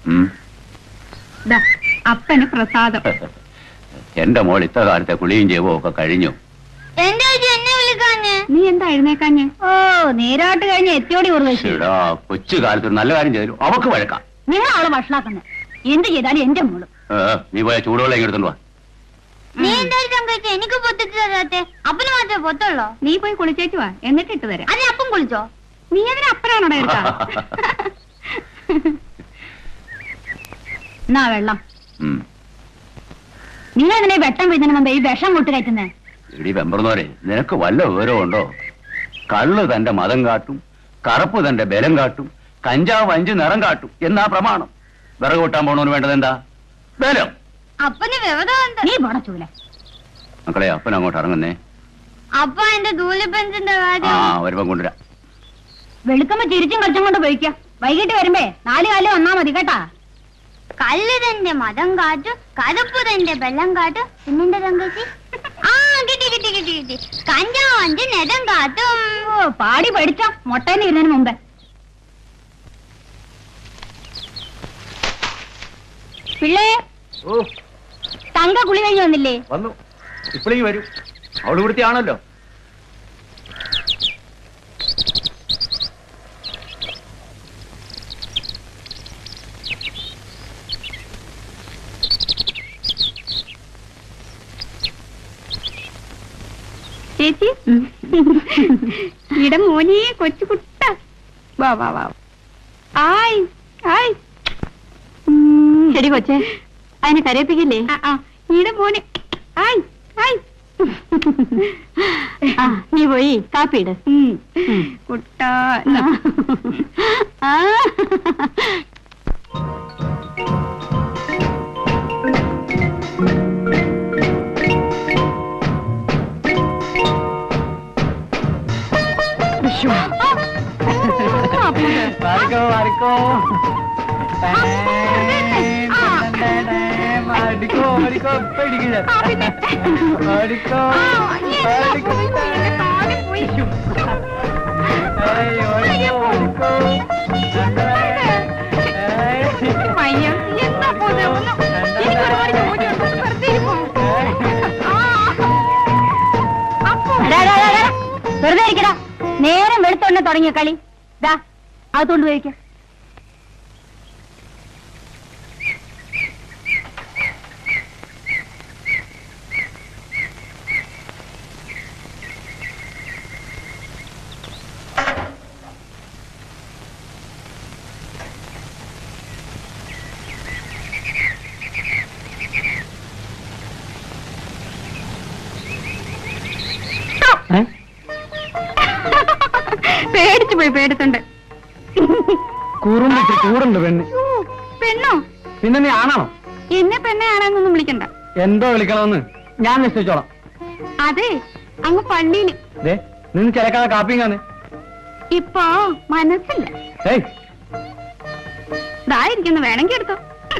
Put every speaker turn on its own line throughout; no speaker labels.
ഉം.
ദാ, അപ്പന് പ്രസാദം
എന്റെ മോൾ ഇത്ര കാലത്തെ കുളിയും ചെയ്വോ ഒക്കെ കഴിഞ്ഞു
എന്താ ചേച്ചി എന്നെ വിളിക്കാഞ്ഞ്
നീ എന്താ എഴുന്നേക്കാഞ്ഞ്
ഓ നീരാട്ട് കഴിഞ്ഞ് എത്തിയോടി ഉറവശി
എടാ കൊച്ചു കാലത്ത് ഒരു നല്ല കാര്യം ചെയ്തു അവക്ക് വഴക്കാം
നിങ്ങൾ അവളെ വഷളാക്കുന്നത് എന്ത് ചെയ്താലും എന്റെ മോള്
ഏ, നീ പോയ ചൂടുവെള്ളം ഇങ്ങ് എടുത്തോണ്ട് വാ
നീ എന്തായാലും സംഘിച്ച് എനിക്ക് പൊത്തിട്ട് തരാത്തെ അപ്പന് മാത്രമേ പൊത്തുള്ളോ
നീ പോയി കുളിച്ചേച്ചു വാ എന്നിട്ട് ഇട്ട് തരാം
അതിന് അപ്പം കുളിച്ചോ
നീ അതിന് അപ്പനാണോ എടുക്കാ
എന്നാ വെള്ളം
ഉം.
നിങ്ങൾ എങ്ങനെ വെട്ടം വീഴുന്നതിന് മുമ്പ് ഈ വിഷം കൂട്ടി കയറ്റുന്നേ
എടി വെമ്പറന്നോരെ നിനക്ക് വല്ല വിവരവും ഉണ്ടോ കള്ള് തന്റെ മതം കാട്ടും കറുപ്പ് തന്റെ ബലം കാട്ടും കഞ്ചാവ് അഞ്ച് നിറം കാട്ടും എന്നാ പ്രമാണം വിറക് കൂട്ടാൻ പോണവന് വേണ്ടത് എന്താ ബലം
അപ്പന് വ്യവധാനം നീ പോണ ചൂല
മക്കളെ അപ്പൻ അങ്ങോട്ട് ഇറങ്ങുന്നേ
അപ്പ എന്റെ ധൂലിപ്പൻസിന്റെ
ആ
കാര്യം
വരുമ്പം കൊണ്ടുവരാം
വെളുക്കുമ്പോ ചിരിച്ചും കളിച്ചും കൊണ്ട് പോയിക്ക വൈകിട്ട് വരുമ്പേ നാല് കാലം വന്നാ മതി കേട്ടാ കല്ല് തന്റെ മതം കാട്ടു കറുപ്പ് തന്റെ വെള്ളം കാട്ടു പിന്നെന്റെ തങ്കച്ചി ആ കിട്ടി കിട്ടി കിട്ടി കിട്ടി കഞ്ചാവ് അഞ്ച് നെതം കാട്ടും ഓ പാടി പഠിച്ചോ മൊട്ടേന്ന് ഇരുന്നതിന് മുമ്പേ പിള്ളേ
ഓ
തങ്ക കുളി കഴിഞ്ഞ് വന്നില്ലേ
വന്നു ഇപ്പഴേ വരും അവള് ഇവിടുത്തെ ആണല്ലോ
ചേച്ചി ഇട മോനെ കൊച്ചു കുട്ട വാ വാ വാ ആയ് ആയ്
ശരി കൊച്ചേ അതിനെ കരയിപ്പിക്കില്ലേ
ആ, ആ, ഇട മോനെ ആയ് ആയ്
ആ നീ പോയി കാപ്പിയിട്
ഉം. കുട്ടാ എന്നാ.
ആ
മാറിക്കോ മാറിക്കോ മാറിക്കോ മാറിക്കോ പേടിക്കില്ല മാറിക്കോ മാറിക്കോ ഏയ്, ഓടിക്കോ, ഓടിക്കോ. ഏയ്.
മയ്യ, എന്താ പോ ഇത്? ഒന്ന് എനിക്ക് ഒരുപാട് ജോലിയുണ്ട്. ഒന്ന് വെറുതെ ഇരിപ്പോ. ആ. അപ്പോ
എടാ, എടാ, എടാ, എടാ. വെറുതെ ഇരിക്കടാ നേരം വെളുത്തോണ്ട് തുടങ്ങിയ കളി ദാ അകത്തോണ്ട് പോയിരിക്ക
ഏ?
പേടിച്ചു പോയി പേടിത്തുണ്ട്
കുറുമ്പിച്ച് കൂടുണ്ട് പെണ്ണ്
യ്യോ, പെണ്ണോ
പിന്നെ നീ ആണാണോ
എന്നെ പെണ്ണയാണെന്നൊന്നും വിളിക്കണ്ട
എന്തോ വിളിക്കണമെന്ന് ഞാൻ നിശ്ചയിച്ചോളാം
അതെ അങ്ങ് പള്ളിയില്
ദേ നിന്ന് ചിലക്കാതെ കാപ്പിയും കാണേ
ഇപ്പൊ മനസ്സില്ല
ഏയ്
ഇതായിരിക്കുന്നു വേണമെങ്കിൽ എടുത്തോ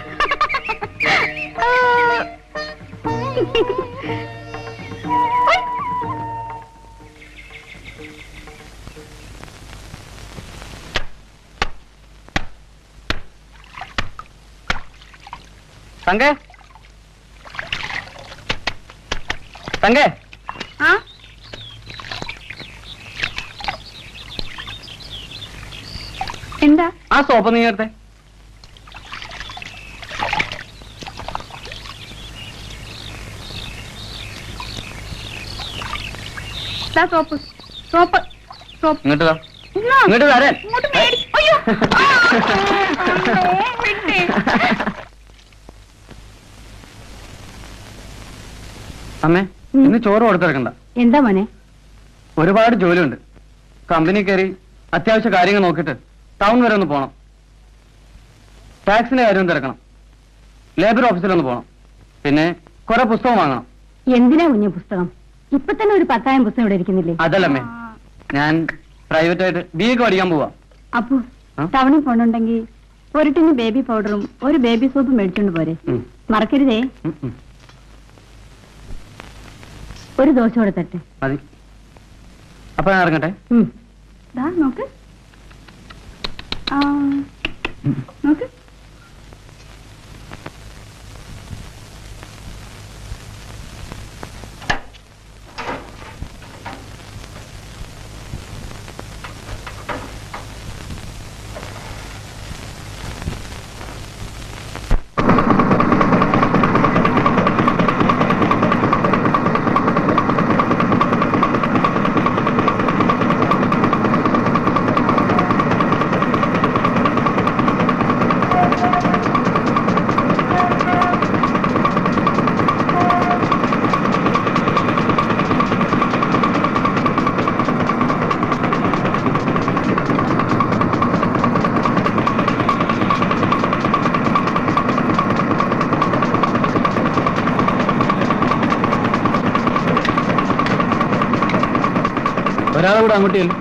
ആ.
തങ്കേ തങ്കേ
ആ എന്താ
ആ സോപ്പ് നീ എടുത്തേ
ദാ സോപ്പ് സോപ്പ് സോപ്പ്
ഇങ്ങോട്ട് വാ
ഇന്നാ.
ഇങ്ങോട്ട് വരാൻ
ഇങ്ങോട്ട് മേടി അയ്യോ ആ, അയ്യോ, വിട്ടേ.
അമ്മേ ഇന്ന് ചോറ് കൊടുത്തിറക്കണ്ട
എന്താ മോനെ
ഒരുപാട് ജോലിയുണ്ട് കമ്പനി കയറി അത്യാവശ്യ കാര്യങ്ങൾ നോക്കിയിട്ട് ടൗൺ വരെ ഒന്ന് പോണം ടാക്സിന്റെ കാര്യം തിരക്കണം ലേബർ ഓഫീസിൽ ഒന്ന് പോണം പിന്നെ കുറെ പുസ്തകം വാങ്ങണം
എന്തിനാ കുഞ്ഞു പുസ്തകം ഇപ്പൊ തന്നെ ഒരു പത്തായം പുസ്തകം ഇവിടെ ഇരിക്കുന്നില്ലേ
അതല്ലമ്മേ ഞാൻ പ്രൈവറ്റ് ആയിട്ട് ബി എക്ക് പഠിക്കാൻ പോവാ
അപ്പു
ആ?
ടൗണിൽ പോണുണ്ടെങ്കിൽ ഒരു ടിന് ബേബി പൗഡറും ഒരു ബേബി സോപ്പും മേടിച്ചോണ്ട് പോരെ
ഉം.
മറക്കരുതേ
ഉം, ഉം.
ഒരു ദോശ കൂടെ തട്ടെ
മതി അപ്പൊ ഞാൻ ഇറങ്ങട്ടെ
ഉം.
ദാ നോക്ക് ആ നോക്ക്
ഒരാളെ കൂടെ അങ്ങോട്ട് ചെല്ലും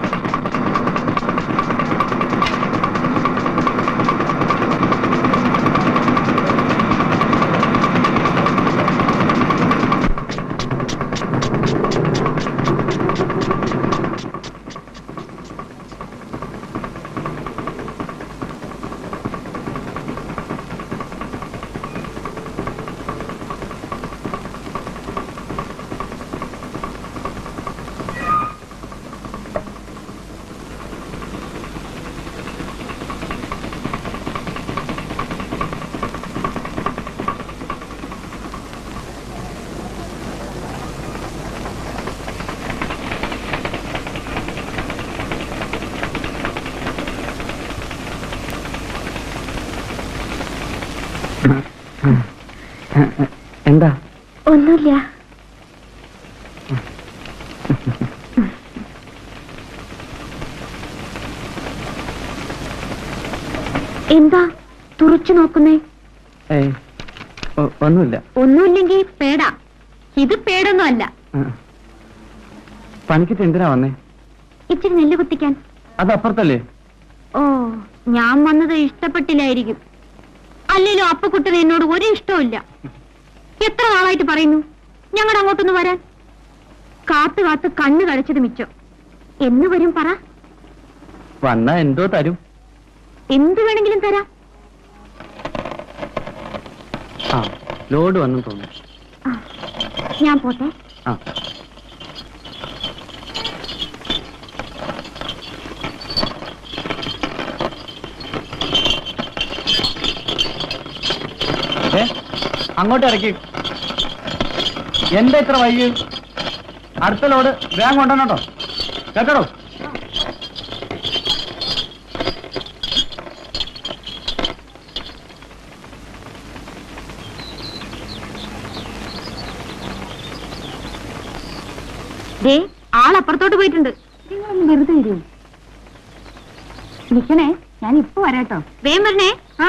എന്താ
ഒന്നുമില്ല എന്താ തുറച്ചു നോക്കുന്നേ
ഏയ് ഒ- ഒന്നുമില്ല
ഒന്നുമില്ലെങ്കിൽ പേടാ ഇത് പേടൊന്നും അല്ല
ആ. പണിക്കിട്ട് എന്തിനാ വന്നേ
ഇച്ചിരി നെല്ല് കുത്തിക്കാൻ
അത് അപ്പുറത്തല്ലേ
ഓ ഞാൻ വന്നത് ഇഷ്ടപ്പെട്ടില്ലായിരിക്കും അല്ലല്ലോ അപ്പക്കുട്ടന് എന്നോട് ഒരു ഇഷ്ടമില്ല എത്ര നാളായിട്ട് പറയുന്നു ഞങ്ങളുടെ അങ്ങോട്ടൊന്ന് വരാൻ കാത്തു കാത്ത് കണ്ണ് കഴിച്ചത് മിച്ചം എന്ന് വരും പറ
വന്നാ എന്തോ തരും
എന്ത് വേണമെങ്കിലും തരാം
ആ ലോഡ് വന്നു തോന്നുന്നു
ആ, ഞാൻ പോട്ടെ
ആ ഏ അങ്ങോട്ട് ഇറക്കി എന്താ ഇത്ര വൈകി അടുത്ത ലോഡ് വേഗം കൊണ്ടുവന്നോ കേട്ടോ
ദേ ആളപ്പുറത്തോട്ട് പോയിട്ടുണ്ട് നിങ്ങളൊന്ന് വെറുതെ വരൂ നിക്കണേ ഞാൻ ഇപ്പൊ വരാട്ടോ വേഗം വരണേ ആ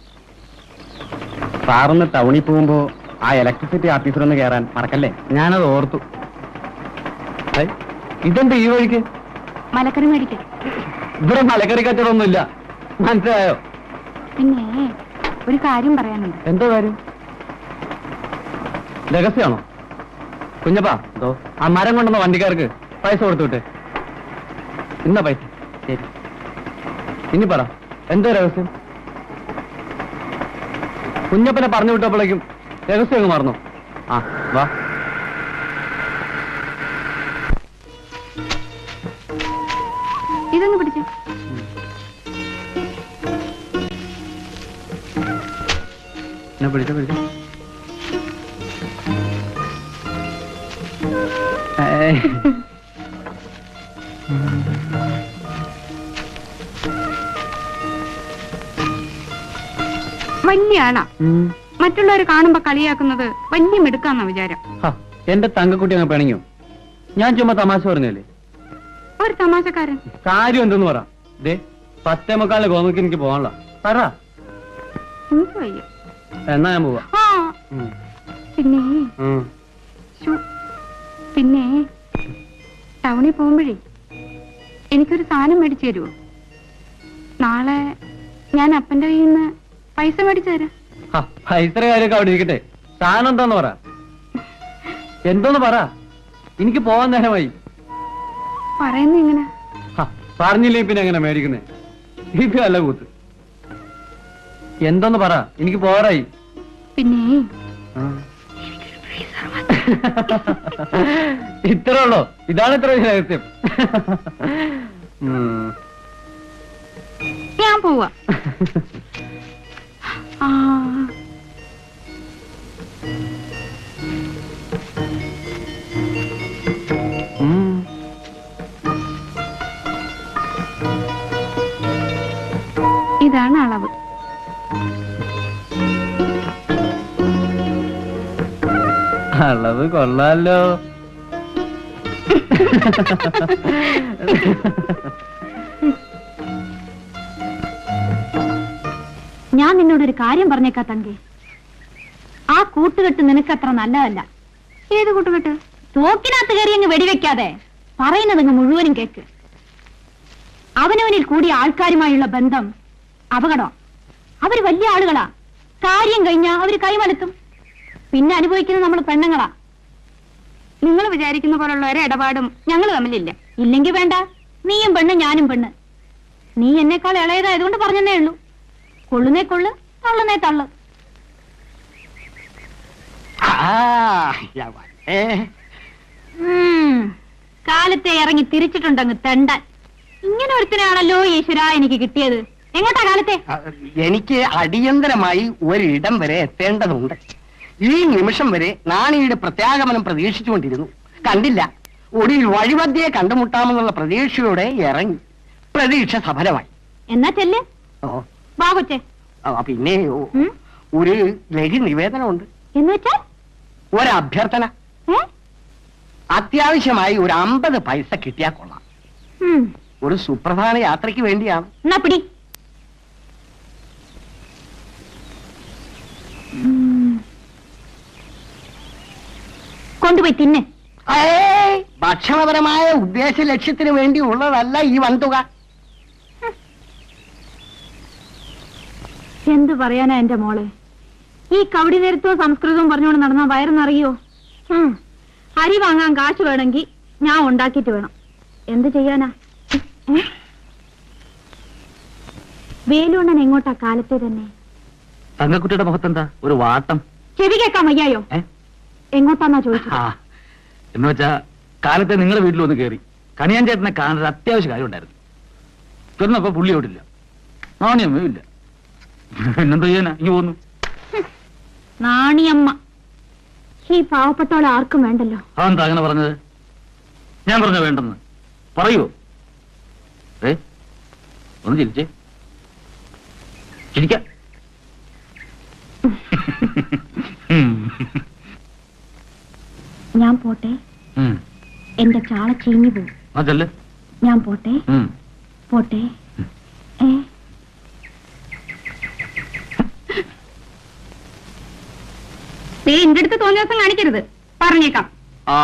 സാറൊന്ന് ടൗണിൽ പോകുമ്പോ ആ ഇലക്ട്രിസിറ്റി ഓഫീസറൊന്ന് കയറാൻ മറക്കല്ലേ ഞാനത് ഓർത്തു ഏയ്, ഇതെന്താ ഈ വഴിക്ക്
മലക്കറി മേടിക്കാം
ഇവിടെ മലക്കറി കച്ചവടമൊന്നുമില്ല മനസ്സിലായോ
പിന്നെ ഒരു കാര്യം പറയാനുണ്ട്
എന്തോ കാര്യം രഹസ്യമാണോ കുഞ്ഞപ്പാ എന്തോ ആ മരം കൊണ്ടുവന്ന വണ്ടിക്കാർക്ക് പൈസ കൊടുത്തു വിട്ടെ ഇന്ന പൈസ ശരി ഇനി പറ എന്തോ രഹസ്യം കുഞ്ഞപ്പനെ പറഞ്ഞു വിട്ടപ്പോഴേക്കും രഹസ്യം അങ്ങ് മറന്നു ആ വാ
ഇതൊന്ന് പിടിച്ചു
എന്നാ പിടിച്ചോ പിടിച്ചോ ഏയ്.
വലിയ ആളാ
ഉം.
മറ്റുള്ളവർ കാണുമ്പോ കളിയാക്കുന്നത് വലിയ മിടുക്കാന്ന വിചാരം
ഹ, എന്റെ തങ്കക്കുട്ടി അങ്ങ് പിണങ്ങിയോ ഞാൻ ചുമ്മാ തമാശ പറഞ്ഞല്ലേ
ഒരു തമാശക്കാരൻ
കാര്യം എന്തെന്ന് പറ ദേ പത്തേ മുക്കാലിന് ഗോമുക്ക് എനിക്ക് പോകാനുള്ള പറ
എനിക്ക് വയ്യ
എന്നാ ഞാൻ പോവാ
ആ
ഉം.
പിന്നെ
ഉം.
ശ്ശോ. പിന്നെ ടൗണിൽ പോകുമ്പോഴേ എനിക്കൊരു സാധനം മേടിച്ചു തരുമോ നാളെ ഞാൻ അപ്പന്റെ കയ്യിൽ നിന്ന് പൈസ മേടിച്ചു തരാം
ഹ, പൈസയുടെ കാര്യമൊക്കെ അവിടെ ഇരിക്കട്ടെ സാധനം എന്താന്ന് പറ എന്തോന്ന് പറ എനിക്ക് പോവാൻ നേരമായി
പറയുന്ന ഇങ്ങനെ
ഹ, പറഞ്ഞില്ലേ പിന്നെ എങ്ങനെ മേടിക്കുന്നേ ഇത് അല്ല കൂത്ത് എന്തോന്ന് പറ എനിക്ക് പോരായി
പിന്നെ
ഇത്രേ ഉള്ളോ ഇതാണ് ഇത്ര വലിയ രഹസ്യം ഉം.
ഞാൻ പോവാ ആ
ഉം.
ഇതാണ് അളവ്
അളവ് കൊള്ളാലോ
ഞാൻ നിന്നോടൊരു കാര്യം പറഞ്ഞേക്കാ തങ്കെ ആ കൂട്ടുകെട്ട് നിനക്ക് അത്ര നല്ലതല്ല
ഏത് കൂട്ടുകെട്ട്
തോക്കിനകത്ത് കയറി അങ്ങ് വെടിവെക്കാതെ പറയുന്നതങ്ങ് മുഴുവനും കേക്ക് അവനവനിൽ കൂടിയ ആൾക്കാരുമായുള്ള ബന്ധം അപകടം അവര് വലിയ ആളുകളാ കാര്യം കഴിഞ്ഞാ അവര് കൈമലത്തും പിന്നെ അനുഭവിക്കുന്നത് നമ്മൾ പെണ്ണുങ്ങളാ നിങ്ങൾ വിചാരിക്കുന്ന പോലുള്ള ഒരു ഇടപാടും ഞങ്ങൾ തമ്മിലില്ല ഇല്ലെങ്കിൽ വേണ്ട നീയും പെണ്ണ് ഞാനും പെണ്ണ് നീ എന്നെക്കാൾ ഇളയതായതുകൊണ്ട് പറഞ്ഞതേ ഉള്ളൂ കൊള്ളുന്നേ കൊള്ളു തള്ളുന്നേ തള്ളു ഉം. കാലത്തെ ഇറങ്ങി തിരിച്ചിട്ടുണ്ടങ്ങ് തെണ്ടാൻ ഇങ്ങനെ ഒരുത്തനാണല്ലോ ഈശ്വര എനിക്ക് കിട്ടിയത് എങ്ങോട്ടാ കാലത്തെ
എനിക്ക് അടിയന്തരമായി ഒരിടം വരെ എത്തേണ്ടതുണ്ട് ഈ നിമിഷം വരെ നാണിയുടെ പ്രത്യാഗമനം പ്രതീക്ഷിച്ചുകൊണ്ടിരുന്നു കണ്ടില്ല ഒടുവിൽ വഴിമധ്യയെ കണ്ടുമുട്ടാമെന്നുള്ള പ്രതീക്ഷയോടെ ഇറങ്ങി പ്രതീക്ഷ സഫലമായി
എന്നാ ചെല്ല്
ഓ,
വാ കൊച്ചേ
ആ, പിന്നെ ഒ-
ഉം?
ഒരു ലഘു നിവേദനമുണ്ട്
എന്ന് വെച്ചാൽ
ഒരഭ്യർത്ഥന
ഏ
അത്യാവശ്യമായി ഒരു അമ്പത് പൈസ കിട്ടിയാൽ കൊള്ളാം
ഉം.
ഒരു സുപ്രധാന യാത്രയ്ക്ക് വേണ്ടിയാണ്
എന്നാ പിടി ഉം. കൊണ്ടുപോയി തിന്നെ
ഏയ്! ഭക്ഷണപരമായ ഉദ്ദേശ ലക്ഷ്യത്തിന് വേണ്ടി ഉള്ളതല്ല ഈ വൻതുക
എന്തു പറയാനാ എന്റെ മോളെ ഈ കവടി നേരത്തവും സംസ്കൃതവും പറഞ്ഞുകൊണ്ട് നടന്ന വയറിന്നറിയോ ഉം. അരി വാങ്ങാൻ കാശ് വേണമെങ്കിൽ ഞാൻ ഉണ്ടാക്കിയിട്ട് വേണം എന്ത് ചെയ്യാനാ ഏ? വേലുണ്ണൻ എങ്ങോട്ടാ കാലത്തെ തന്നെ
തങ്കക്കുട്ടിയുടെ മുഖത്തെന്താ ഒരു വാട്ടം
ചെവി കേൾക്കാൻ വയ്യായോ
ഏ
എങ്ങോട്ടാന്നാ ചോദിച്ചത്
ആ എന്ന് വെച്ചാ കാലത്തെ നിങ്ങളുടെ വീട്ടിൽ ഒന്ന് കയറി കണിയാൻ ചേട്ടനെ കാണാൻ ഒരു അത്യാവശ്യ കാര്യം ഉണ്ടായിരുന്നു ചെന്നപ്പോ പുള്ളി ഓടില്ല നാണ്യമേ ഇല്ല പിന്നെന്താ ചെയ്യാനാ ഇനി പോന്നു
നാണിയമ്മ ഈ പാവപ്പെട്ടോളെ ആർക്കും വേണ്ടല്ലോ
അതെന്താ അങ്ങനെ പറഞ്ഞത് ഞാൻ പറഞ്ഞ വേണ്ടെന്ന് പറയൂ ഏ ഒന്ന് ചിരിച്ചേ ചിരിക്ക
ഞാൻ പോട്ടെ എന്റെ ചാള ചീഞ്ഞു പോകും
അതല്ലേ
ഞാൻ പോട്ടെ പോട്ടെ ഏ നീ എന്റെ അടുത്ത് തോന്നിയ ദിവസം കാണിക്കരുത് പറഞ്ഞേക്കാം
ആ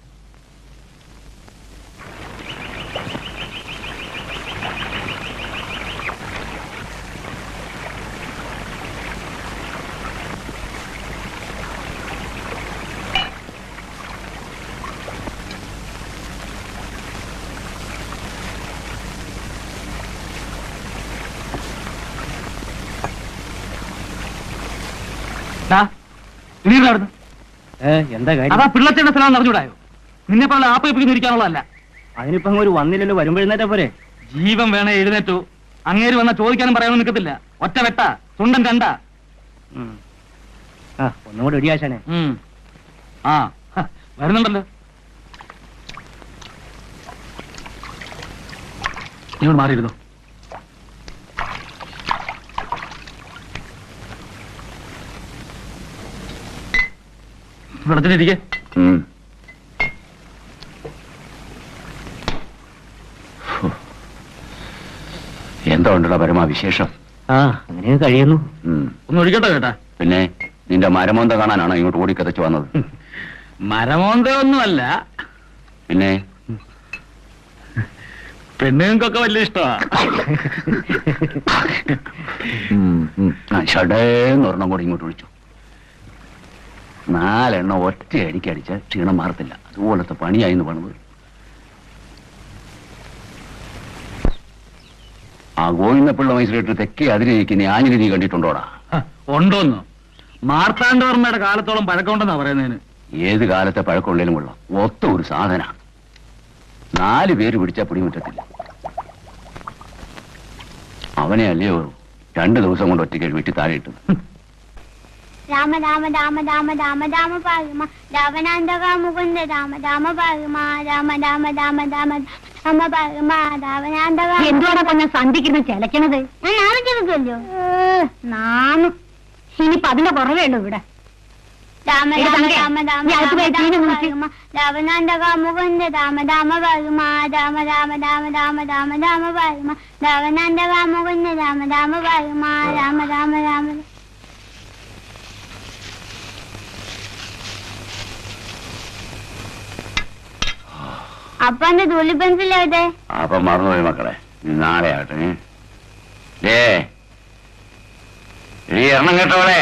അവിടുന്ന്
എന്താ
അതാ പിള്ളച്ചയുടെ സ്ഥലം അറിഞ്ഞൂടായോ നിന്നെ പോലെ ആപ്പയിപ്പിക്കുന്ന ഇരിക്കാനുള്ളതല്ല
അതിനിപ്പം ഒരു വന്നില്ലല്ലോ വരുമ്പോഴെന്നേറ്റാ പോരെ
ജീവൻ വേണേ എഴുന്നേറ്റു അങ്ങേര് വന്ന ചോദിക്കാനും പറയാനും നിൽക്കത്തില്ല ഒറ്റ വെട്ട തുണ്ടൻ കണ്ട
ആ ഒന്നും കൂടെ ഇടിയാശാനെ
ആ ഹ, വരുന്നുണ്ടല്ലോ നീ ഇവിടെ മാറിയിരുന്നു വെള്ളത്തിലിരിക്കെ
ഉം. ഹോ. എന്താ ഉണ്ടടാ പരമാ വിശേഷം
ആ അങ്ങനെ കഴിയുന്നു
ഉം.
ഒന്ന് ഒഴിക്കട്ടെ കേട്ടാ
പിന്നെ നിന്റെ മരമോന്ത കാണാനാണോ ഇങ്ങോട്ട് ഓടിക്കതച്ച് വന്നത്
മരമോന്തയൊന്നുമല്ല
പിന്നെ
പെണ്ണുങ്ങൾക്കൊക്കെ വലിയ ഇഷ്ടമാ
ഉം, ഉം. ആ, ഷടേന്ന് ഒരെണ്ണം കൂടി ഇങ്ങോട്ട് വിളിച്ചു നാലെണ്ണം ഒറ്റ അടിക്കടിച്ച ക്ഷീണം മാറത്തില്ല അതുപോലത്തെ പണിയായിന്ന് പണിത് ആ ഗോവിന്ദപ്പിള്ള മൈസൂരിട്ട് തെക്കേ അതിരിക്കുന്ന ആഞ്ഞിലി നീ കണ്ടിട്ടുണ്ടോടാ
ഹ, ഉണ്ടോന്നോ മാർത്താണ്ഡവർമ്മയുടെ കാലത്തോളം പഴക്കമുണ്ടെന്നാ പറയുന്നതിന്
ഏത് കാലത്തെ പഴക്കമുള്ളതിലും കൊള്ളാം ഒത്ത ഒരു സാധന നാല് പേര് പിടിച്ചാൽ പിടിമുറ്റത്തില്ല അവനെ അല്ലയോ രണ്ടു ദിവസം കൊണ്ട് ഒറ്റയ്ക്ക് വീട്ടിൽ താഴെ ഇട്ടത്
രാമ രാമ രാമ രാമ രാമ രാമ പാകുമ രാവണാന്തക മുകുന്ദ രാമ രാമ പാകുമ രാമ രാമ രാമ രാമ രാമ പാകുമ രാവണാന്തക എന്തുവാടാ കൊഞ്ഞ സന്ധിക്കുന്ന ചിലക്കണത് ഞാൻ നാളെ ചെലുക്കല്ലോ നാണം ഇനിയിപ്പൊ അതിന്റെ കുറവേ ഉള്ളൂ ഇവിടെ രാമ
എടി
രാമ
തങ്കേ,
രാമ രാമ
നീ അകത്ത് പോയി തീനെ നോക്ക്.
രാവണാന്തക മുകുന്ദ രാമ രാമ പാകുമ രാമ രാമ രാമ രാമ രാമ രാമ പാകുമ രാവണാന്തക മുകുന്ദ രാമ രാമ പാകുമ രാമ രാമ രാമ അപ്പന്റെ തുള്ളി പെൻസിൽ എവിടെ
അപ്പൊ മറന്നുപോയി മക്കളെ ഇനി നാളെ ആട്ടെ ഏ? ദേ ഈ എണ്ണം കേട്ടോളെ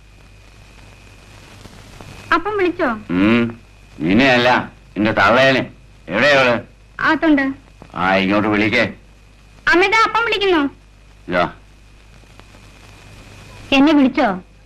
അപ്പം വിളിച്ചോ
ഉം നിന്നെയല്ല നിന്റെ തള്ളേനെ എവിടെയോള്
ആത്തുണ്ട്
ആ ഇങ്ങോട്ട് വിളിക്കേ
അമ്മയുടെ അപ്പം വിളിക്കുന്നു
ഇതാ
എന്നെ വിളിച്ചോ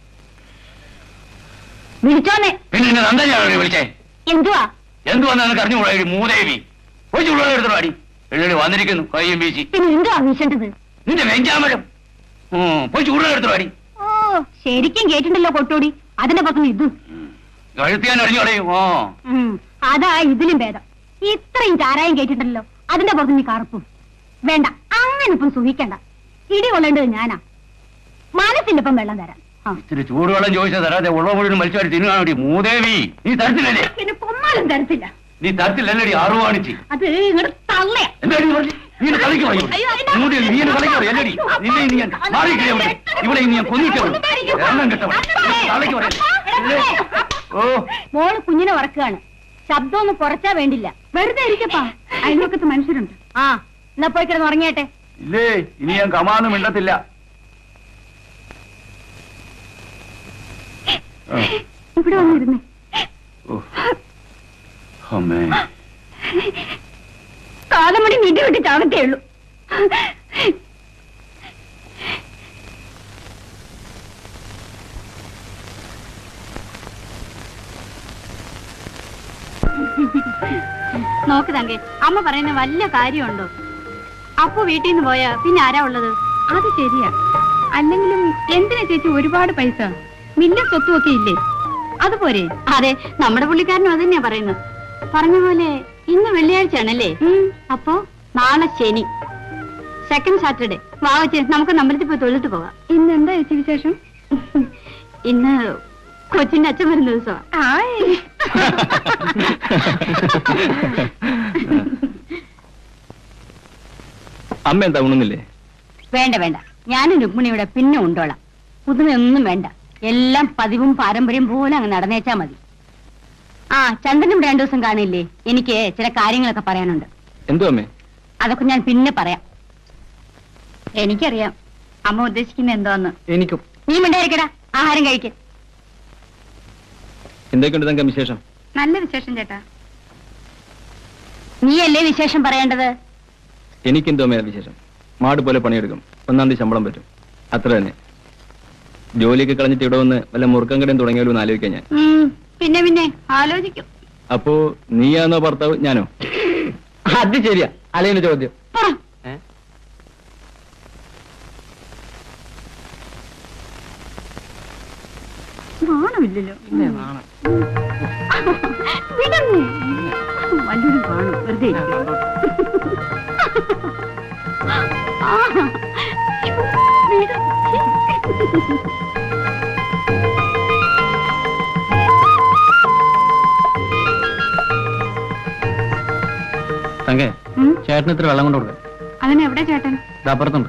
വിളിച്ചോന്നെ
പിന്നെ നിന്നെ നന്ദനാണ് വിളിച്ചേ
എന്തുവാ
എന്ത് വന്നാ നിനക്ക് അറിഞ്ഞുകൂടാ ഒരു മൂദേവി പോയി ചുള്ള എടുത്തോ അടി എഴുതി വന്നിരിക്കുന്നു കയ്യും വീശി
പിന്നെ എന്തുവാ വീശേണ്ടത്
നിന്റെ വെഞ്ചാമരം ഉം, പോയി ചൂടുള്ള എടുത്തോ അടി
ഓ ശരിക്കും കേട്ടിട്ടുണ്ടല്ലോ കൊട്ടോടി അതിന്റെ പുറത്തുനിന്ന് ഇത്
കഴുത്തിയാൻ അറിഞ്ഞോളയും ഓ
ഉം, അതാ ഇതിലും ഭേദം ഇത്രയും ചാരായം കേട്ടിട്ടുണ്ടല്ലോ അതിന്റെ പുറത്ത് നീ കറുപ്പും വേണ്ട അങ്ങനെ ഇപ്പം സുഖിക്കണ്ട ഇടി കൊള്ളേണ്ടത് ഞാനാ മനസ്സിന്റെ ഇപ്പം വെള്ളം തരാം ആ.
ഇത്തിരി ചൂടുവെള്ളം ചോദിച്ചാൽ തരാതെ ഉള്ള മുഴുവൻ മത്സ്യം തിന്നുകാൻ വേണ്ടി മൂദേവി നീ തരത്തില്ലല്ലേ
പിന്നെ കൊമ്മാലും തരത്തില്ല
നീ തരത്തില്ലല്ലേടി ആറുവാണിച്ച്
അത് ഇങ്ങോട്ട് തള്ളയാ
എന്താടി നീ പറഞ്ഞേ? നീ എന്നെ കളിക്ക് വായോ?
അയ്യോ, അതിന്റെ-
മൂടി നീ എന്നെ കളിക്ക് വായോ? അല്ലടി നിന്നെ ഇനി ഞാൻ മാറിയിട്ടേ ഇവിടെ ഇവിടെ ഇനി ഞാൻ കൊന്നിട്ടേ ഉള്ളൂ എണ്ണം കിട്ടവൾ കളിക്ക് പറയല്ലേ ഓ
മോള് കുഞ്ഞിനെ ഉറക്കുകയാണ് ശബ്ദം ഒന്ന് കുറച്ചാ വേണ്ടില്ല വെറുതെ ഇരിക്കപ്പാ
അയൽവക്കത്ത് മനുഷ്യരുണ്ട്
ആ എന്നാ പോയി കിടന്ന് ഉറങ്ങിയട്ടെ
ഇല്ലേ ഇനി ഞാൻ കമാന്ന് മിണ്ടത്തില്ല ആ,
ഇവിടെ വന്നിരുന്നേ
ഓ. അമ്മേ
കാലമണി നിധി വിട്ട് ചാകത്തേ ഉള്ളൂ
നോക്ക് തങ്കെ അമ്മ പറയുന്ന വല്ല കാര്യമുണ്ടോ അപ്പു വീട്ടിൽ നിന്ന് പോയാ പിന്നെ ആരാ ഉള്ളത് അത് ശരിയാ അല്ലെങ്കിലും എന്തിനാ ചേച്ചി ഒരുപാട് പൈസ മില്ലും സ്വത്തും ഒക്കെ ഇല്ലേ അതുപോരെ അതെ നമ്മുടെ പുള്ളിക്കാരനും അത് തന്നെയാ പറയുന്നത് പറഞ്ഞ പോലെ ഇന്ന് വെള്ളിയാഴ്ചയാണല്ലേ അപ്പോ നാളെ ശനി സെക്കൻഡ് സാറ്റർഡേ വാവച്ച് നമുക്ക് അമ്പലത്തിൽ പോയി തൊഴിലിട്ട് പോകാം ഇന്ന് എന്താ ചേച്ചി വിശേഷം ഇന്ന് കൊച്ചിന്റെ അച്ഛൻ വരുന്ന ദിവസമാ
അമ്മ എന്താ ഉണുന്നില്ലേ
വേണ്ട വേണ്ട ഞാനും രുക്മിണിയുടെ പിന്നെ ഉണ്ടോളാം പുതുമയൊന്നും വേണ്ട എല്ലാം പതിവും പാരമ്പര്യം പോലെ അങ്ങ് നടന്നേച്ചാ മതി ആ ചന്ദ്രനും രണ്ടു ദിവസം കാണില്ലേ എനിക്ക് ചില കാര്യങ്ങളൊക്കെ പറയാനുണ്ട്
എന്തോ അമ്മേ
അതൊക്കെ ഞാൻ പിന്നെ പറയാം എനിക്കറിയാം അമ്മ ഉദ്ദേശിക്കുന്ന എന്തോന്ന്
എനിക്കും
നീ മിണ്ടായിരിക്കടാ ആഹാരം കഴിക്ക
എന്തൊക്കെയുണ്ട് തങ്ക വിശേഷം
നല്ല വിശേഷം ചേട്ടാ
നീയല്ലേ വിശേഷം പറയേണ്ടത്
എനിക്കെന്തോ അമ്മേ വിശേഷം മാട് പോലെ പണിയെടുക്കും ഒന്നാം തീയതി ശമ്പളം പറ്റും അത്ര തന്നെ ജോലിയൊക്കെ കളഞ്ഞിട്ട് ഇവിടെ വന്ന് വല്ല മുറുക്കം കടയും തുടങ്ങിയാലോ എന്ന് ആലോചിക്കാൻ ഞാൻ
ഉം, പിന്നെ പിന്നെ ആലോചിക്കും
അപ്പോ നീയാണോ ഭർത്താവ് ഞാനോ അത് ശരിയാ അലയുടെ ചോദ്യം
പറ.
നാണമില്ലല്ലോ വിടന്നു വല്ലവരും കാണും വെറുതെ ഇരിക്കും. ആ, വിട്.
തങ്കേ
ഉം,
ചേട്ടന് ഇത്ര വെള്ളം കൊണ്ട് കൊടുക്കാം
അതിനെവിടെ ചേട്ടൻ
അപ്പുറത്തുണ്ട്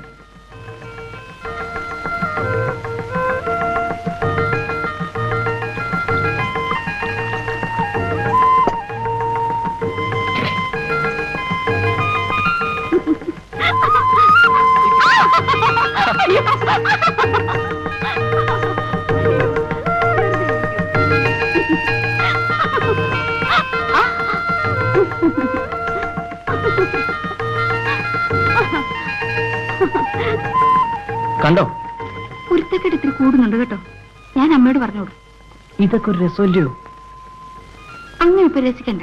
കണ്ടോ
കുരുത്തക്കെട്ട് ഇത്തിരി കൂടുന്നുണ്ട് കേട്ടോ ഞാൻ അമ്മയോട് പറഞ്ഞോളൂ
ഇതൊക്കെ ഒരു രസമല്ലയോ
അങ്ങനെ ഇപ്പൊ രസിക്കണ്ട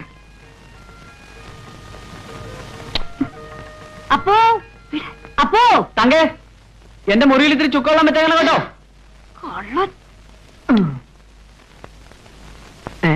അപ്പോ അപ്പോ
തങ്കേ എന്റെ മുറിയിൽ ഇത്തിരി ചുക്കവെള്ളം വെച്ചേക്കണം കേട്ടോ
കൊള്ളാൻ
ഏ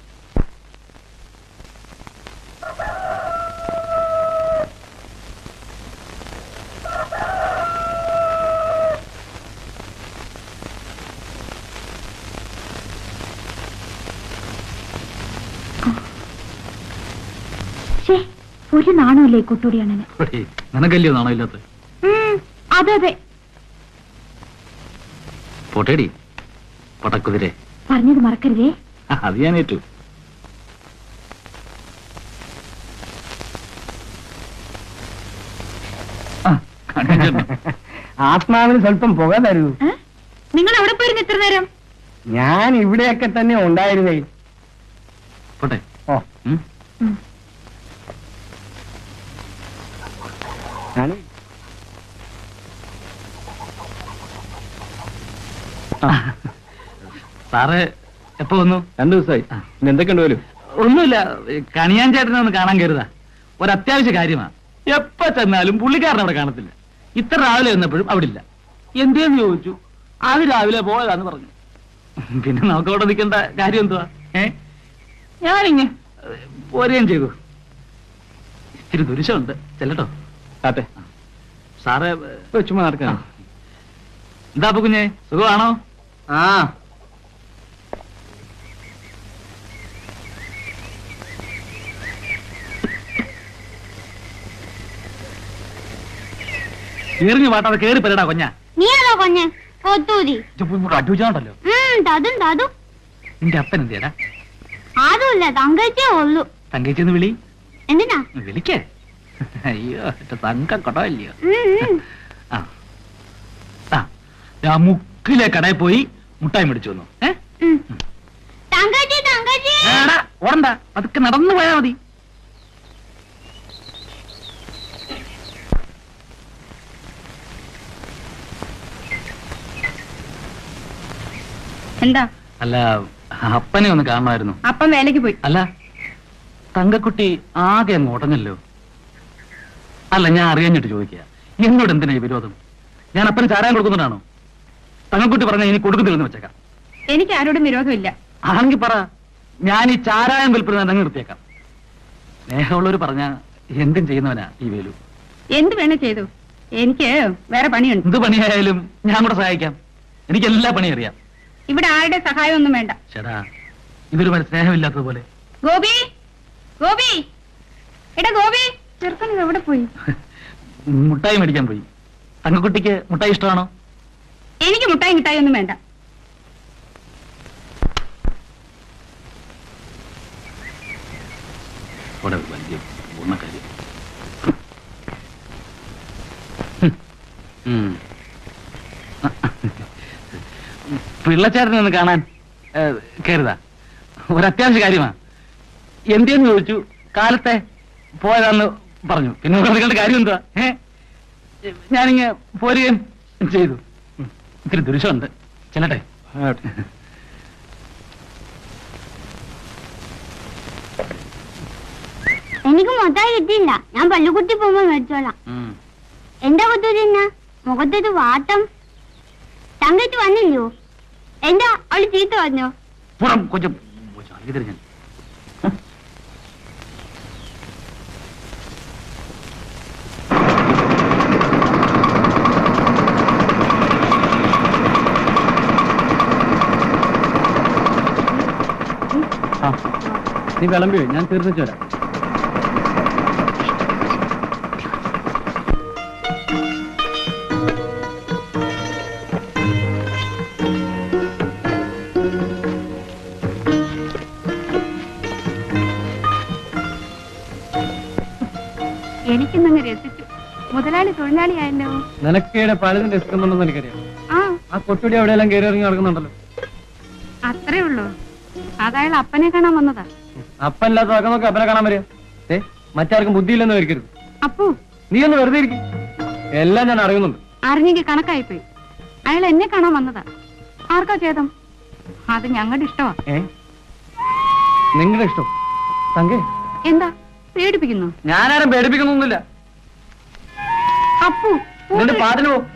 ശ്ശേ, ഒരു നാണമില്ലേ കുട്ടൂടിയാണ്
നിനക്കല്ലയോ നാണോ ഇല്ലാത്ത
അതെ അതെ
പോട്ടേടി പടക്കുതിരെ
പറഞ്ഞത് മറക്കരുതേ
അത് ഞാൻ ഏറ്റു
ആത്മാവിന് സ്വല്പം പുക തരൂ
ഏ? നിങ്ങൾ എവിടെ പോയിരുന്നു ഇത്ര നേരം
ഞാൻ ഇവിടെയൊക്കെ തന്നെ ഉണ്ടായിരുന്നേ
പോട്ടെ
ഓ
ഉം.
ഞാൻ
സാറ് എപ്പോ വന്നു
രണ്ടു ദിവസമായി ഇന്ന് എന്തൊക്കെയുണ്ട് പോലും
ഒന്നുമില്ല കണിയാൻ ചേട്ടനെ ഒന്ന് കാണാൻ കരുതാ ഒരു അത്യാവശ്യ കാര്യമാണ് എപ്പോ ചെന്നാലും പുള്ളിക്കാരൻ അവിടെ കാണത്തില്ല ഇത്ര രാവിലെ വന്നപ്പോഴും അവിടെ ഇല്ല എന്തേന്ന് ചോദിച്ചു അത് രാവിലെ പോയതാന്ന് പറഞ്ഞു പിന്നെ നമുക്ക് അവിടെ നിൽക്കേണ്ട കാര്യം എന്തുവാ ഏ ഞാനിങ്ങ് പോരുകയും ചെയ്തു ഇത്തിരി ദുരിശമുണ്ട് ചെല്ലട്ടോ
ആട്ടെ
സാറ്
ഇപ്പൊ ചുമ്മാ നടക്കാണ്
എന്താ അപ്പൊ കുഞ്ഞെ സുഖമാണോ
ആ
എറിഞ്ഞു പാട്ടാതെ കേറി പെരടാ കൊഞ്ഞ
നീ ആണോ കൊഞ്ഞ് കൊത്തൂതി
അടിച്ചാണ്ടല്ലോ
ഉം തതും തതും
നിന്റെ അപ്പൻ എന്തിയടാ
അതുമില്ല തങ്കച്ചേ ഉള്ളൂ
തങ്കേച്ചെന്ന് വിളി
എന്തിനാ
വിളിക്കേ അയ്യോ എന്റെ തങ്ക കൊടവല്ലയോ
ഉം, ഉം.
ആ ആ ഞാൻ മുക്കിലെ കടയിൽ പോയി മുട്ടായി മേടിച്ചു വന്നു ഏ
ഉം. തങ്കച്ചി തങ്കച്ചി
ഏടാ, ഓടണ്ട അതൊക്കെ നടന്നു പോയാ മതി
എന്താ
അല്ല അപ്പനെ ഒന്ന് കാണണമായിരുന്നു
അപ്പം വേലയ്ക്ക് പോയി
അല്ല തങ്കക്കുട്ടി ആകെ അങ്ങ് ഉടഞ്ഞല്ലോ അല്ല ഞാൻ അറിയാഞ്ഞിട്ട് ചോദിക്കുക എന്നോട് എന്തിനാ ഈ വിരോധം ഞാൻ അപ്പന് ചാരാൻ കൊടുക്കുന്നുണ്ടാണോ തങ്കക്കുട്ടി പറഞ്ഞ ഇനി കൊടുക്കുന്നില്ലെന്ന് വെച്ചേക്കാം
എനിക്ക് ആരോടും വിരോധമില്ല
ആണെങ്കിൽ പറ ഞാൻ ഈ ചാരായം വിൽപ്പന അങ്ങ് നിർത്തിയേക്കാം സ്നേഹമുള്ളവർ പറഞ്ഞ എന്തും ചെയ്യുന്നവനാ ഈ വേലു
എന്ത് വേണേ ചെയ്തു എനിക്ക് വേറെ പണിയുണ്ട്
എന്ത് പണിയായാലും ഞാൻ കൂടെ സഹായിക്കാം എനിക്ക് എല്ലാ പണിയും അറിയാം
ഇവിടെ ആരുടെ സഹായമൊന്നും വേണ്ട
ചേടാ ഇതൊരു മന സ്നേഹമില്ലാത്തതുപോലെ
ഗോപി ഗോപി എടാ ഗോപി ചെറുക്കൻ ഇത് എവിടെ പോയി
മുട്ടായി മേടിക്കാൻ പോയി തങ്കക്കുട്ടിക്ക് മുട്ടായി ഇഷ്ടമാണോ
എനിക്ക് മുട്ടായി മിഠായി ഒന്നും വേണ്ട
അവിടെ ഒരു വലിയ പൂർണ്ണക്കാരി പിള്ളച്ചേട്ടനെ ഒന്ന് കാണാൻ കരുതാ ഒരു അത്യാവശ്യ കാര്യമാ എന്തേന്ന് ചോദിച്ചു കാലത്തെ പോയതാന്ന് പറഞ്ഞു പിന്നെ പറഞ്ഞ കാര്യം എന്തുവാ ഏ ഞാനിങ്ങ് പോരുകയും ചെയ്തു ഉം. ഇത്തിരി ദുരുഷമുണ്ട് ചെല്ലട്ടെ
എനിക്ക് മൊത്തമായി കിട്ടിയില്ല ഞാൻ പള്ളിക്കുട്ടി പോകുമ്പോ മേടിച്ചോളാം
ഉം.
എന്താ കൊത്തൂരിന്ന മുഖത്തൊരു വാട്ടം തങ്കച്ചി വന്നില്ലയോ എന്താ അവള് ചീത്ത പറഞ്ഞോ
പുറം കൊഞ്ചം ഞാൻ
ആ നീ വിളമ്പി ഞാൻ തീർന്നിച്ചു വരാം
എനിക്കിന്നങ്ങ് രസിച്ചു മുതലാളി തൊഴിലാളിയായല്ലോ
നിനക്കേടെ പലതും രസിക്കുന്നുണ്ടെന്ന് എനിക്കറിയാം
ആ
ആ കൊട്ടുടി എവിടെയെല്ലാം കയറി ഇറങ്ങി നടക്കുന്നുണ്ടല്ലോ
അത്രേ ഉള്ളൂ അതയാൾ അപ്പനെ കാണാൻ വന്നതാ
അപ്പല്ലാത്ത അതൊക്കെ നോക്കി അപ്പനെ കാണാൻ വരിക ഏ മറ്റാർക്കും ബുദ്ധിയില്ലെന്ന് വരിക്കരുത്
അപ്പു
നീ ഒന്ന് വെറുതെ ഇരിക്കും എല്ലാം ഞാൻ അറിയുന്നുണ്ട്
അറിഞ്ഞെങ്കിൽ കണക്കായിപ്പോയി അയാൾ എന്നെ കാണാൻ വന്നതാ ആർക്കാ ചേതം അത് ഞങ്ങളുടെ ഇഷ്ടമാ
ഏ നിങ്ങളുടെ ഇഷ്ടം തങ്കേ
എന്താ പേടിപ്പിക്കുന്നു
ഞാനാരും പേടിപ്പിക്കുന്നൊന്നുമില്ല
അപ്പു
നിന്റെ പാട്ടിന് പോ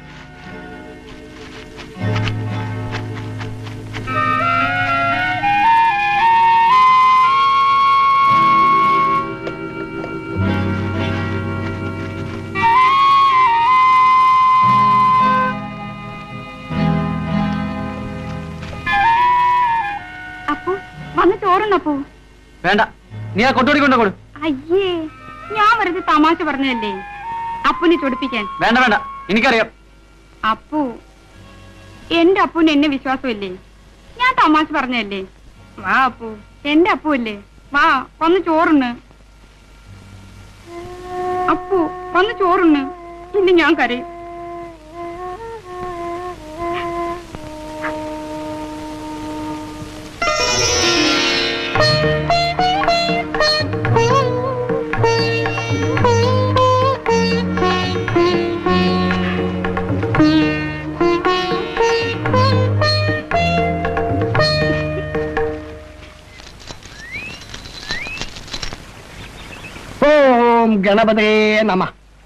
അപ്പു വന്ന് ചോറുണ്ണപ്പു
വേണ്ട നീ ആ കൊട്ടുടി കൊണ്ടു കൊടു
അയ്യേ ഞാൻ വെറുതെ തമാശ പറഞ്ഞതല്ലേ അപ്പുനെ ചൊടിപ്പിക്കാൻ
വേണ്ട വേണ്ട എനിക്കറിയാം
അപ്പു എന്റെ അപ്പുന് എന്നെ വിശ്വാസമില്ലേ ഞാൻ തമാശ പറഞ്ഞതല്ലേ വാ അപ്പു എന്റെ അപ്പു അല്ലേ വാ വന്ന് ചോറുണ്ണ് അപ്പു വന്ന് ചോറുണ്ണ് ഇന്ന് ഞാൻ കരയും
ഓം ഗണപതേ നമ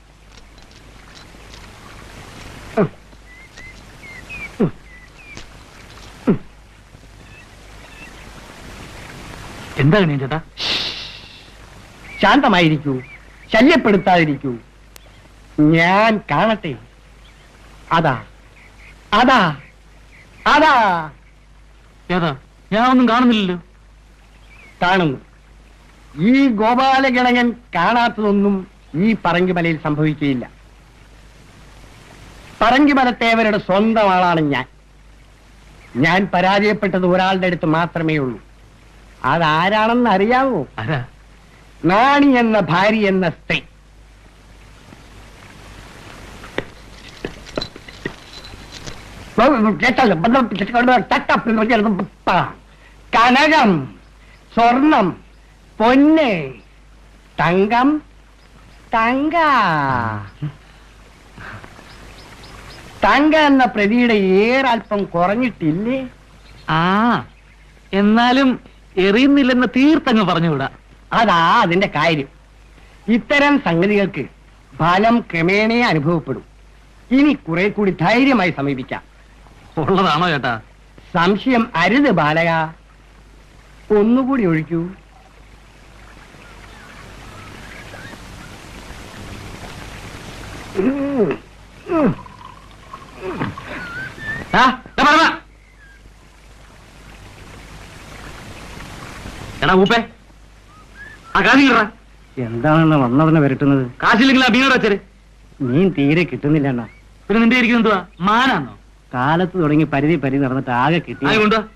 എന്താ കണിയൻ ചേട്ടാ
ശാന്തമായിരിക്കൂ ശല്യപ്പെടുത്താതിരിക്കൂ ഞാൻ കാണട്ടെ അതാ അതാ അതാ
ഏതാ ഞാൻ ഒന്നും കാണുന്നില്ലല്ലോ
കാണുന്നു ഈ ഗോപാലഗണകൻ കാണാത്തതൊന്നും ഈ പറങ്കിമലയിൽ സംഭവിക്കുകയില്ല പറങ്കിമലത്തേവരുടെ സ്വന്തം ആളാണ് ഞാൻ ഞാൻ പരാജയപ്പെട്ടത് ഒരാളുടെ അടുത്ത് മാത്രമേ ഉള്ളൂ അതാരാണെന്ന് അറിയാമോ
ആരാ
നാണി എന്ന ഭാര്യ എന്ന സ്ത്രീ കനകം സ്വർണം പൊന്ന് തങ്കം തങ്ക തങ്ക എന്ന പ്രതിയുടെ ഏറൽപ്പം കുറഞ്ഞിട്ടില്ലേ
ആ എന്നാലും എറിയുന്നില്ലെന്ന് തീർത്തങ്ങ് പറഞ്ഞുകൂടാ
അതാ അതിന്റെ കാര്യം ഇത്തരം സംഗതികൾക്ക് ഫലം ക്രമേണേ അനുഭവപ്പെടും ഇനി കുറെ കൂടി ധൈര്യമായി സമീപിക്കാം
ഉള്ളതാണോ ചേട്ടാ
സംശയം അരുത് ബാലക ഒന്നുകൂടി ഒഴിക്കൂ ഉം, ഉം.
ആ, ദാ പറഞ്ഞ. എടാ ഊപ്പേ ആ കാശ് കിട്ടറ
എന്താണെന്ന് വന്നവനെ വരട്ടുന്നത്
കാശില്ലെങ്കിൽ ആ മീനോട് വെച്ചേര്
മീൻ തീരെ കിട്ടുന്നില്ല അണ്ണാ
പിന്നെ നിന്റെ ഇരിക്കുന്നത് എന്തുവാ മാനാന്നോ
കാലത്ത് തുടങ്ങി പരിധി പരിധി നടന്നിട്ട് ആകെ കിട്ടി
ആയി കൊണ്ടുവാ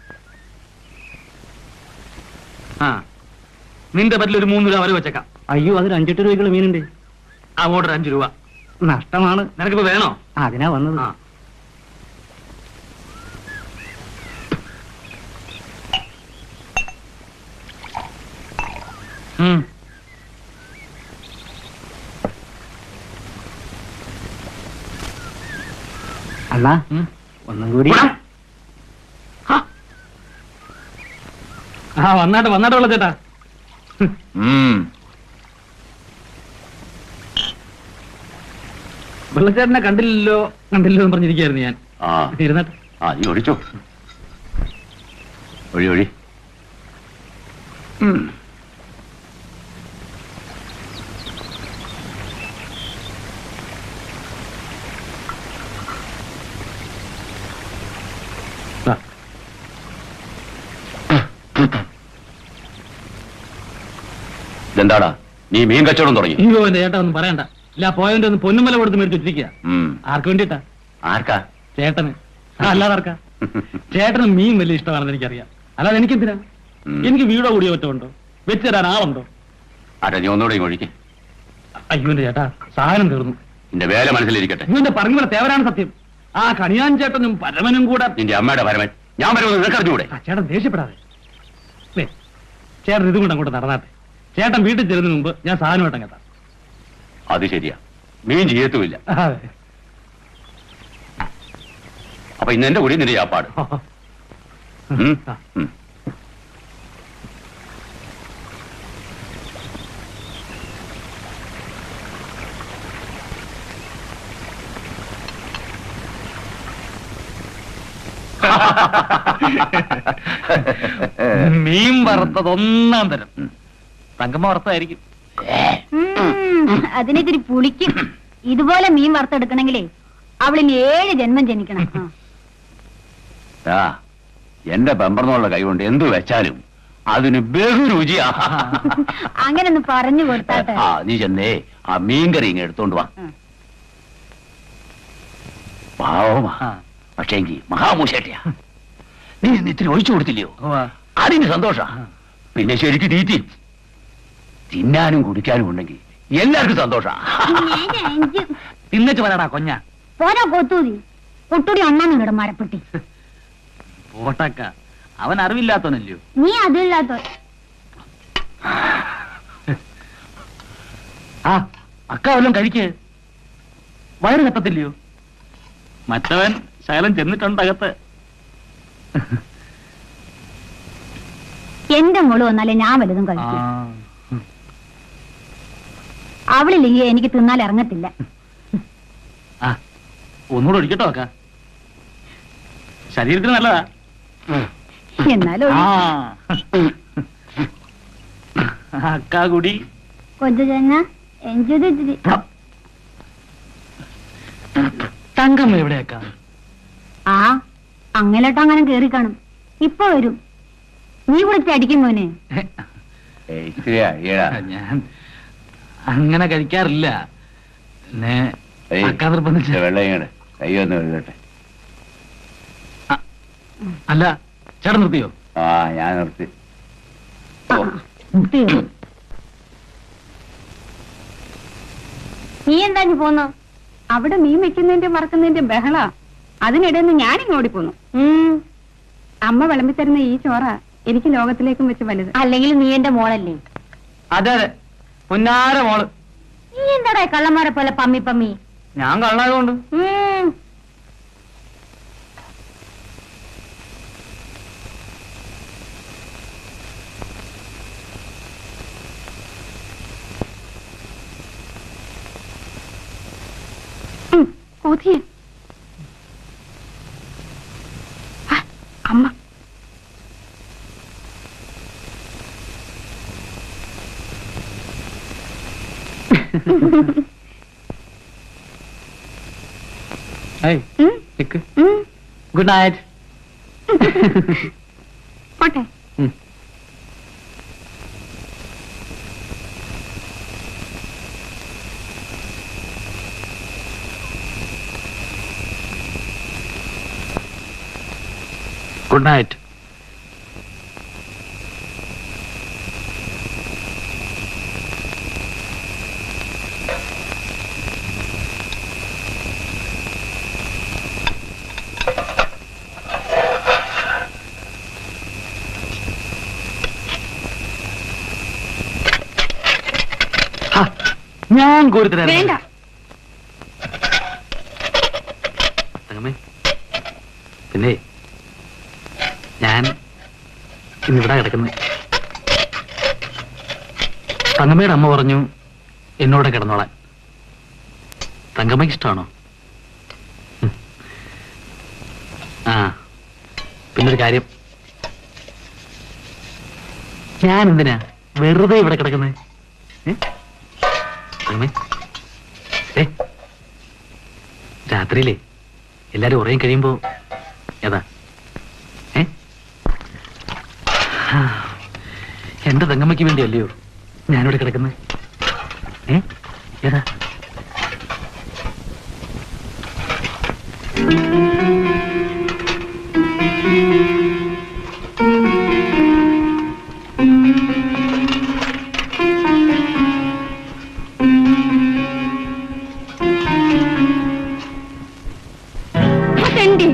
ആ നിന്റെ പറ്റിൽ ഒരു മൂന്ന് രൂപ വരെ വെച്ചേക്കാം
അയ്യോ അതിൽ അഞ്ചെട്ട് രൂപയ്ക്കുള്ള മീനുണ്ട്
ആ ഓർഡർ അഞ്ചു രൂപ
നഷ്ടമാണ്
നിനക്കിപ്പോ വേണോ
അതിനാ വന്നത്
ആ ഉം.
അണ്ണാ
ഉം.
ഒന്നും കൂടി
പോടാ. ഹാ. ആ വന്നാട്ടെ വന്നാട്ടെ ഉള്ള ചേട്ടാ വെള്ളച്ചേട്ടനെ കണ്ടില്ലല്ലോ കണ്ടില്ലോ എന്ന് പറഞ്ഞിരിക്കായിരുന്നു ഞാൻ
ആ
ഇരുന്നാട്ടെ
ആ നീ ഒഴിച്ചോ ഒഴി ഒഴി ഉം.
ആ.
ഇതെന്താടാ നീ മീൻ കച്ചവടം തുടങ്ങി
അയ്യോ എന്റെ ചേട്ടാ ഒന്നും പറയണ്ട ഇല്ല പോയവന്റെ ഒന്ന് പൊന്നുമല കൊടുത്ത് മേടിച്ച് വെച്ചിരിക്കുക
ഉം.
ആർക്ക് വേണ്ടിട്ടാ
ആർക്കാ
ചേട്ടന് ആ, അല്ലാതെ ആർക്കാ ചേട്ടന് മീൻ വലിയ ഇഷ്ടമാണെന്ന് എനിക്കറിയാം അല്ലാതെ എനിക്കെന്തിനാ
ഉം.
എനിക്ക് വീടോ കൂടിയോ ഒറ്റ ഉണ്ടോ വെച്ച് തരാൻ ആളുണ്ടോ
ആരാ നീ ഒന്നുകൂടെ ഇങ്ങ് ഒഴിക്ക്
അയ്യോ എന്റെ ചേട്ടാ സാധനം തീർന്നു
നിന്റെ വേല മനസ്സിലിരിക്കട്ടെ
അയ്യോ എന്റെ പറഞ്ഞ തേവരാണ് സത്യം ആ കണിയാൻ ചേട്ടനും പരമനും കൂടെ
നിന്റെ അമ്മയുടെ പരമൻ ഞാൻ വരുമെന്ന് നിനക്കറിഞ്ഞൂടെ
ആ, ചേട്ടൻ ദേഷ്യപ്പെടാതെ ദേ, ചേട്ടൻ ഇതും കൊണ്ട് അങ്ങോട്ട് നടന്നാട്ടെ ചേട്ടൻ വീട്ടിൽ ചെല്ലുന്നതിന് മുമ്പ് ഞാൻ സാധനമായിട്ട് എത്താം
അത് ശരിയാ മീൻ ചെയ്യത്തുമില്ല
അതെ
അപ്പൊ ഇന്ന് എന്റെ കൂടി നിന്റെ ചാപ്പാട് ഉം?
ആ.
ഉം.
മീൻ വറുത്തത് ഒന്നാം തരം തങ്കമ്മ വറുത്തതായിരിക്കും
ഉം, അതിനിത്തിരി പുളിക്കും ഇതുപോലെ മീൻ വറുത്തെടുക്കണെങ്കിലേ അവളിന് ഏഴ് ജന്മം ജനിക്കണം ആ.
ആ എന്റെ പെമ്പറന്നുള്ള കൈ കൊണ്ട് എന്തു വെച്ചാലും അതിന് ബഹുരുചിയാ
അങ്ങനെ ഒന്ന് പറഞ്ഞു കൊടുത്താട്ടെ
ആ നീ ചെന്നേ ആ മീൻകറി ഇങ്ങ് എടുത്തോണ്ട് വാ
ഉം.
പാവമാ
ആ.
പക്ഷേങ്കി മഹാമൂശേട്ടയാ നീ ഇന്ന് ഇത്തിരി ഒഴിച്ചു കൊടുത്തില്ലയോ അതിന് സന്തോഷ പിന്നെ ശരിക്ക് തീറ്റി തിന്നാനും കുടിക്കാനും ഉണ്ടെങ്കിൽ എല്ലാവർക്കും സന്തോഷ
ഞാൻ അഞ്ച്.
തിന്നിട്ട് വരടാ കൊഞ്ഞ
പോരാ കൊത്തൂതി കൊട്ടൂടി അണ്ണാന്നിട മരപ്പെട്ടി
പോട്ടക്ക അവൻ അറിവില്ലാത്തവനല്ലയോ
നീ അതില്ലാത്ത
ആ അക്ക വല്ലതും കഴിക്ക് വയറ് കത്തത്തില്ലയോ മറ്റവൻ ശകലം ചെന്നിട്ടുണ്ടകത്ത്
എന്റെ മോള് വന്നാലേ ഞാൻ വലുതും കഴിക്കും അവളില്ലെങ്കിൽ എനിക്ക് തിന്നാൽ ഇറങ്ങത്തില്ല
ആ ഒന്നുകൂടെ ഒഴിക്കട്ടോ അക്ക ശരീരത്തിന് നല്ലതാ
എന്നാലും
ആ അക്ക കുടി
കൊഞ്ചു ചെന്ന എഞ്ചിരി
തങ്കമ്മ എവിടെയാക്ക
ആ അങ്ങലോട്ട് അങ്ങനെ കേറി കാണും ഇപ്പൊ വരും നീ വിളിച്ച് അടിക്കും മോനെ
ഞാൻ അങ്ങനെ കഴിക്കാറില്ല പിന്നെ അക്ക നിർബന്ധിച്ച്
വെള്ളം കൈയൊന്ന് എഴുതട്ടെ
അല്ല ചേട്ടൻ നിർത്തിയോ
ആ ഞാൻ നിർത്തി
തീർന്നു. നീ എന്താ ഇനി പോന്നു
അവിടെ മീൻ വെക്കുന്നതിന്റെ മറക്കുന്നതിന്റെ ബഹള അതിനിടയിൽ ഞാനിങ്ങ് ഓടിപ്പോന്നു
ഉം.
അമ്മ വിളമ്പി തരുന്ന ഈ ചോറ എനിക്ക് ലോകത്തിലേക്കും വെച്ച് വലുത്
അല്ലെങ്കിൽ നീ എന്റെ മോളല്ലേ
അതെ അതെ പുന്നാര മോള്
നീ എന്താടാ കള്ളന്മാരെ പോലെ പമ്മി പമ്മി
ഞാൻ കള്ളായതുകൊണ്ട്
ഉം.
കൊതിയ അമ്മ
ഏയ്
ഉം,
നിക്ക്
ഉം,
ഗുഡ് നൈറ്റ്
പോട്ടെ
ഗുഡ് നൈറ്റ് ഞാൻ കോരിത്തരാം
വേണ്ട
തങ്കമ്മേ പിന്നെ ഞാൻ ഇന്നിവിടെ കിടക്കുന്നത് തങ്കമ്മയുടെ അമ്മ പറഞ്ഞു എന്നോട് കിടന്നോളാൻ തങ്കമ്മയ്ക്ക് ഇഷ്ടമാണോ ഉം. ആ പിന്നൊരു കാര്യം ഞാൻ എന്തിനാ വെറുതെ ഇവിടെ കിടക്കുന്നത് ഏ? തങ്കമ്മേ ഏ രാത്രിയിലേ എല്ലാരും ഉറയും കഴിയുമ്പോ ഏതാ ഏ ആ, എന്റെ തങ്കമ്മയ്ക്ക് വേണ്ടിയല്ലയോ ഞാനിവിടെ കിടക്കുന്നത് ഏ ഏതാ
ആ തെണ്ടി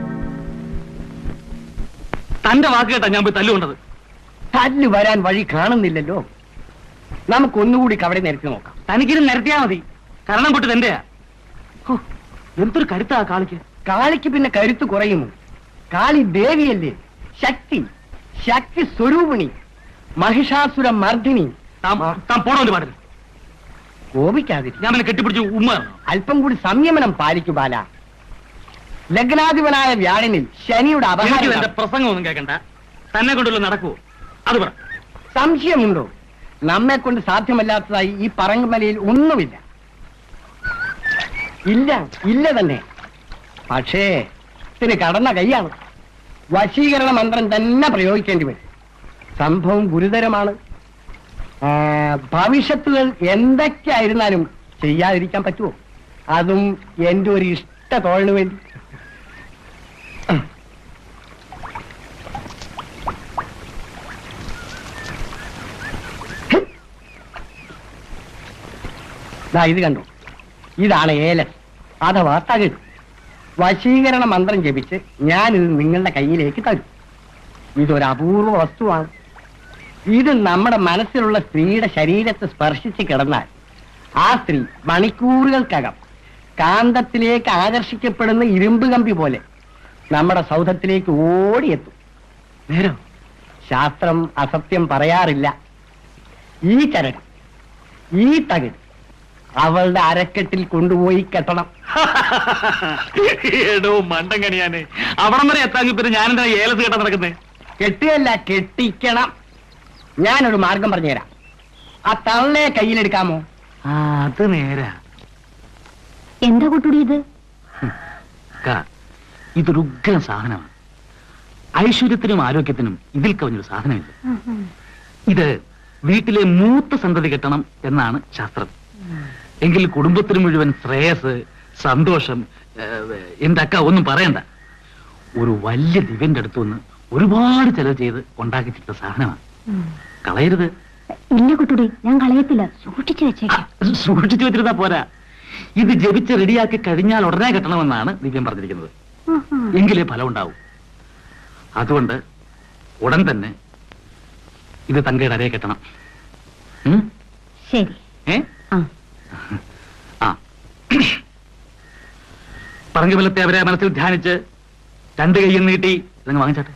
തന്റെ വാക്ക് കേട്ടാ ഞാൻ പോയി തല്ലുകൊണ്ടത്
തല്ല് വരാൻ വഴി കാണുന്നില്ലല്ലോ നമുക്ക് ഒന്നുകൂടി കവടെ നിരത്തി നോക്കാം
തനിക്കിത് നിരത്തിയാ മതി കരണം പൊട്ടി തന്റെയാ ഹോ, എന്തൊരു കരുത്താ ആ കാളിക്ക്
കാളിക്ക് പിന്നെ കരുത്ത് കുറയുമോ കാളി ദേവിയല്ലേ ശക്തി ശക്തി സ്വരൂപിണി മഹിഷാസുര മർദ്ദിനി
താൻ താൻ പോണോണ്ട് പാടില്ല
കോപിക്കാതിരി
ഞാൻ പിന്നെ കെട്ടിപ്പിടിച്ച് ഉമ്മ തരണം.
അല്പം കൂടി സംയമനം പാലിക്കു ബാല ലഗ്നാധിപനായ വ്യാഴനിൽ ശനിയുടെ
എനിക്ക് എന്റെ
അപഹാരം
പ്രസംഗം ഒന്നും കേൾക്കണ്ട തന്നെ കൊണ്ടുള്ള നടക്കുവോ അത് പറ
സംശയമുണ്ടോ നമ്മെ കൊണ്ട് സാധ്യമല്ലാത്തതായി ഈ പറങ്ങുമലയിൽ ഒന്നുമില്ല ഇല്ല ഇല്ല തന്നെ പക്ഷേ ഇതിന് കടന്ന കൈയാണ് വശീകരണ മന്ത്രം തന്നെ പ്രയോഗിക്കേണ്ടി വരും സംഭവം ഗുരുതരമാണ് ആ, ഭവിഷ്യത്തുകൾ എന്തൊക്കെയായിരുന്നാലും ചെയ്യാതിരിക്കാൻ പറ്റുമോ അതും എന്റെ ഒരു ഇഷ്ട തോളിന് വേണ്ടി ദാ ഇത് കണ്ടു ഇതാണ് ഏലൻ അഥവാ തകിട് വശീകരണ മന്ത്രം ജപിച്ച് ഞാനിത് നിങ്ങളുടെ കയ്യിലേക്ക് തരും ഇതൊരു അപൂർവ വസ്തുവാണ് ഇത് നമ്മുടെ മനസ്സിലുള്ള സ്ത്രീയുടെ ശരീരത്തെ സ്പർശിച്ച് കിടന്നാൽ ആ സ്ത്രീ മണിക്കൂറുകൾക്കകം കാന്തത്തിലേക്ക് ആകർഷിക്കപ്പെടുന്ന ഇരുമ്പ് കമ്പി പോലെ നമ്മുടെ സൗധത്തിലേക്ക് ഓടിയെത്തും
നേരോ
ശാസ്ത്രം അസത്യം പറയാറില്ല ഈ ചരട് ഈ തകിട് അവളുടെ അരക്കെട്ടിൽ കൊണ്ടുപോയി കെട്ടണം
ഏടോ മണ്ടങ്കണിയാന് അവിടം വരെ എത്താങ്കി പിന്നെ ഞാനെന്താ ഏലത്ത് കേട്ടാ നടക്കുന്നേ
കെട്ടുകയല്ല കെട്ടിക്കണം ഞാനൊരു മാർഗം പറഞ്ഞുതരാം ആ തള്ളയെ കയ്യിലെടുക്കാമോ
ആ അത് നേരാ
എന്താ കുട്ടുടി ഇത്
കാ, ഇതൊരു ഉഗ്ര സാധനമാണ് ഐശ്വര്യത്തിനും ആരോഗ്യത്തിനും ഇതിൽ കവിഞ്ഞൊരു സാധനമില്ല ഇത് വീട്ടിലെ മൂത്ത സന്തതി കെട്ടണം എന്നാണ് ശാസ്ത്രം എങ്കിൽ കുടുംബത്തിന് മുഴുവൻ ശ്രേയസ് സന്തോഷം ഏഹ്, എന്റെ അക്ക ഒന്നും പറയണ്ട ഒരു വലിയ ദിവ്യന്റെ അടുത്ത് നിന്ന് ഒരുപാട് ചെലവ് ചെയ്ത് ഉണ്ടാക്കിച്ചിട്ട സാധനമാണ് കളയരുത്
ഇല്ല കുട്ടുടി ഞാൻ കളയത്തില്ല സൂക്ഷിച്ചു
ആ,
വെച്ചേക്കാം
സൂക്ഷിച്ചു വെച്ചിരുന്നാ പോരാ ഇത് ജപിച്ച് റെഡിയാക്കി കഴിഞ്ഞാൽ ഉടനെ കെട്ടണമെന്നാണ് ദിവ്യം പറഞ്ഞിരിക്കുന്നത് എങ്കിലേ ഫലം ഉണ്ടാവും അതുകൊണ്ട് ഉടൻ തന്നെ ഇത് തങ്കയുടെ അരയെ കെട്ടണം ഉം?
ശരി
ഏ
ആ
ആ പറഞ്ഞു ബലത്തെ അവരെ മനസ്സിൽ ധ്യാനിച്ച് രണ്ട് കൈയും നീട്ടി ഇതങ്ങ് വാങ്ങിച്ചാട്ടെ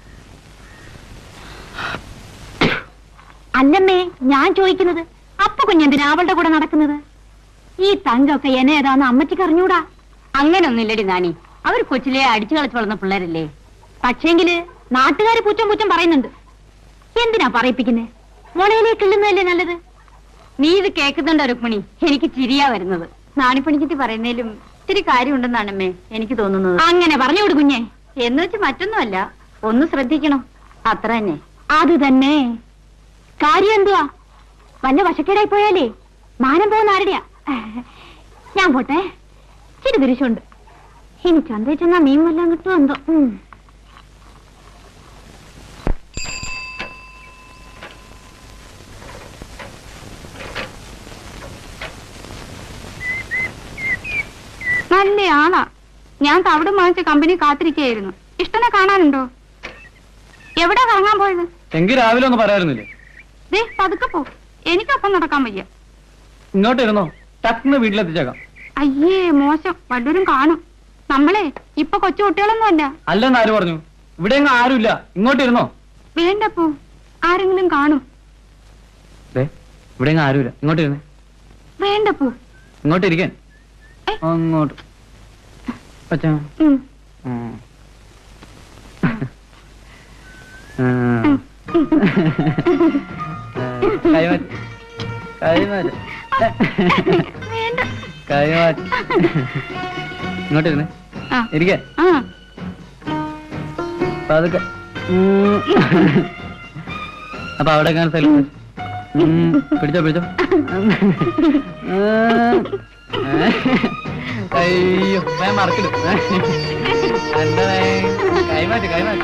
അല്ലമ്മേ ഞാൻ ചോദിക്കുന്നത് അപ്പ കുഞ്ഞെന്തിനാ അവളുടെ കൂടെ നടക്കുന്നത് ഈ തങ്കൊക്കെ എന്നെ ഏതാന്ന് അമ്മച്ചിക്ക് അറിഞ്ഞൂടാ അങ്ങനൊന്നുമില്ലടി നാണി അവർ കൊച്ചിലെ അടിച്ചു കളിച്ചു വളർന്ന പിള്ളേരല്ലേ പക്ഷേങ്കില് നാട്ടുകാര് പൂച്ചം പൂച്ചം പറയുന്നുണ്ട് എന്തിനാ പറയിപ്പിക്കുന്നേ മുളയിലേക്ക് ഇള്ളുന്നതല്ലേ നല്ലത് നീ ഇത് കേൾക്കുന്നുണ്ടോ രുക്മിണി എനിക്ക് ചിരിയാ വരുന്നത് നാണിപ്പണിച്ചിട്ട് പറയുന്നതിലും ഇത്തിരി കാര്യമുണ്ടെന്നാണ് അമ്മേ എനിക്ക് തോന്നുന്നത് അങ്ങനെ പറഞ്ഞുവിട് കുഞ്ഞെ എന്ന് വെച്ച് മറ്റൊന്നുമല്ല ഒന്ന് ശ്രദ്ധിക്കണം അത്ര തന്നെ അത് തന്നെ കാര്യം എന്തുവാ വല്ല വശക്കേടായി പോയാലേ മാനം പോകുന്ന ആരുടെയാ ഞാൻ പോട്ടെ ചിരി തിരിച്ചുണ്ട് ഇനി ചന്തയിൽ ചെന്നാ മീൻ വല്ലതും കിട്ടുമോ എന്തോ ഉം.
നല്ല ആളാ ഞാൻ തവിട് വാങ്ങിച്ച കമ്പനി കാത്തിരിക്കുകയായിരുന്നു ഇഷ്ടനെ കാണാനുണ്ടോ എവിടാ കറങ്ങാൻ പോയത്
എങ്കിൽ രാവിലെ ഒന്ന് പറയാറുന്നില്ലേ
ദേ പതുക്കെ പോ എനിക്കൊപ്പം നടക്കാൻ വയ്യ
ഇങ്ങോട്ട് ഇരുന്നോ ടക്ന്ന് വീട്ടിലെത്തിച്ചേക്കാം
അയ്യേ മോശം വല്ലവരും കാണും നമ്മളെ ഇപ്പൊ കൊച്ചു കുട്ടികളൊന്നും അല്ല
അല്ലെന്ന് ആര് പറഞ്ഞു ഇവിടെ എങ്ങും ആരുമില്ല ഇങ്ങോട്ട് ഇരുന്നോ
വേണ്ടപ്പോ ആരെങ്കിലും കാണും
ദേ, ഇവിടെ എങ്ങും ആരുമില്ല ഇങ്ങോട്ട് ഇരുന്നേ
വേണ്ടപ്പോ
ഇങ്ങോട്ട് ഇരിക്കാൻ
ഏ?
അങ്ങോട്ട് പച്ചാ
ഉം.
ഉം.
ഉം.
കൈമാറ്റ് കൈമാറ്റ്
വേണ്ട
കൈമാറ്റ് ഇങ്ങോട്ട് ഇരുന്നേ
ആ
ഇരിക്കാൻ
ആ
പതുക്കെ ഉം. അപ്പൊ അവിടെ കാണാൻ സ്ഥലം ഉം. പിടിച്ചോ പിടിച്ചോ ഉം. അയ്യോ ഞാൻ മറക്കിടും എന്താ കൈമാറ്റ് കൈമാറ്റ്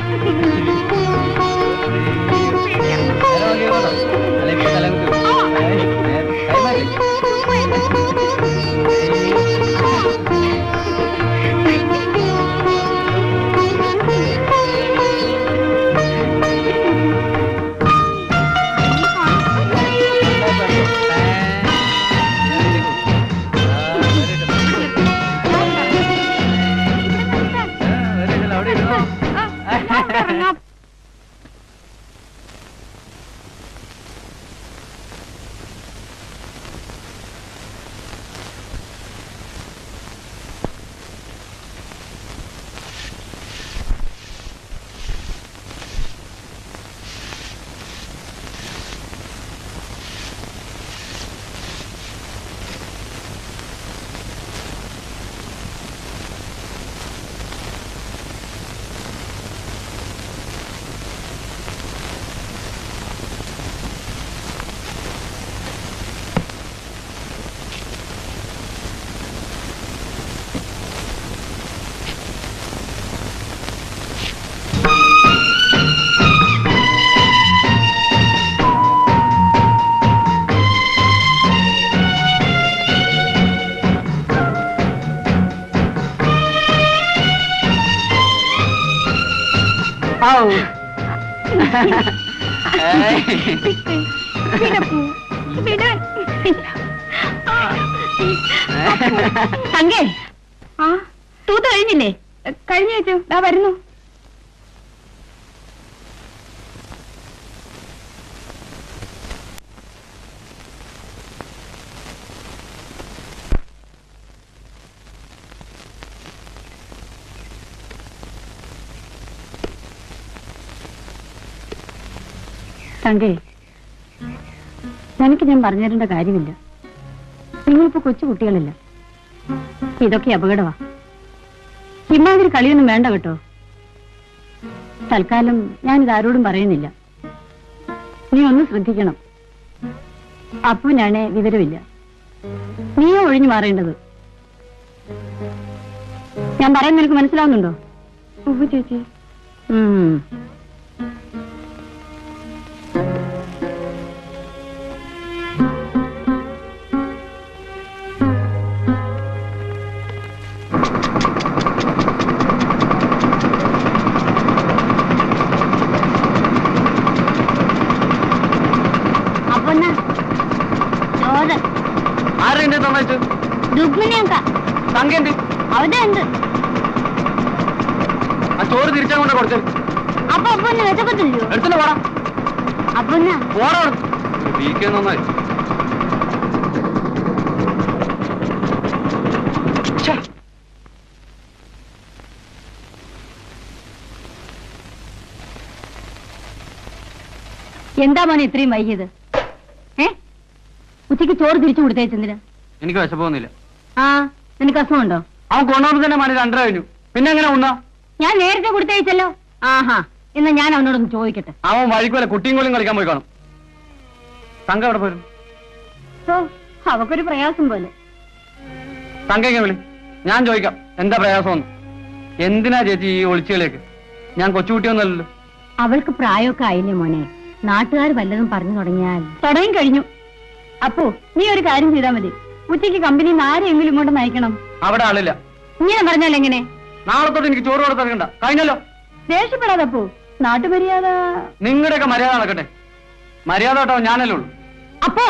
കൈമാറ്റ്
ഇറങ്ങാം വിടപ്പോ വിടാൻ
തങ്കേ
ആ
തൂത്ത് കഴിഞ്ഞില്ലേ
കഴിഞ്ഞു ചേച്ചു ദാ വരുന്നു തങ്കേ നിനക്ക് ഞാൻ പറഞ്ഞു തരേണ്ട കാര്യമില്ല നിങ്ങളിപ്പോ കൊച്ചു കുട്ടികളല്ല ഇതൊക്കെ അപകടമാ ഇമാതിരി കളിയൊന്നും വേണ്ട കേട്ടോ തൽക്കാലം ഞാനിത് ആരോടും പറയുന്നില്ല നീ ഒന്ന് ശ്രദ്ധിക്കണം അപ്പുവിനാണേ വിവരമില്ല നീയോ ഒഴിഞ്ഞു മാറേണ്ടത് ഞാൻ പറയുന്നത് നിനക്ക് മനസ്സിലാവുന്നുണ്ടോ ഉവ്വ് ചേച്ചി ഉം
അപ്പൊ ചോറ്
ആരെന്റെ തന്നയച്ചു
രുക്മിണിയൊക്കെ
തങ്കയുണ്ട്
അവിടെ ഉണ്ട്
ആ ചോറ് തിരിച്ചങ്ങോട്ട് കൊടുത്തു
അപ്പൊ അപ്പൊ വെച്ചപ്പത്തില്ലയോ
എടുത്തിട്ട് പോടാ
അപ്പൊ
പോടാ വീക്ക് നന്നായി ഛെ,
എന്താ മോനെ ഇത്രയും വൈകിയത് ഏ ഉച്ചയ്ക്ക് ചോറ് തിരിച്ചു കൊടുത്തേച്ചെന്തിന്
എനിക്ക് വിശപ്പൊന്നുമില്ല
ആ നിനക്ക് അസുഖമുണ്ടോ
അവൻ കൊണ്ടുവന്ന് തന്നെ മണി രണ്ടര കഴിഞ്ഞു പിന്നെ എങ്ങനെ ഉണ്ണാ
ഞാൻ നേരത്തെ കൊടുത്തയച്ചല്ലോ ആഹാ ഇന്ന് ഞാൻ അവനോടൊന്ന് ചോദിക്കട്ടെ
അവൻ വഴിക്കുമല്ല കുട്ടിയും കോളിയും കളിക്കാൻ പോയി കാണും തങ്ക എവിടെ പോരും
ഓ അവക്കൊരു പ്രയാസം പോലെ
തങ്കയ്ക്ക് വിളി ഞാൻ ചോദിക്കാം എന്താ പ്രയാസമെന്ന് എന്തിനാ ചേച്ചി ഈ ഒളിച്ചുകളിയൊക്കെ ഞാൻ കൊച്ചുകുട്ടിയൊന്നുമല്ലല്ലോ
അവൾക്ക് പ്രായമൊക്കെ ആയില്ലേ മോനെ നാട്ടുകാർ വല്ലതും പറഞ്ഞു തുടങ്ങിയാൽ തുടങ്ങി കഴിഞ്ഞു അപ്പോ നീ ഒരു കാര്യം ചെയ്താൽ മതി ഉച്ചയ്ക്ക് കമ്പനി ആരെങ്കിലും ഇങ്ങോട്ട് നയിക്കണം
അവിടെ ആളില്ല
ഇങ്ങനെ പറഞ്ഞാൽ എങ്ങനെ
നാളെ തൊട്ട് എനിക്ക് ചോറ് കൊടുത്തിറങ്ങണ്ട കഴിഞ്ഞല്ലോ
ദേഷ്യപ്പെടാതെ അപ്പോ നാട്ടുമര്യാദ
നിങ്ങളുടെയൊക്കെ മര്യാദ നടക്കട്ടെ മര്യാദ കേട്ടോ ഞാനല്ലേ ഉള്ളൂ
അപ്പോ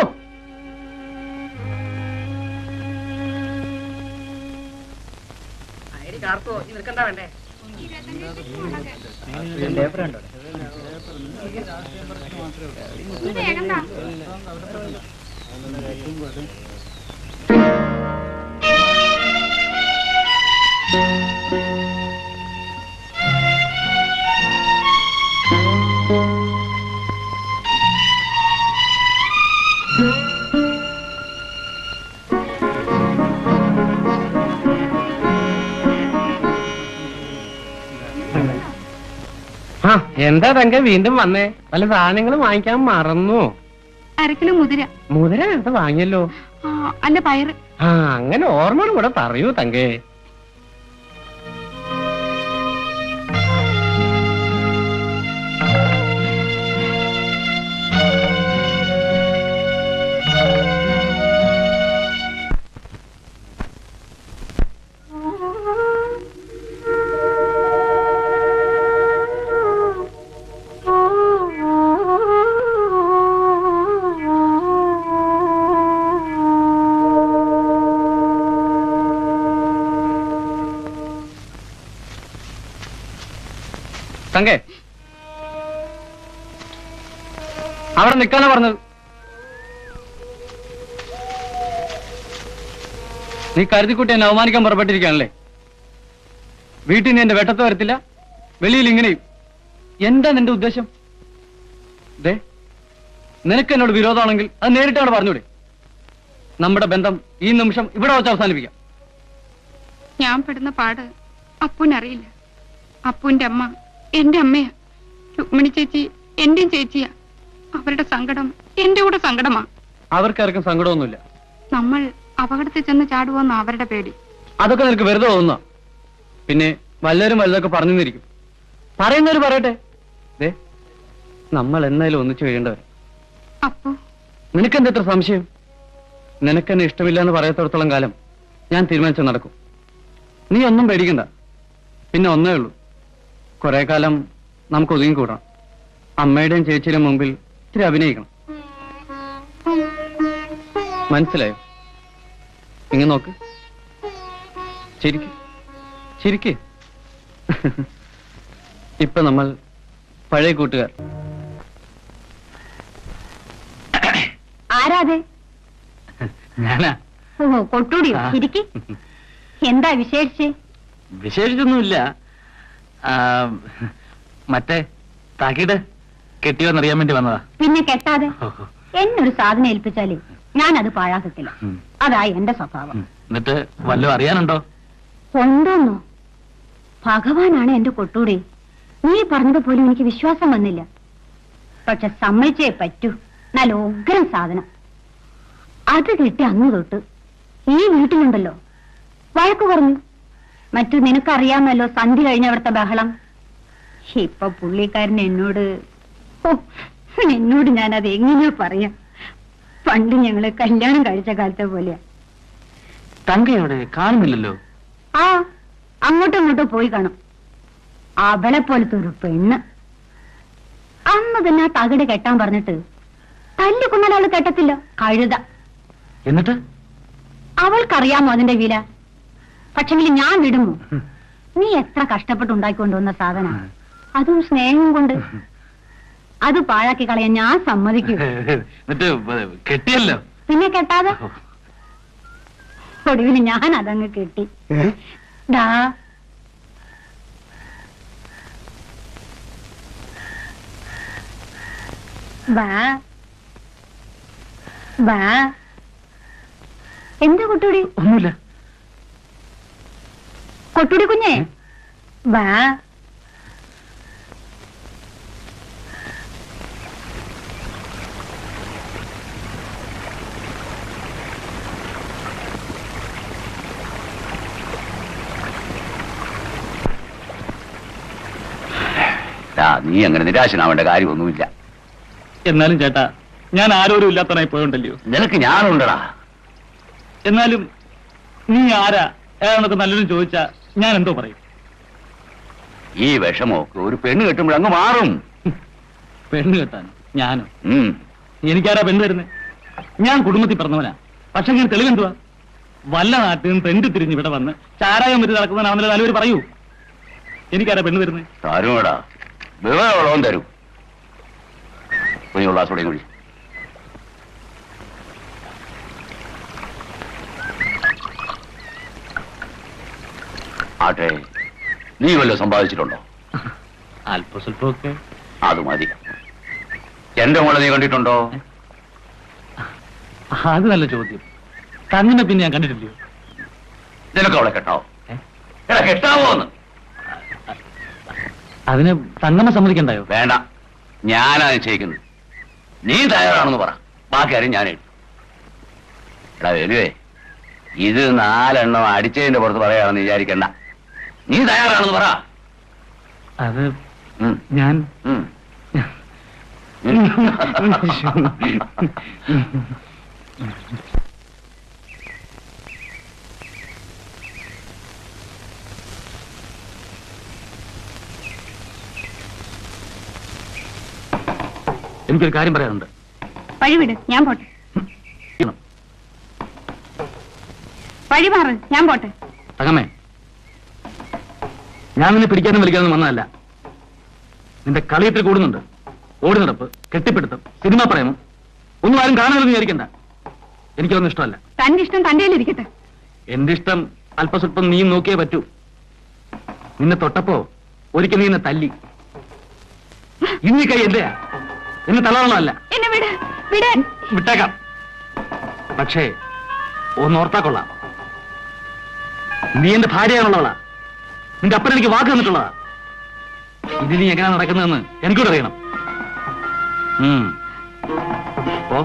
ആ എന്താ തങ്ക വീണ്ടും വന്നേ വല്ല സാധനങ്ങൾ വാങ്ങിക്കാൻ മറന്നു
അരക്കിലോ മുതിര
മുതല നേരത്തെ വാങ്ങിയല്ലോ
അല്ല പയറ്
ആ അങ്ങനെ ഓർമ്മയോട് കൂടെ പറയൂ തങ്കേ
തങ്കേ അവിടെ നിൽക്കാനാ പറഞ്ഞത് നീ കരുതിക്കുട്ടി എന്നെ അവമാനിക്കാൻ പുറപ്പെട്ടിരിക്കുകയാണല്ലേ വീട്ടിൽ നീ എന്റെ വെട്ടത്ത് വരത്തില്ല വെളിയിൽ ഇങ്ങനെയും എന്താ നിന്റെ ഉദ്ദേശം ദേ നിനക്ക് എന്നോട് വിരോധമാണെങ്കിൽ അത് നേരിട്ട് അവിടെ പറഞ്ഞൂടെ നമ്മുടെ ബന്ധം ഈ നിമിഷം ഇവിടെ വെച്ച് അവസാനിപ്പിക്കാം
ഞാൻ പെടുന്ന പാട് അപ്പൂനറിയില്ല അപ്പൂന്റെ അമ്മ എന്റെ അമ്മയാ രുക്മിണി ചേച്ചി എന്റെയും ചേച്ചിയാ അവരുടെ സങ്കടം എന്റെ കൂടെ സങ്കടമാ
അവർക്കാർക്കും സങ്കടമൊന്നുമില്ല
നമ്മൾ അപകടത്തിൽ ചെന്ന് ചാടുവോന്ന് അവരുടെ പേടി
അതൊക്കെ നിനക്ക് വെറുതെ തോന്നുന്ന പിന്നെ വല്ലവരും വലുതൊക്കെ പറഞ്ഞു തന്നിരിക്കും പറയുന്നവര് പറയട്ടെ ദേ നമ്മൾ എന്നാലും ഒന്നിച്ചു കഴിയേണ്ടവർ
അപ്പു
നിനക്കെന്താ ഇത്ര സംശയം നിനക്കെന്നെ ഇഷ്ടമില്ല എന്ന് പറയത്തോടത്തോളം കാലം ഞാൻ തീരുമാനിച്ച നടക്കും നീ ഒന്നും പേടിക്കണ്ട പിന്നെ ഒന്നേ ഉള്ളൂ കുറെ കാലം നമുക്ക് ഒതുങ്ങിക്കൂടാം അമ്മയുടെയും ചേച്ചിയുടെയും മുമ്പിൽ ഇത്തിരി അഭിനയിക്കണം മനസ്സിലായോ ഇങ്ങനെ നോക്ക് ചിരിക്ക് ചിരിക്ക് ഇപ്പൊ നമ്മൾ പഴയ കൂട്ടുകാർ
ആരാതെ
ഞാനാ
ഓ കൊട്ടൂടിയോ
ആ.
ചിരിക്കി എന്താ വിശേഷിച്ച്
വിശേഷിച്ചൊന്നുമില്ല ആ, മറ്റേ തകിട് കെട്ടിയോന്നറിയാൻ വേണ്ടി വന്നതാ
പിന്നെ കെട്ടാതെ എന്നൊരു സാധനം ഏൽപ്പിച്ചാല് ഞാൻ അത് പാഴാക്കത്തില്ല
ഉം.
അതായി എന്റെ സ്വഭാവം
എന്നിട്ട് വല്ലതും അറിയാനുണ്ടോ
ഉണ്ടോന്നോ ഭഗവാനാണ് എന്റെ കൊട്ടൂടെ നീ പറഞ്ഞതുപോലെ എനിക്ക് വിശ്വാസം വന്നില്ല പക്ഷെ സമ്മതിച്ചേ പറ്റൂ നല്ല ഉഗ്രം സാധനം അത് കിട്ടി അന്ന് തൊട്ട് ഈ വീട്ടിലുണ്ടല്ലോ വഴക്ക് പറഞ്ഞു മറ്റു നിനക്കറിയാമല്ലോ സന്ധി കഴിഞ്ഞ അവിടുത്തെ ബഹളം ഇപ്പൊ പുള്ളിക്കാരൻ എന്നോട് ഓ എന്നോട് ഞാനത് എങ്ങനെയാ പറയാ പണ്ട് ഞങ്ങള് കല്യാണം കഴിച്ച കാലത്തെ പോലെയാ
തങ്കയോടെ കാണുന്നില്ലല്ലോ
ആ അങ്ങോട്ടും ഇങ്ങോട്ടും പോയി കാണും അവളെ പോലത്തെ ഒരു പെണ്ണ് അന്ന് തന്നെ ആ തകിട് കെട്ടാൻ പറഞ്ഞിട്ട് തല്ലി കൊന്നാലവള് കെട്ടത്തില്ല കഴുത
എന്നിട്ട്
അവൾക്കറിയാമോ അതിന്റെ വില പക്ഷെങ്കിൽ ഞാൻ വിടുമോ നീ എത്ര കഷ്ടപ്പെട്ട് ഉണ്ടാക്കിക്കൊണ്ടുവന്ന സാധന അതും സ്നേഹം കൊണ്ട് അത് പാഴാക്കി കളയാൻ ഞാൻ സമ്മതിക്കൂ
എന്നിട്ട് കെട്ടിയല്ലോ
പിന്നെ കെട്ടാതെ ഒടുവിൽ ഞാൻ അതങ്ങ് കെട്ടി ദാ വാ വാ എന്താ കൊട്ടുടി
ഒന്നുമില്ല
കൊട്ടുടി കുഞ്ഞേ വാ
ആ, നീ അങ്ങനെ നിരാശനാവേണ്ട കാര്യമൊന്നുമില്ല
എന്നാലും ചേട്ടാ ഞാൻ ആരോരും ഇല്ലാത്തവനായി പോയോണ്ടല്ലോ
നിനക്ക് ഞാനുണ്ടടാ
എന്നാലും നീ ആരാ ഏതാണെന്നൊക്കെ നല്ലൊരു ചോദിച്ചാ ഞാൻ എന്തോ പറയും
ഈ വിഷമമൊക്കെ ഒരു പെണ്ണ് കെട്ടുമ്പോൾ അങ്ങ് മാറും
പെണ്ണ് കെട്ടാൻ ഞാനോ
ഉം.
എനിക്കാരാ പെണ്ണ് തരുന്നത് ഞാൻ കുടുംബത്തിൽ പറഞ്ഞവനാ പക്ഷെ ഞാൻ തെളിവെന്തുവാ വല്ല നാട്ടിൽ നിന്ന് തെണ്ടി തിരിഞ്ഞ് ഇവിടെ വന്ന് ചാരായം വെച്ച് നടക്കുന്നവനാണെന്നല്ലോ നല്ലവര് പറയൂ എനിക്കാരാ പെണ്ണ് തരുന്നത്
തരുമടാ വിവരമുള്ളവൻ തരും കുഞ്ഞുള്ള കൂടി കൂടി ആട്ടെ നീ വല്ലതും സമ്പാദിച്ചിട്ടുണ്ടോ
അല്പ സ്വല്പമൊക്കെ
അത് മതി എന്റെ മോളെ നീ കണ്ടിട്ടുണ്ടോ
അത് നല്ല ചോദ്യം തന്നെ പിന്നെ ഞാൻ കണ്ടിട്ടില്ലയോ
നിനക്ക് അവളെ കെട്ടാവോ
ഏ?
എടാ കെട്ടാവോ എന്ന്
അതിന് തങ്ങമ്മ സമ്മതിക്കണ്ടായോ
വേണ്ട ഞാനാ നിശ്ചയിക്കുന്നത് നീ തയ്യാറാണെന്ന് പറ ബാക്കി ആരും ഞാൻ എഴുതും എടാ വരുവേ ഇത് നാലെണ്ണം അടിച്ചതിന്റെ പുറത്ത് പറയാണെന്ന് വിചാരിക്കണ്ട നീ തയ്യാറാണെന്ന് പറ
അത്
ഉം,
ഞാൻ
ഉം.
എനിക്കൊരു കാര്യം പറയാനുണ്ട്
വഴിവിട് ഞാൻ പോട്ടെ വഴി മാറ് ഞാൻ പോട്ടെ
തങ്ങമ്മേ ഞാൻ നിന്നെ പിടിക്കാനും വലിക്കാനും വന്നതല്ല നിന്റെ കളിയത്തിൽ കൂടുന്നുണ്ട് ഓടി നടപ്പ് കെട്ടിപ്പിടുത്തം സിനിമ പ്രേമം ഒന്നും ആരും കാണരുതെന്ന് വിചാരിക്കണ്ട എനിക്കൊന്നും ഇഷ്ടമല്ല
തന്റെ ഇഷ്ടം തന്റെ ഇരിക്കട്ടെ
എന്റെ ഇഷ്ടം അല്പസ്വല്പം നീ നോക്കിയേ പറ്റൂ നിന്നെ തൊട്ടപ്പോ ഒരിക്കൽ നീ എന്നെ തല്ലി ഇന്ന് ഈ കൈ എന്റെയാ എന്നെ തള്ളാനുള്ളതല്ല
എന്നെ വിട് വിട്
വിട്ടേക്കാം പക്ഷേ ഒന്നോർത്താ കൊള്ളാം നീ എന്റെ ഭാര്യയാണുള്ളവളാ നിന്റെ അപ്പൻ എനിക്ക് വാക്ക് തന്നിട്ടുള്ളതാ ഇത് നീ എങ്ങനെയാ നടക്കുന്നതെന്ന് എനിക്കൂടെ അറിയണം ഉം. ഓ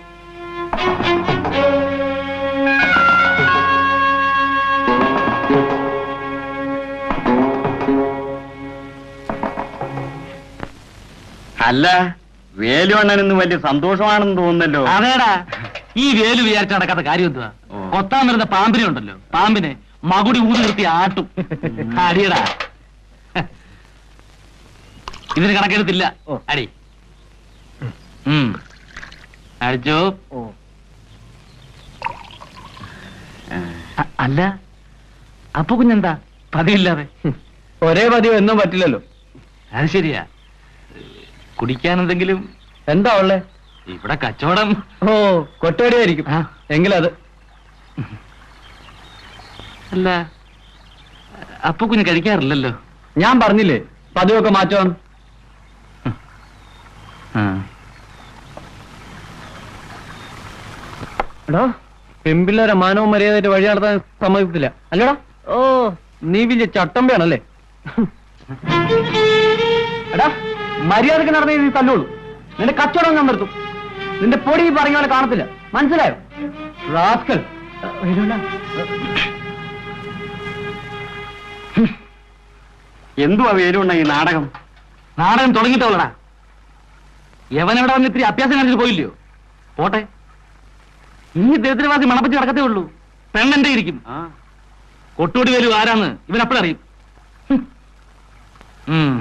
അല്ല വേലുവണ്ണനെന്ന് വലിയ സന്തോഷമാണെന്ന് തോന്നുന്നല്ലോ
അതേടാ ഈ വേല് വിചാരിച്ച നടക്കാത്ത കാര്യം എന്തുവാ
ഓ.
കൊത്താൻ വരുന്ന പാമ്പിനെ ഉണ്ടല്ലോ പാമ്പിനെ മകുടി ഊതി നിർത്തി ആട്ടും അടിയടാ ഇതിന് കണക്കെടുത്തില്ല
ഓ.
അടി ഉം. അടിച്ചോ അ- അല്ല അപ്പൊ കുഞ്ഞെന്താ പതിവില്ലാതെ
ഒരേ പതിവ് എന്നും പറ്റില്ലല്ലോ
അത് ശരിയാ കുടിക്കാൻ എന്തെങ്കിലും
എന്താ ഉള്ളേ
ഇവിടെ കച്ചവടം
ഓ കൊട്ടേടിയായിരിക്കും
ആ.
എങ്കിലത്
അല്ല അപ്പൊ കുഞ്ഞ് കഴിക്കാറില്ലല്ലോ
ഞാൻ പറഞ്ഞില്ലേ പതിവൊക്കെ മാറ്റുവാൻ എടോ പെമ്പിള്ളേരെ മാനവും മര്യാദയായിട്ട് വഴി നടത്താൻ സമ്മതിക്കത്തില്ല അല്ലടാ ഓ നീ വലിയ ചട്ടമ്പയാണല്ലേ എടാ മര്യാദക്ക് നടന്നേ നീ തല്ലുള്ളൂ നിന്റെ കച്ചവടം ഞാൻ നിർത്തും നിന്റെ പൊടി ഈ പറഞ്ഞ പോലെ കാണത്തില്ല മനസ്സിലായോ റാസ്കൽ എന്തുവാ വേലുണ്ട ഈ നാടകം നാടകം തുടങ്ങിയിട്ടുള്ളടാ യവനെവിടെ വന്ന് ഇത്തിരി അഭ്യാസം കാണിച്ചിട്ട് പോയില്ലയോ പോട്ടെ ഈ ദരിദ്രവാസി മണപ്പറ്റി നടക്കത്തേ ഉള്ളൂ പെണ്ണെന്റെ ഇരിക്കും കൊട്ടൂടി വരൂ ആരാന്ന് ഇവൻ അപ്പോഴറിയും ഉം.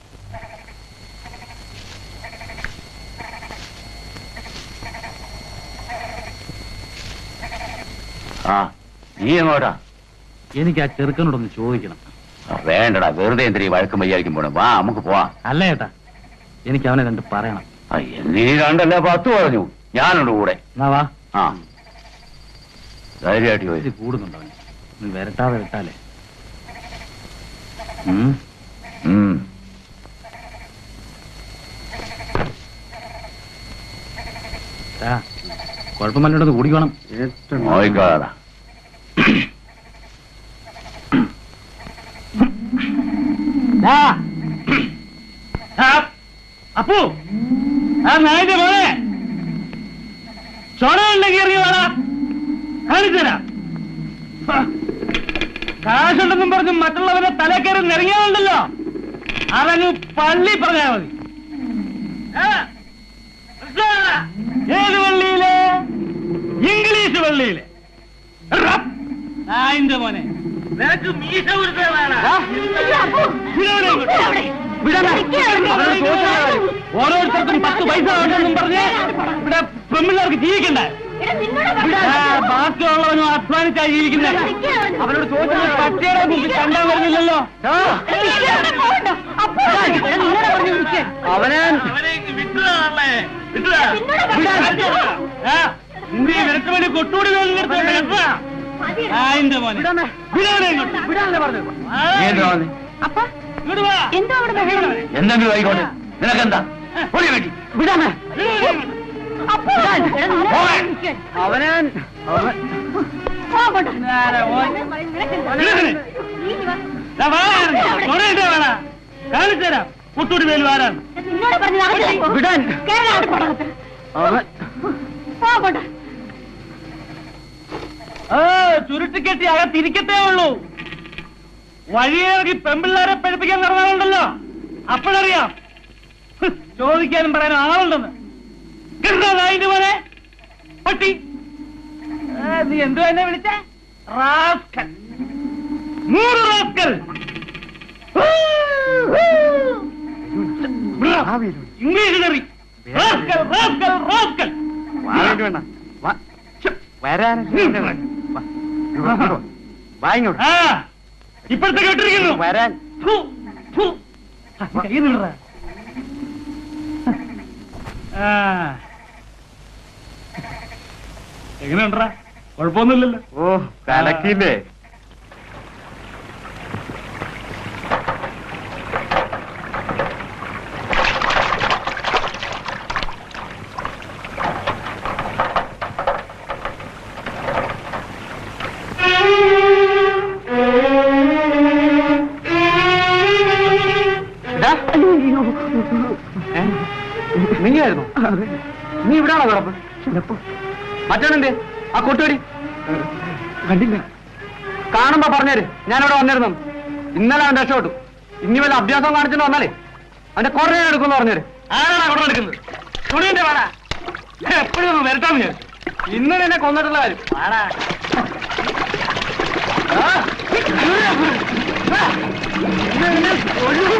ആ നീ എങ്ങോട്ടാ
എനിക്ക് ആ ചെറുക്കനോടൊന്ന് ചോദിക്കണം
ആ, വേണ്ടടാ വെറുതെ എന്തിനീ വഴക്കും വയ്യായിരിക്കും പോണം വാ നമുക്ക് പോവാം
അല്ല ഏട്ടാ എനിക്ക് അവനെ കണ്ട് പറയണം
ആ, നീ കണ്ടല്ലേ പത്ത് പറഞ്ഞു ഞാനുണ്ട് കൂടെ
എന്നാ വാ
ആ ധൈര്യമായിട്ട്
ഇത്
പോയി
കൂടുന്നുണ്ടോ അവന് നീ വരട്ടാതെ വിട്ടാലേ ഉം.
ഉം.
ടാ, കുഴപ്പമല്ലോടത് കൂടിക്കണം
നോയിക്കോടാ
അപ്പു ആ നായിന്റെ മോനെ ചുണയുണ്ടെങ്കിൽ ഇറങ്ങി വേണ കാണിച്ചരാ കാശുണ്ടെന്നും പറഞ്ഞ് മറ്റുള്ളവരെ തലക്കയറി നിറങ്ങിയാലുണ്ടല്ലോ അതങ്ങ് പള്ളി പറഞ്ഞാ മതി ആ, മനസ്സിലായോടാ? ഏത് പള്ളിയിലെ ഇംഗ്ലീഷ് പള്ളിയിലെ റപ്പ്. നായിന്റെ മോനെ നിനക്ക് മീശ കൊടുത്തേ ഓരോരുത്തർക്കും പത്ത് പൈസ വേണ്ടെന്നും പറഞ്ഞ് ഇവിടെ പെമ്പിള്ളേർക്ക് ജീവിക്കണ്ടേ ആ, ബാക്കിയുള്ളവനും അധ്വാനിച്ചാ ജീവിക്കുന്നത് അവനോട് ചോദിച്ചാൽ പട്ടിയുടെ മുമ്പിൽ കണ്ടാൻ വരുന്നില്ലല്ലോ അവനെ നീ നിനക്ക് വേണ്ടി കൊട്ടൂടി ആയിന്റെ മോനെ വിടാനെ ഇങ്ങോട്ട്. ആ,
നീ എന്തിനാ വന്നേ?
അപ്പ
ഇങ്ങോട്ട് വാ.
എന്തോ അവിടെ ബഹളം
എന്തെങ്കിലും ആയിക്കോട്ടെ നിനക്കെന്താ പൊടി വേണ്ടി
വിടാനെ
അപ്പോ
പോകാൻ.
അവനെ അവൻ നേരെ പോയി. വിടാനെ. ദാ വാ, തൊടയിട്ടേ വേണ. കാണിച്ചു തരാം കുട്ടൂടി വേലു ആരാണ്
നിന്നോട് പറഞ്ഞു
വിടാൻ. അവൻ
പോകട്ടെ
ആ ചുരുട്ടിക്കെട്ടി അകത്തിരിക്കത്തേ ഉള്ളൂ വഴിയിറങ്ങി പെമ്പിള്ളേരെ പഠിപ്പിക്കാൻ നടന്നാലുണ്ടല്ലോ അപ്പോഴറിയാം ഹ്, ചോദിക്കാനും പറയാനും ആളുണ്ടെന്ന് കിട്ടോ നായിന്റെ പോലെ പട്ടി ആ, നീ എന്തോ എന്നെ വിളിച്ചേ റാസ്കൽ നൂറ് rascal English curry rascal rascal rascal ആ ഇപ്പോഴത്തെ കേട്ടിരിക്കുന്നു
വരാൻ
ഫു, ഫു. ആ, നീ കയ്യിൽ നിന്നെടാ. ആ. എങ്ങനെയുണ്ടാ കുഴപ്പമൊന്നുമില്ലല്ലോ
ഓ കലക്കില്ലേ
നീയായിരുന്നു നീ ഇവിടാണോ കിടപ്പ് മറ്റവനെന്തേ ആ കൊട്ടുപടി കണ്ടില്ല കാണുമ്പോ പറഞ്ഞേര് ഞാനിവിടെ വന്നിരുന്നു ഇന്നലെ അവൻ രക്ഷപ്പെട്ടു ഇനി വല്ല അഭ്യാസം കാണിച്ചിട്ട് വന്നാലേ അവന്റെ കുറേ എടുക്കുമെന്ന് പറഞ്ഞേര് ആരാണ് അവിടെ എടുക്കുന്നത് തുണിന്റെ വേടാ എപ്പോഴും ഒന്ന് വരട്ടാന്ന് ഞാൻ ഇന്നലെ എന്നെ കൊന്നിട്ടുള്ള കാര്യം വാടാ. ആ, ആ, ഇന്ന് എന്നെ കൊല്ലു.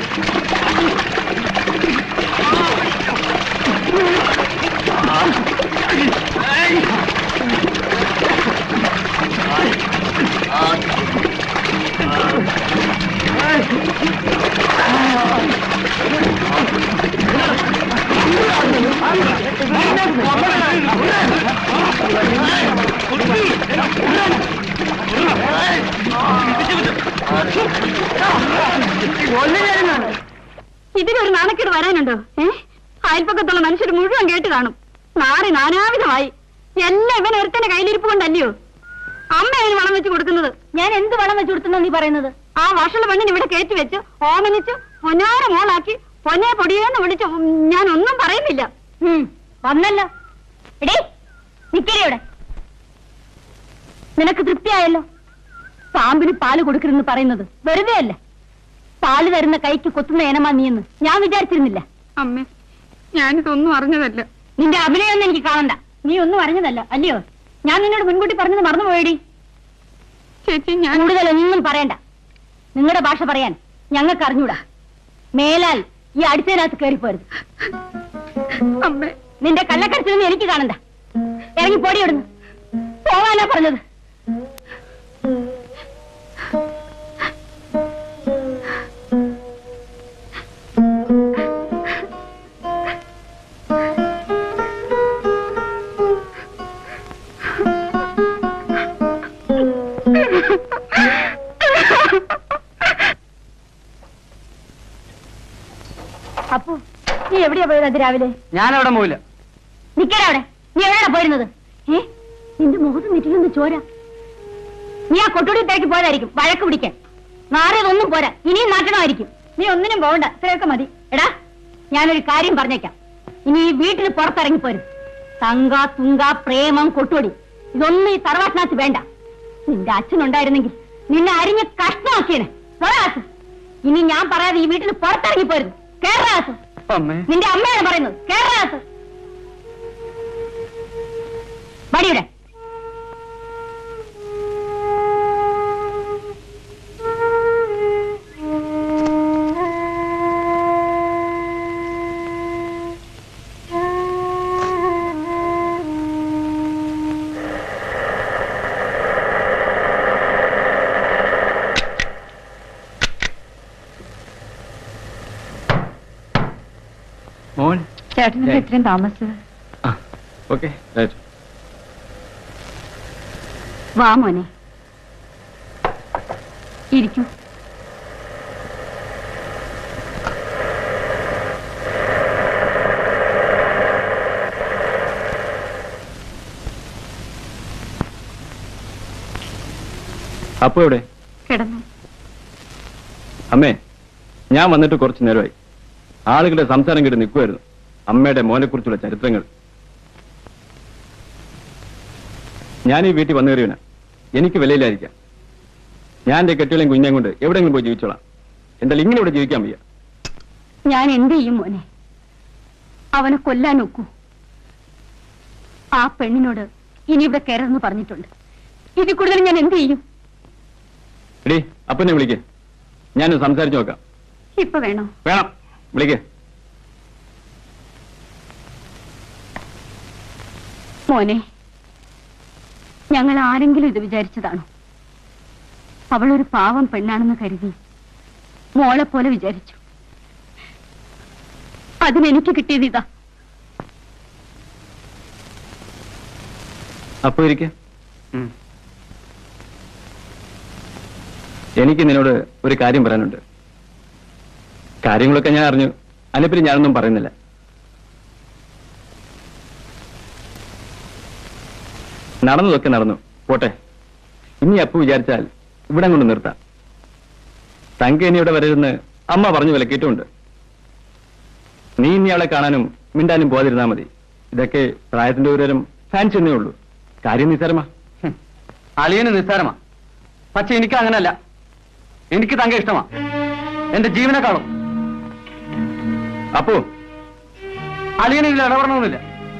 ഇതിനൊരു നാണക്കേട് വരാനുണ്ടോ ഏ അയൽപ്പക്കത്തുള്ള മനുഷ്യർ മുഴുവൻ കേട്ട് കാണും നാറി നാനാവിധമായി എല്ലാം ഇവൻ ഒരുത്തന്റെ കയ്യിലിരിപ്പ് കൊണ്ടല്ലയോ അമ്മ അതിന് വളം വെച്ച് കൊടുക്കുന്നത്
ഞാൻ എന്ത് വളം വെച്ച് കൊടുത്തെന്നാ നീ പറയുന്നത്
ആ വഷള പെണ്ണിന് ഇവിടെ കയറ്റി വെച്ച് ഓമനിച്ച് പൊന്നാര മോളാക്കി പൊന്നെ പൊടിയെന്ന് വിളിച്ചു ഞാൻ ഒന്നും പറയുന്നില്ല
ഉം, വന്നല്ലോ എടേ നിക്കടി ഇവിടെ നിനക്ക് തൃപ്തിയായല്ലോ പാമ്പിന് പാല് കൊടുക്കരുതെന്ന് പറയുന്നത് വെറുതെ അല്ല പാല് തരുന്ന കൈക്ക് കൊത്തുന്ന ഏനമാ നീയെന്ന് ഞാൻ വിചാരിച്ചിരുന്നില്ല
അമ്മേ ഞാനിതൊന്നും അറിഞ്ഞതല്ല
നിന്റെ അഭിനയൊന്നും എനിക്ക് കാണണ്ട നീ ഒന്നും അറിഞ്ഞതല്ല അല്ലയോ ഞാൻ നിന്നോട് മുൻകൂട്ടി പറഞ്ഞത് മറന്നുപോയടി
ചേച്ചി ഞാൻ
കൂടുതലൊന്നും പറയണ്ട നിങ്ങളുടെ ഭാഷ പറയാൻ ഞങ്ങൾക്ക് അറിഞ്ഞൂടാ മേലാൽ ഈ അടുത്തതിനകത്ത് കയറിപ്പോരുത്
അമ്മേ
നിന്റെ കള്ളക്കരച്ചിലൊന്നും എനിക്ക് കാണണ്ട ഇറങ്ങി പോടി ഇവിടുന്ന് പോവാനാ പറഞ്ഞത് അപ്പു നീ എവിടെയാ പോയത് അതിരാവിലെ
ഞാനവിടെ പോവില്ല
നിക്കടാ അവിടെ നീ എവിടെയാ പോയിരുന്നത് ഏ നിന്റെ മുഖത്ത് നെറ്റിലൊന്ന് ചോര നീ ആ കൊട്ടുടി തിരക്കി പോയതായിരിക്കും വഴക്ക് പിടിക്കാൻ നാറിയതൊന്നും പോരാ ഇനിയും നാട്ടണമായിരിക്കും നീ ഒന്നിനും പോകണ്ട ഇത്രയൊക്കെ മതി എടാ ഞാനൊരു കാര്യം പറഞ്ഞേക്കാം ഇനി ഈ വീട്ടിന് പുറത്തിറങ്ങിപ്പോരും തങ്ക തുങ്ക പ്രേമം കൊട്ടുപടി ഇതൊന്നും ഈ തറവാട്ടിനകത്ത് വേണ്ട നിന്റെ അച്ഛനുണ്ടായിരുന്നെങ്കിൽ നിന്നെ അരിഞ്ഞ് കഷ്ണമാക്കിയേനെ പോരാസ് ഇനി ഞാൻ പറയാതെ ഈ വീട്ടിന് പുറത്തിറങ്ങിപ്പോരുന്നു കേറാസ്
അമ്മേ
നിന്റെ അമ്മയാണ് പറയുന്നത് കേരളത്ത് വടിയുടെ
മോൻ
ചേട്ടനെന്താ ഇത്രയും താമസിച്ചത്
ഓക്കെ റൈറ്റ്
വാ മോനെ ഇരിക്കൂ
അപ്പൊ എവിടെ
കിടന്നു
അമ്മേ ഞാൻ വന്നിട്ട് കുറച്ചു നേരമായി ആളുകളുടെ സംസാരം കേട്ട് നിൽക്കുമായിരുന്നു അമ്മയുടെ മോനെ കുറിച്ചുള്ള ചരിത്രങ്ങൾ ഞാൻ ഈ വീട്ടിൽ വന്നു കയറിയവനാ എനിക്ക് വിലയിലായിരിക്കാം ഞാൻ എന്റെ കെട്ടികളെയും കുഞ്ഞാൻ കൊണ്ട് എവിടെയെങ്കിലും പോയി ജീവിച്ചോളാം എന്തായാലും ഇങ്ങനെ ഇവിടെ ജീവിക്കാൻ വയ്യ
ഞാൻ എന്ത് ചെയ്യും മോനെ അവനെ കൊല്ലാൻ നോക്കൂ ആ പെണ്ണിനോട് ഇനി ഇവിടെ കയറെന്ന് പറഞ്ഞിട്ടുണ്ട് ഇതിൽ കൂടുതൽ ഞാൻ എന്ത് ചെയ്യും
എടീ അപ്പനെ വിളിക്ക് ഞാനൊന്ന് സംസാരിച്ചു നോക്കാം
ഇപ്പൊ വേണോ
വേണം വിളിക്ക്
മോനെ ഞങ്ങൾ ആരെങ്കിലും ഇത് വിചാരിച്ചതാണോ അവളൊരു പാവം പെണ്ണാണെന്ന് കരുതി മോളെ പോലെ വിചാരിച്ചു അതിനെനിക്ക് കിട്ടിയത് ഇതാ
അപ്പൊ ഇരിക്കെ എനിക്ക് നിന്നോട് ഒരു കാര്യം പറയാനുണ്ട് കാര്യങ്ങളൊക്കെ ഞാൻ അറിഞ്ഞു അതിനെപ്പറ്റി ഞാനൊന്നും പറയുന്നില്ല നടന്നതൊക്കെ നടന്നു പോട്ടെ ഇനി അപ്പു വിചാരിച്ചാൽ ഇവിടെ കൊണ്ട് നിർത്താം തങ്ക ഇനി ഇവിടെ വരരുന്ന് അമ്മ പറഞ്ഞു വിലക്കിയിട്ടുമുണ്ട് നീ ഇനി അവളെ കാണാനും മിണ്ടാനും പോകാതിരുന്നാ മതി ഇതൊക്കെ പ്രായത്തിന്റെ ഒരുവരും ഫാൻസ് എന്നേ ഉള്ളൂ കാര്യം നിസ്സാരമാ
ഹും. അളിയന് നിസ്സാരമാ പക്ഷെ എനിക്ക് അങ്ങനല്ല എനിക്ക് തങ്ക ഇഷ്ടമാ എന്റെ ജീവനെക്കാളും
അപ്പോ
അളിയന് ഇതിൽ ഇടപെടണമെന്നില്ല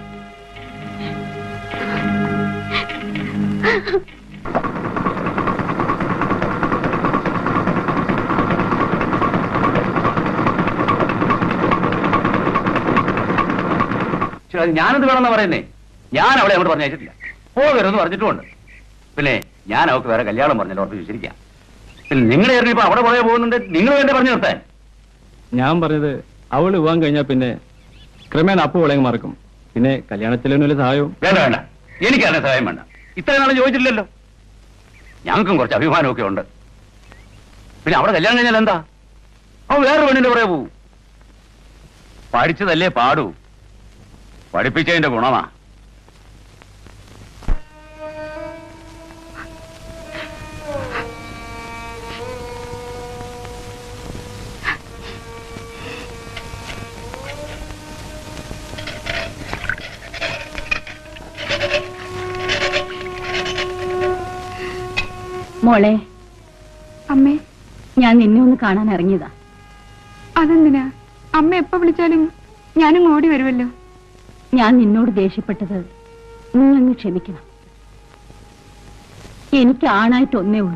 പക്ഷെ അത് ഞാനത് വേണമെന്നാ പറയുന്നേ ഞാൻ അവളെ അങ്ങോട്ട് പറഞ്ഞയച്ചിട്ടില്ല പോകരുതെന്ന് പറഞ്ഞിട്ടുമുണ്ട് പിന്നെ ഞാൻ അവൾക്ക് വേറെ കല്യാണം പറഞ്ഞല്ലോ ഉറപ്പ് വിശ്വസിക്കാം പിന്നെ നിങ്ങൾ ഇപ്പൊ അവിടെ പുറകെ പോകുന്നുണ്ട് നിങ്ങൾ വേണ്ടി പറഞ്ഞു നിർത്താൻ
ഞാൻ പറഞ്ഞത് അവള് വിവാഹം കഴിഞ്ഞാൽ പിന്നെ ക്രമേണ അപ്പു വിളങ്ങി മറക്കും പിന്നെ കല്യാണത്തിലും വല്ല സഹായവും
വേണ്ട വേണ്ട എനിക്ക് അതിനെ സഹായം വേണ്ട ഇത്രയും നാളും ചോദിച്ചിട്ടില്ലല്ലോ ഞങ്ങൾക്കും കുറച്ച് അഭിമാനമൊക്കെ ഉണ്ട് പിന്നെ അവിടെ കല്യാണം കഴിഞ്ഞാൽ എന്താ അവൻ വേറെ പെണ്ണിന്റെ പുറകെ പോവും പഠിച്ചതല്ലേ പാടൂ പഠിപ്പിച്ചതിന്റെ ഗുണമാ
മോളെ
അമ്മേ
ഞാൻ നിന്നെ ഒന്ന് കാണാൻ ഇറങ്ങിയതാ
അതെന്തിനാ അമ്മ എപ്പോ വിളിച്ചാലും ഞാനും ഓടി വരുമല്ലോ
ഞാൻ നിന്നോട് ദേഷ്യപ്പെട്ടത് നീ അങ്ങ് ക്ഷമിക്കണം എനിക്ക് ആണായിട്ട് ഒന്നേ ഉള്ളൂ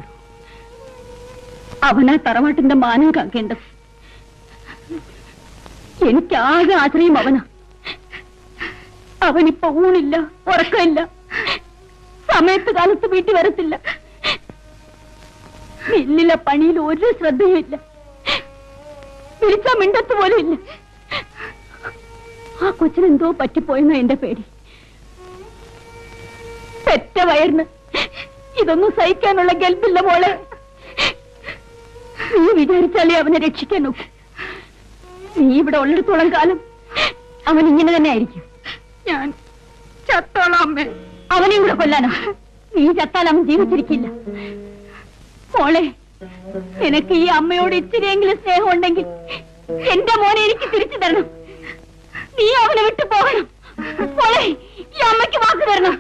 അവനാ തറവാട്ടിന്റെ മാനം കാക്കേണ്ടത് എനിക്ക് ആകെ ആശ്രയം അവനാ അവനിപ്പോ ഊണില്ല ഉറക്കമില്ല സമയത്ത് കാലത്ത് വീട്ടിൽ വരത്തില്ല മില്ലിലെ പണിയിൽ ഒരു ശ്രദ്ധയുമില്ല വിളിച്ചാ മിണ്ടത്ത് പോലും ഇല്ല ആ കൊച്ചിനെന്തോ പറ്റിപ്പോയെന്ന എന്റെ പേടി പെറ്റ വയറിന് ഇതൊന്നും സഹിക്കാനുള്ള ഗൽപ്പില്ല മോളെ നീ വിചാരിച്ചാലേ അവനെ രക്ഷിക്കാൻ നോക്കൂ നീ ഇവിടെ ഉള്ളിടത്തോളം കാലം അവൻ ഇങ്ങനെ തന്നെ ആയിരിക്കും
ഞാൻ ചത്തോളാം അമ്മേ
അവനെയും കൂടെ കൊല്ലാനോ നീ ചത്താൽ അവൻ ജീവിച്ചിരിക്കില്ല മോളെ നിനക്ക് ഈ അമ്മയോട് ഇച്ചിരിയെങ്കിലും സ്നേഹം ഉണ്ടെങ്കിൽ എന്റെ മോനെ എനിക്ക് തിരിച്ചു തരണം നീ അവനെ വിട്ടു പോകണം മോളെ ഈ അമ്മയ്ക്ക് വാക്ക് തരണം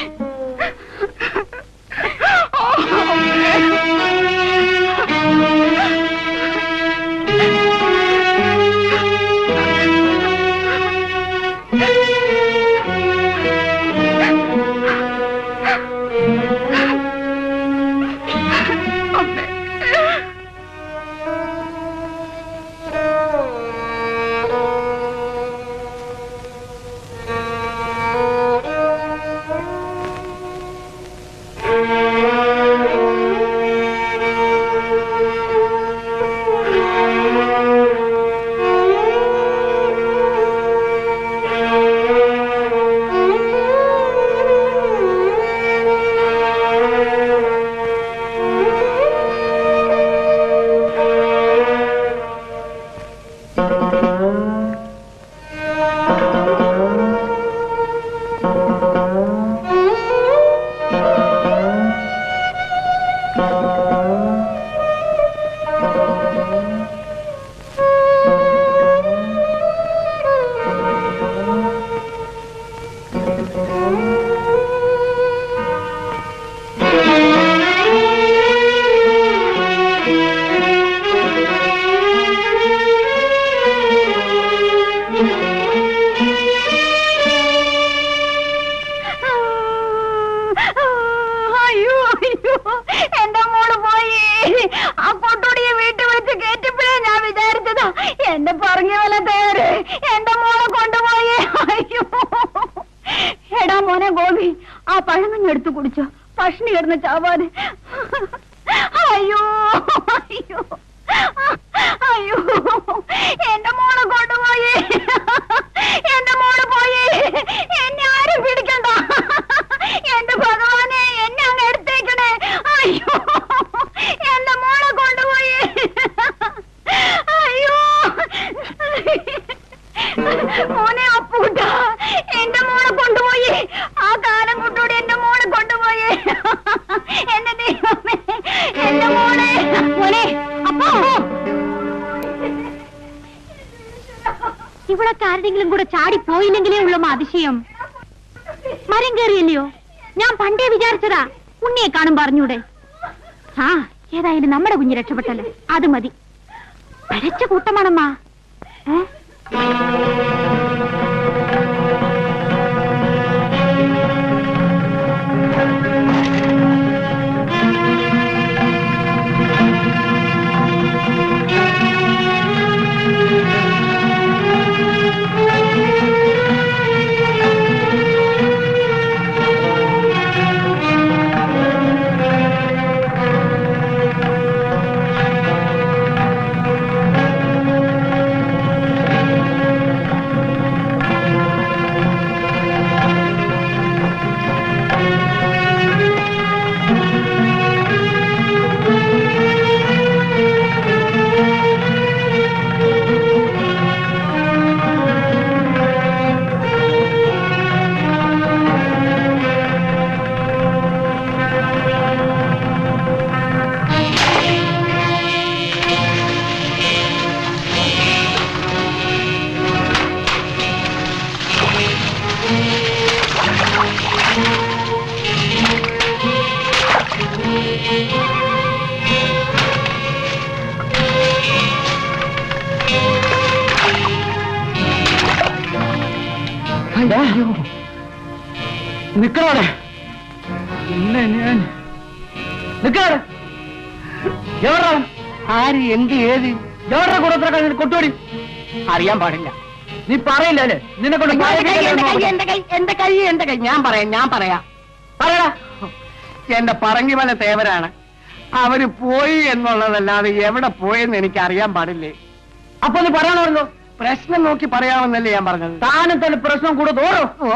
അയ്യോ അയ്യോ എന്റെ മോള് പോയി ആ കൊട്ടോടിയെ വീട്ടിൽ വെച്ച് കേറ്റപ്പോഴേ ഞാൻ വിചാരിച്ചതാ എന്റെ പറഞ്ഞ പോലെ തേര് എന്റെ മോളെ കൊണ്ടുപോയി അയ്യോ എടാ മോനെ ഗോപി ആ പഴങ്ങഞ്ഞ് എടുത്തു കുടിച്ചോ പഷ്ണി കിടന്ന് ചാവാതെ അയ്യോ അയ്യോ അയ്യോ എന്റെ മോളെ കൊണ്ടുപോയി എന്റെ മോള് പോയി എന്നെ ആരും പിടിക്കണ്ട എന്റെ ഭഗവാനെ എന്നെ അങ്ങ് എടുത്തേക്കണേ അയ്യോ എന്റെ മോളെ കൊണ്ടുപോയി അയ്യോ മോനെ അപ്പൂട്ട എന്റെ മോളെ കൊണ്ടുപോയി ആ കാലം കൊണ്ടോടെ എന്റെ മോളെ കൊണ്ടുപോയി എന്റെ ദൈവമേ എന്റെ മോളെ മോനെ അപ്പോ ഇവിടൊക്കെ ആരുടെങ്കിലും കൂടെ ചാടി പോയില്ലെങ്കിലേ ഉള്ളൂ അതിശയം മരം കയറിയല്ലയോ ഞാൻ പണ്ടേ വിചാരിച്ചതാ ഉണ്ണിയെ കാണും പറഞ്ഞൂടെ ആ ഏതായാലും നമ്മുടെ കുഞ്ഞ് രക്ഷപ്പെട്ടല്ലോ അത് മതി പഴച്ച കൂട്ടമാണമ്മ ഏ
ആ
നിക്കണോടെ ഇല്ല ഞാൻ നിക്കണോടെ എവിടെ
ആര് എന്ത് ഏത്
എവിടെ കൂടത്തിലൊക്കെ കൊട്ടുപടി
അറിയാൻ പാടില്ല
നീ പറയില്ല അല്ലേ നിന്നെ കൊണ്ട്
എന്റെ കൈ, എന്റെ കൈ, എന്റെ കൈ, എന്റെ കൈ എന്റെ കൈ ഞാൻ പറയാം ഞാൻ പറയാം പറയടാ എന്റെ പറങ്ങി വല തേവരാണ് അവര് പോയി എന്നുള്ളതല്ലാതെ എവിടെ പോയെന്ന് എനിക്ക് അറിയാൻ പാടില്ലേ
അപ്പൊ നീ പറയാണോ
പ്രശ്നം നോക്കി പറയാമെന്നല്ലേ ഞാൻ പറഞ്ഞത്
താനും തന്നെ പ്രശ്നം കൂടെ തോറോ
ഓ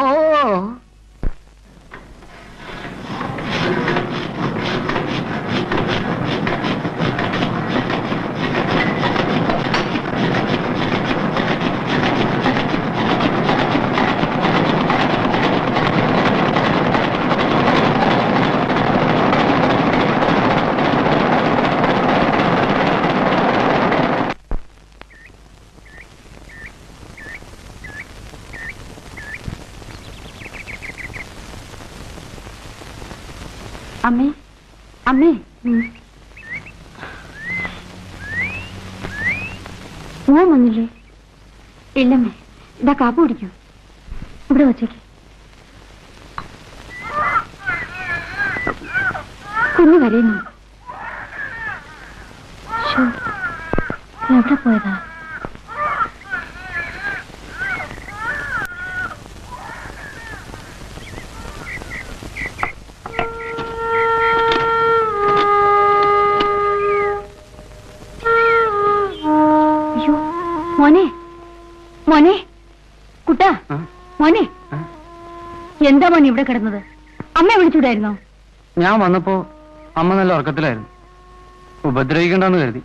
അമ്മേ അമ്മേ മോൻ വന്നില്ലേ ഇല്ലമ്മേ ഇതാ കാപ്പ് കുടിക്കൂ ഇവിടെ വച്ചേക്ക് കുഞ്ഞു കരയുന്നു ശ്ശോ, എവിടെ പോയതാ അയ്യോ മോനെ മോനെ കുട്ടാ മോനെ എന്താ മോനെ ഇവിടെ കിടന്നത് അമ്മയെ വിളിച്ചൂടായിരുന്നോ
ഞാൻ വന്നപ്പോ അമ്മ നല്ല ഉറക്കത്തിലായിരുന്നു ഉപദ്രവിക്കണ്ടെന്ന് കരുതി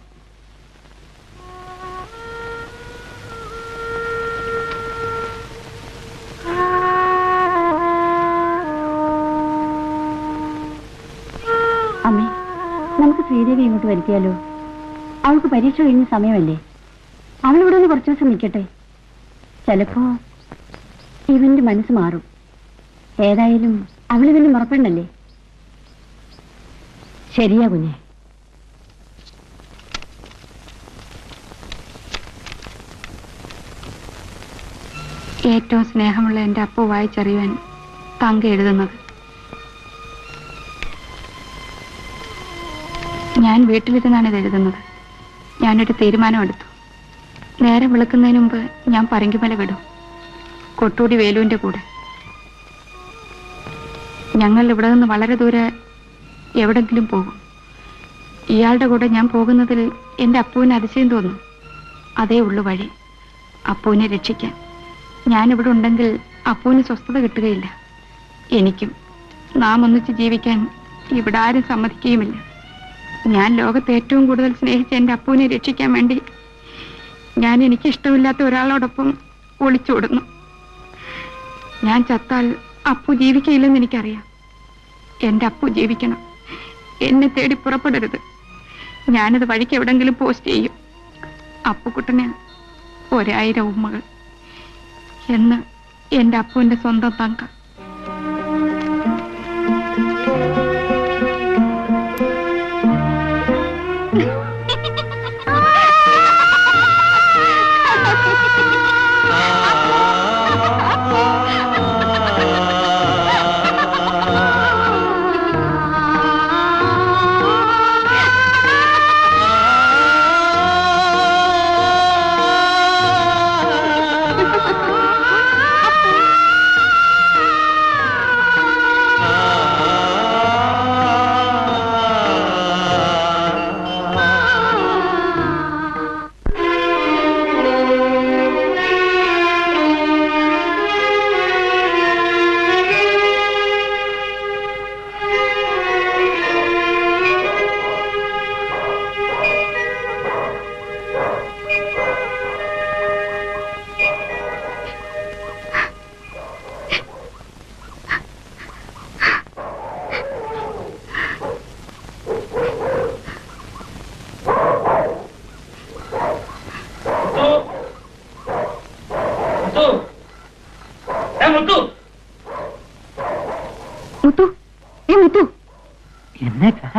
അമ്മേ നമുക്ക് ശ്രീദേവി ഇങ്ങോട്ട് വരുത്തിയാലോ അവൾക്ക് പരീക്ഷ കഴിഞ്ഞ സമയമല്ലേ അവളിവിടെ ഒന്ന് കുറച്ചു ദിവസം നിൽക്കട്ടെ ചിലപ്പോ ഇവന്റെ മനസ്സ് മാറും ഏതായാലും അവളിവന്റെ മറപ്പെണ്ണല്ലേ ശരിയാ കുഞ്ഞെ ഏറ്റവും സ്നേഹമുള്ള എന്റെ അപ്പു വായിച്ചറിയുവാൻ തങ്ക എഴുതുന്നത് ഞാൻ വീട്ടിലിരുന്നാണ് ഇത് എഴുതുന്നത് ഞാനൊരു തീരുമാനമെടുത്തു നേരെ വിളിക്കുന്നതിന് മുമ്പ് ഞാൻ പറങ്കിമല വിടും കൊട്ടൂടി വേലുവിന്റെ കൂടെ ഞങ്ങൾ ഇവിടെ നിന്ന് വളരെ ദൂരെ എവിടെങ്കിലും പോകും ഇയാളുടെ കൂടെ ഞാൻ പോകുന്നതിൽ എൻ്റെ അപ്പുവിന് അതിശയം തോന്നും അതേ ഉള്ളു വഴി അപ്പുവിനെ രക്ഷിക്കാൻ ഞാനിവിടെ ഉണ്ടെങ്കിൽ അപ്പുവിന് സ്വസ്ഥത കിട്ടുകയില്ല എനിക്കും നാം ഒന്നിച്ച് ജീവിക്കാൻ ഇവിടെ ആരും സമ്മതിക്കുകയുമില്ല ഞാൻ ലോകത്ത് ഏറ്റവും കൂടുതൽ സ്നേഹിച്ച എൻ്റെ അപ്പുവിനെ രക്ഷിക്കാൻ വേണ്ടി ഞാൻ എനിക്ക് ഇഷ്ടമില്ലാത്ത ഒരാളോടൊപ്പം ഒളിച്ചോടുന്നു ഞാൻ ചത്താൽ അപ്പു ജീവിക്കയില്ലെന്ന് എനിക്കറിയാം എൻ്റെ അപ്പു ജീവിക്കണം എന്നെ തേടി പുറപ്പെടരുത് ഞാനത് വഴിക്ക് എവിടെങ്കിലും പോസ്റ്റ് ചെയ്യും അപ്പുക്കുട്ടന് ഒരായിരം ഉമ്മകൾ എന്ന് എൻ്റെ അപ്പുവിൻ്റെ സ്വന്തം തങ്ക മുത്തു ഏ മുത്തു
എന്നേക്കാ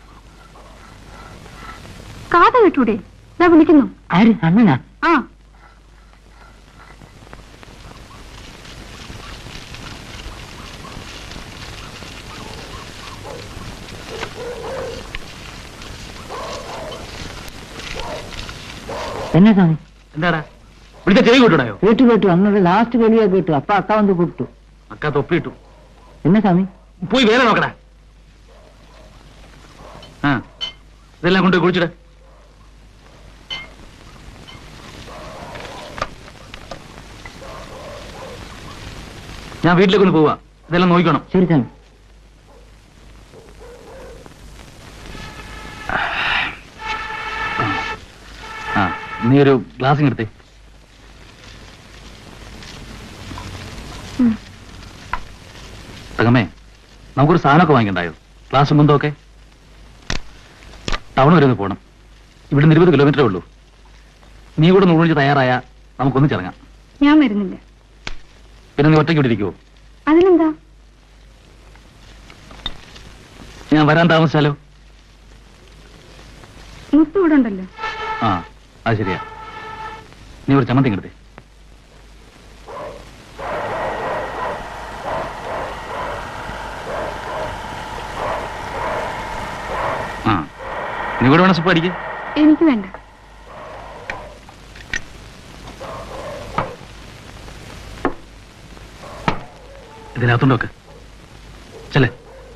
കാത കേട്ടൂടെ ഇതാ വിളിക്കുന്നു
ആര് അണ്ണനാ
ആ
എന്നാ സ്വാമി
എന്താടാ വിളിച്ച ചെവി കൂട്ടണയോ
കേട്ടു കേട്ടു അന്നൊരു ലാസ്റ്റ് കളിയാ കേട്ടു അപ്പൊ അക്ക വന്ന് കൂട്ടു
അക്ക തൊപ്പിയിട്ടു
എന്നാ സ്വാമി
പോയി വേറെ നോക്കടാ ആ ഇതെല്ലാം കൊണ്ട് കുളിച്ചിട ഞാൻ വീട്ടിലേക്കൊന്ന് പോവാ ഇതെല്ലാം നോക്കണം
ശരി സ്വാമി
ആ നീ ഒരു ഗ്ലാസ് എടുത്തേ തകമേ നമുക്കൊരു സാധനമൊക്കെ വാങ്ങിക്കണ്ടായോ ക്ലാസ് മുമ്പൊക്കെ ടൗൺ വരെ ഒന്ന് പോകണം ഇവിടുന്ന് ഇരുപത് കിലോമീറ്ററേ ഉള്ളൂ നീ കൂടെ നൂറിഞ്ച് തയ്യാറായ നമുക്കൊന്ന് ചിറങ്ങാം
ഞാൻ വരുന്നില്ല
പിന്നെ നീ ഒറ്റയ്ക്ക് ഇവിടെ ഇരിക്കുവോ
അതിനെന്താ
ഞാൻ വരാൻ താമസിച്ചാലോ
മുത്തു ഇവിടെ ഉണ്ടല്ലോ
ആ അത് ശരിയാ നീ ഒരു ചമ്മന്തി എടുത്തേ ആ നീ കൂടെ വേണം സുപ്പ് അടിക്കേ
എനിക്ക് വേണ്ട
ഇതിനകത്തുണ്ടോക്ക് ചെല്ലേ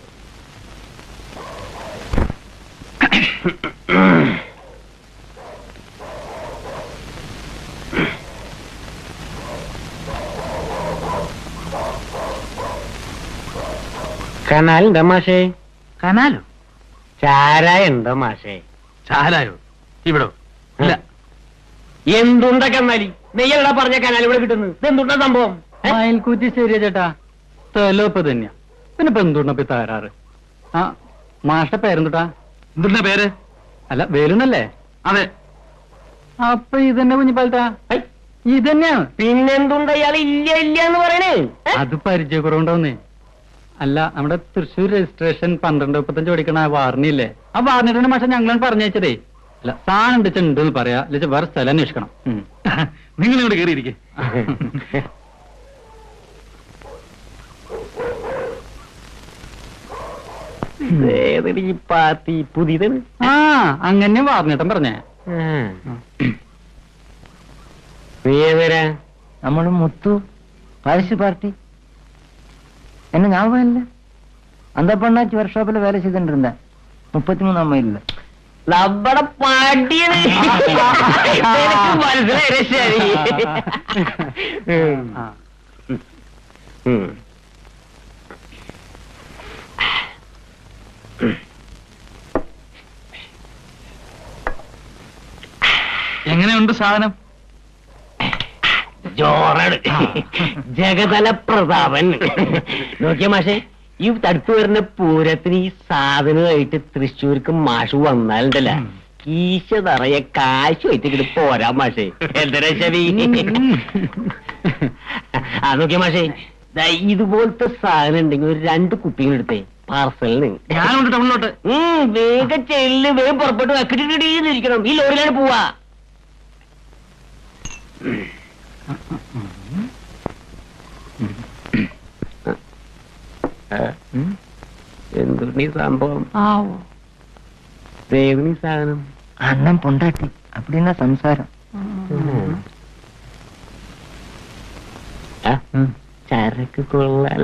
കനാലുണ്ടോ മാഷേ
കനാലോ
ചാരായ ഉണ്ടോ മാഷേ
ചാലായോ ഇവിടോ ഇല്ല
എന്തുണ്ട കന്നാലി നെയ്യല്ലടാ പറഞ്ഞ കനാൽ ഇവിടെ കിട്ടുന്നത് ഇതെന്തുണ്ട സംഭവം ഏ?
മയിൽക്കൂറ്റി ശരിയാ ചേട്ടാ സ്ഥലം ഇപ്പൊ തന്നെയാ പിന്നെ ഇപ്പൊ എന്തുകൊണ്ടപ്പോ ഈ തകരാറ് ആ മാഷ്ട പേരെന്തുട്ടാ
എന്തുണ്ടാ പേര്
അല്ല വേലുന്നല്ലേ
അതെ
അപ്പൊ ഇതന്നെ കുഞ്ഞിപ്പാലത്താ
ഹൈ,
ഇതന്നെയാണ്
പിന്നെന്തുണ്ട ഇയാൾ ഇല്ല ഇല്ല എന്ന് പറയണേ ഏ?
അത് പരിചയക്കുറവുണ്ടോന്നേ അല്ല നമ്മുടെ തൃശ്ശൂർ രജിസ്ട്രേഷൻ പന്ത്രണ്ട് മുപ്പത്തഞ്ച് ഓടിക്കണ ആ വാർണിയില്ലേ ആ വാർണിയുടെ പക്ഷെ ഞങ്ങളാണ് പറഞ്ഞയച്ചതേ അല്ല സാധനം ഉണ്ട് എന്ന് പറയാ അല്ലെങ്കിൽ വേറെ സ്ഥലം അന്വേഷിക്കണം ഉം.
നിങ്ങൾ ഇങ്ങോട്ട് കയറിയിരിക്കേ
ഏതെടി ഈ പാർട്ടി പുതിയത്
ആ അങ്ങനെ വാർണിട്ടൻ പറഞ്ഞേ
നീ ഏതരാ നമ്മള് മുത്തു പാരിശ് പാർട്ടി என்ன ஞாபகம் இல்ல அந்த பொண்ணாச்சு ஒர்க் ஷாப்ல வேலை செய்துட்டு இருந்தேன் முப்பத்தி மூணாம் மைல்ல നമ്മുടെ പാട്ടിയത് മനസ്സിലായി ശരി
ആ.
എങ്ങനെയുണ്ട് സാധനം
ജോറാണ് ജഗതല പ്രതാപൻ നോക്കിയ മാഷെ ഈ തടുത്തു വരുന്ന പൂരത്തിന് ഈ സാധനമായിട്ട് തൃശ്ശൂർക്ക് മാഷ് വന്നാലുണ്ടല്ല കീശ നിറയെ കാശ് വെച്ചിട്ട് പോരാ മാഷെ എന്തിനാ ശരി ആ നോക്കിയ മാഷെ ദാ ഇതുപോലത്തെ സാധനം ഉണ്ടെങ്കിൽ ഒരു രണ്ട് കുപ്പികൾ എടുത്തേ പാർസലിന്
ഞാനുണ്ട് ടൗണിലോട്ട്
ഉം, വേഗം ചെല്ല് വേഗം പുറപ്പെട്ടു വെക്കിട്ടിരിക്കണം ഈ ലോറിയിലാണ് പോവാ എന്തുണ്ണി സംഭവം ദേവനി സാധനം
അണ്ണൻ പൊണ്ടാട്ടി அப்படின்னா സംസാരം
ആ, ചരക്ക് കൊള്ളാല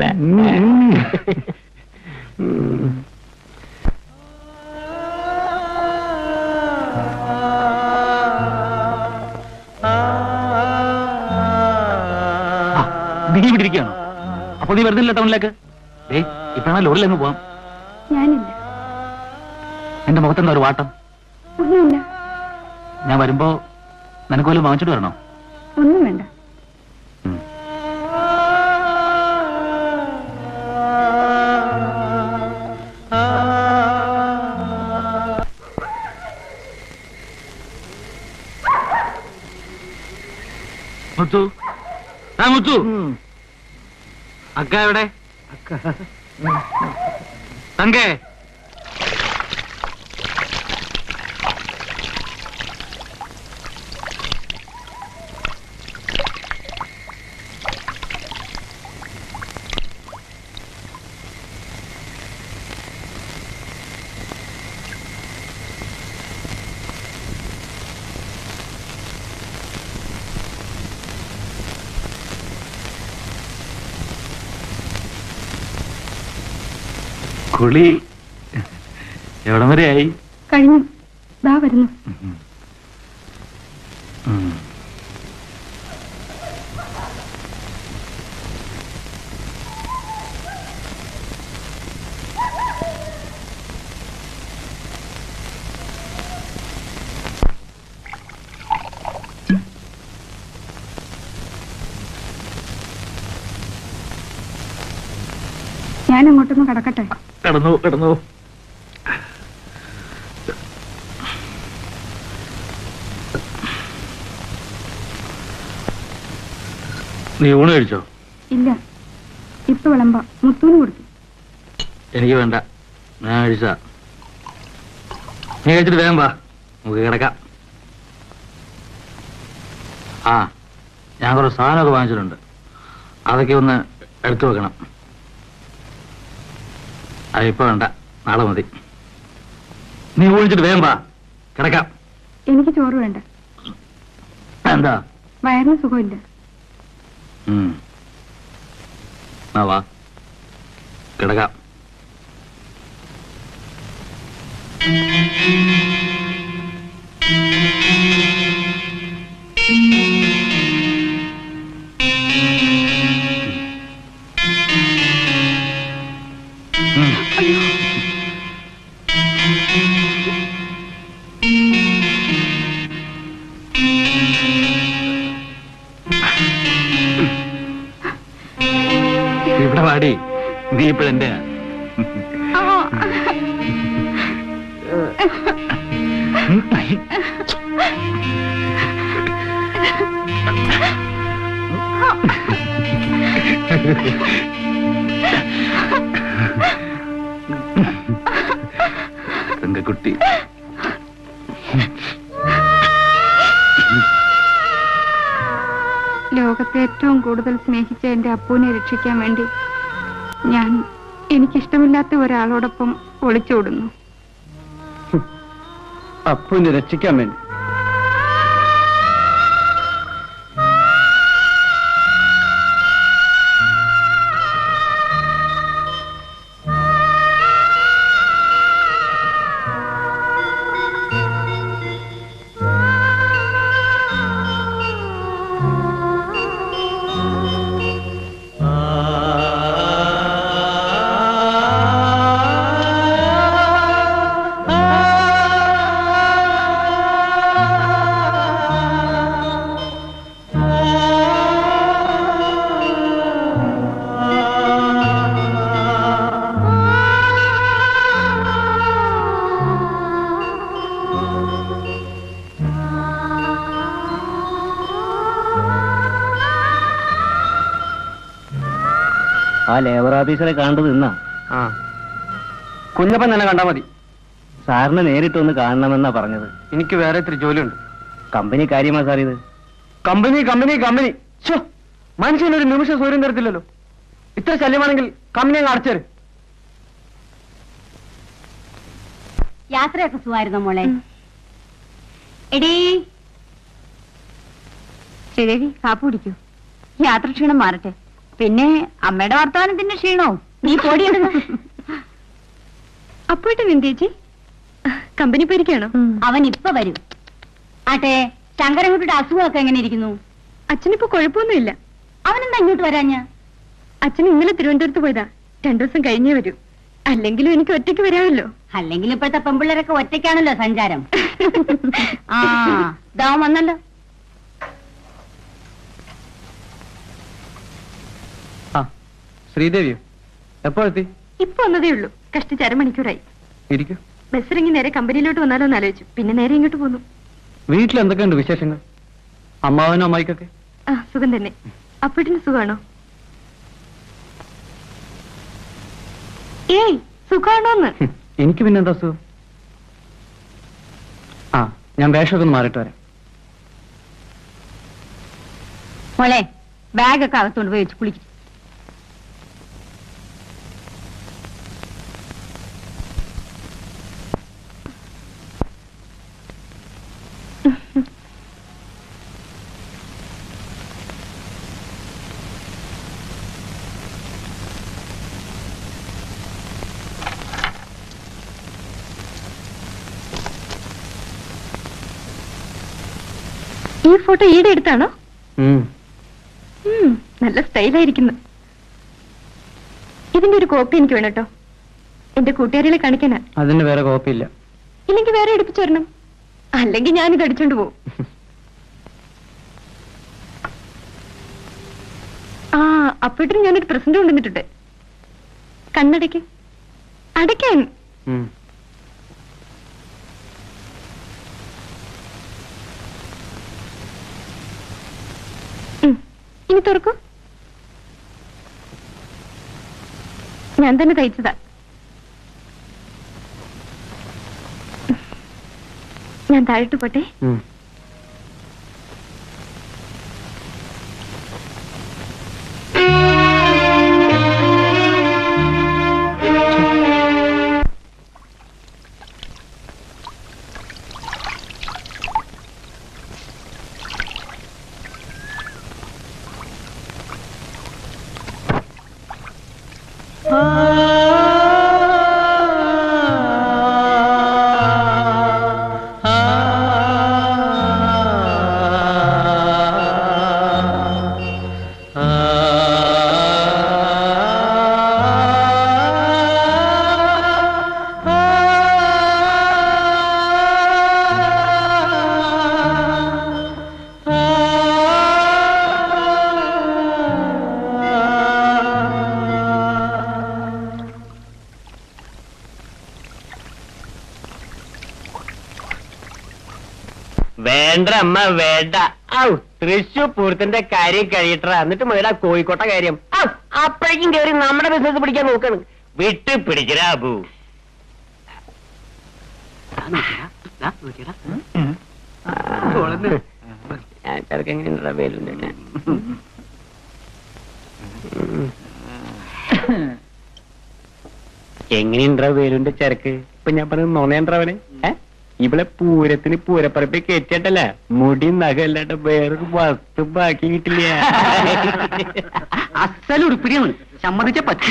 നീ ഇവിടെ ഇരിക്കുകയാണോ അപ്പൊ നീ വരുന്നില്ല ടൗണിലേക്ക് ഏ ഇപ്പഴാണ് ലോറിയിലങ്ങ് പോവാം
ഞാനില്ല
എന്റെ മുഖത്തെന്താ ഒരു വാട്ടം
ഒന്നുമില്ല
ഞാൻ വരുമ്പോ നിനക്ക് വല്ലതും വാങ്ങിച്ചിട്ട് വരണോ
ഒന്നും വേണ്ട
ഉം. മുത്തു ആ മുത്തു അക്ക എവിടെ തങ്കേ
കുളി എവിടം വരെ ആയി
കഴിഞ്ഞു ദാ വരുന്നു
ഉം.
ഞാൻ അങ്ങോട്ടൊന്ന് കടക്കട്ടെ
കിടന്നു കിടന്നു നീ ഊണ് കഴിച്ചോ
ഇല്ല ഇപ്പൊ വിളമ്പാ മുത്തൂന് കൊടുത്തു
എനിക്ക് വേണ്ട ഞാൻ കഴിച്ച നീ കഴിച്ചിട്ട് വേഗം വാ നമുക്ക് കിടക്കാം ആ ഞാൻ കുറച്ച് സാധനമൊക്കെ വാങ്ങിച്ചിട്ടുണ്ട് അതൊക്കെ ഒന്ന് എടുത്തു വെക്കണം അതിപ്പോ വേണ്ട നാളെ മതി നീ ഊണിച്ചിട്ട് വേഗം വാ കിടക്കാം
എനിക്ക് ചോറ് വേണ്ട
എന്താ
വയറിന് സുഖമില്ല
ഉം. ആ വാ കിടക്കാം ഇവിടെ പാടി നീ ഇപ്പോഴെന്റെ തങ്കക്കുട്ടി
ലോകത്തെ ഏറ്റവും കൂടുതൽ സ്നേഹിച്ച എന്റെ അപ്പൂനെ രക്ഷിക്കാൻ വേണ്ടി ഞാൻ എനിക്കിഷ്ടമില്ലാത്ത ഒരാളോടൊപ്പം ഒളിച്ചോടുന്നു
അപ്പുവിനെ രക്ഷിക്കാൻ വേണ്ടി
ആ ലേബർ ഓഫീസറെ കണ്ടത് ഇന്നാ
ആ കുഞ്ഞപ്പൻ തന്നെ കണ്ടാ മതി
സാറിനെ നേരിട്ടൊന്ന് കാണണമെന്നാ പറഞ്ഞത്
എനിക്ക് വേറെ ഇത്തിരി ജോലിയുണ്ട്
കമ്പനി കാര്യമാ സാർ ഇത്
കമ്പനി കമ്പനി കമ്പനി ഛോ, മനുഷ്യനൊരു നിമിഷം സൂര്യൻ തരത്തില്ലല്ലോ ഇത്ര ശല്യമാണെങ്കിൽ കമ്പനി അങ്ങ് അടച്ചേര്
യാത്രയൊക്കെ സുഖമായിരുന്നു മോളെ എടീ ശരി കാപ്പ് കുടിക്കൂ യാത്ര ക്ഷീണം മാറട്ടെ പിന്നെ അമ്മയുടെ വർത്തമാനത്തിന്റെ ക്ഷീണവും നീ പൊടിയിടുന്നു
അപ്പോയിട്ട് നിന്തേച്ചി കമ്പനി പോയിരിക്കാണോ
അവൻ ഇപ്പൊ വരും ആട്ടെ ശങ്കരൻകുട്ടിയുടെ അസുഖമൊക്കെ എങ്ങനെ ഇരിക്കുന്നു
അച്ഛനിപ്പോ കുഴപ്പമൊന്നുമില്ല
അവനെന്താ ഇങ്ങോട്ട് വരാഞ്ഞ
അച്ഛൻ ഇന്നലെ തിരുവനന്തപുരത്ത് പോയതാ രണ്ടു ദിവസം കഴിഞ്ഞേ വരൂ അല്ലെങ്കിലും എനിക്ക് ഒറ്റയ്ക്ക് വരാമല്ലോ
അല്ലെങ്കിൽ ഇപ്പോഴത്തെ പെമ്പിള്ളേരൊക്കെ ഒറ്റയ്ക്കാണല്ലോ സഞ്ചാരം ആ ദാ വന്നല്ലോ
ആ ശ്രീദേവിയോ എപ്പോഴെത്തി
ഇപ്പൊ വന്നതേ ഉള്ളൂ കഷ്ടിച്ച് അരമണിക്കൂറായി
ഇരിക്കൂ
ബസ്സിറങ്ങി നേരെ കമ്പനിയിലോട്ട് വന്നാലോ എന്ന് ആലോചിച്ചു പിന്നെ നേരെ ഇങ്ങോട്ട് പോന്നു
വീട്ടിൽ എന്തൊക്കെയുണ്ട് വിശേഷങ്ങൾ അമ്മാവനും അമ്മായിക്കൊക്കെ
ആ സുഖം തന്നെ അപ്പോട്ടിന് സുഖാണോ ഏയ് സുഖാണോന്ന്
ഹും, എനിക്ക് പിന്നെ എന്താ അസുഖം ആ ഞാൻ വേഷമൊക്കെ ഒന്ന് മാറിയിട്ട് വരാം
മോളെ ബാഗൊക്കെ അകത്തോണ്ട് പോയി വെച്ച് കുളിക്കും
ഈ ഫോട്ടോ ഈടെ എടുത്താണോ ഉം, നല്ല സ്റ്റൈലായിരിക്കുന്നു ഇതിന്റെ ഒരു കോപ്പി എനിക്ക് വേണം കേട്ടോ എന്റെ കൂട്ടുകാരികളെ കാണിക്കാനാ
അതിന് വേറെ കോപ്പിയില്ല
ഇല്ലെങ്കിൽ വേറെ എടുപ്പിച്ചു തരണം അല്ലെങ്കിൽ ഞാനിത് അടിച്ചോണ്ട് പോകും ആ അപ്പോഴും ഞാനൊരു പ്രസന്റ് കൊണ്ടുവന്നിട്ടുണ്ട് കണ്ണടയ്ക്ക് അടയ്ക്കാൻ ഉം. ഇനി തുറക്കൂ ഞാൻ തന്നെ തയ്ച്ചതാ ഞാൻ താഴോട്ട് പോട്ടെ
വേണ്ട അമ്മ വേണ്ട ഔ തൃശൂർ പൂരത്തിന്റെ കാര്യം കഴിയട്ട എന്നിട്ട് മുതലാ കോഴിക്കോട്ടെ കാര്യം ഔ അപ്പോഴേക്കും കയറി നമ്മുടെ ബിസിനസ് പിടിക്കാൻ നോക്കണം വിട്ട് പിടിക്കരാ അബു ഞാൻ ചെറുക്ക് എങ്ങനെയുണ്ടാ പേരുണ്ട് എങ്ങനെയുണ്ടാ പേരുണ്ട് ചെറുക്ക് ഇപ്പൊ ഞാൻ പറഞ്ഞത് നോണേണ്ടവനെ ഇവിടെ പൂരത്തിന് പൂരപ്പറപ്പിൽ കയറ്റിട്ടല്ല മുടി നഖല്ലാണ്ട് വേറൊരു വസ്തു ബാക്കി കിട്ടില്ല
അസൽ ഉടുപ്പിടിയാണ് സമ്മതിച്ച പറ്റി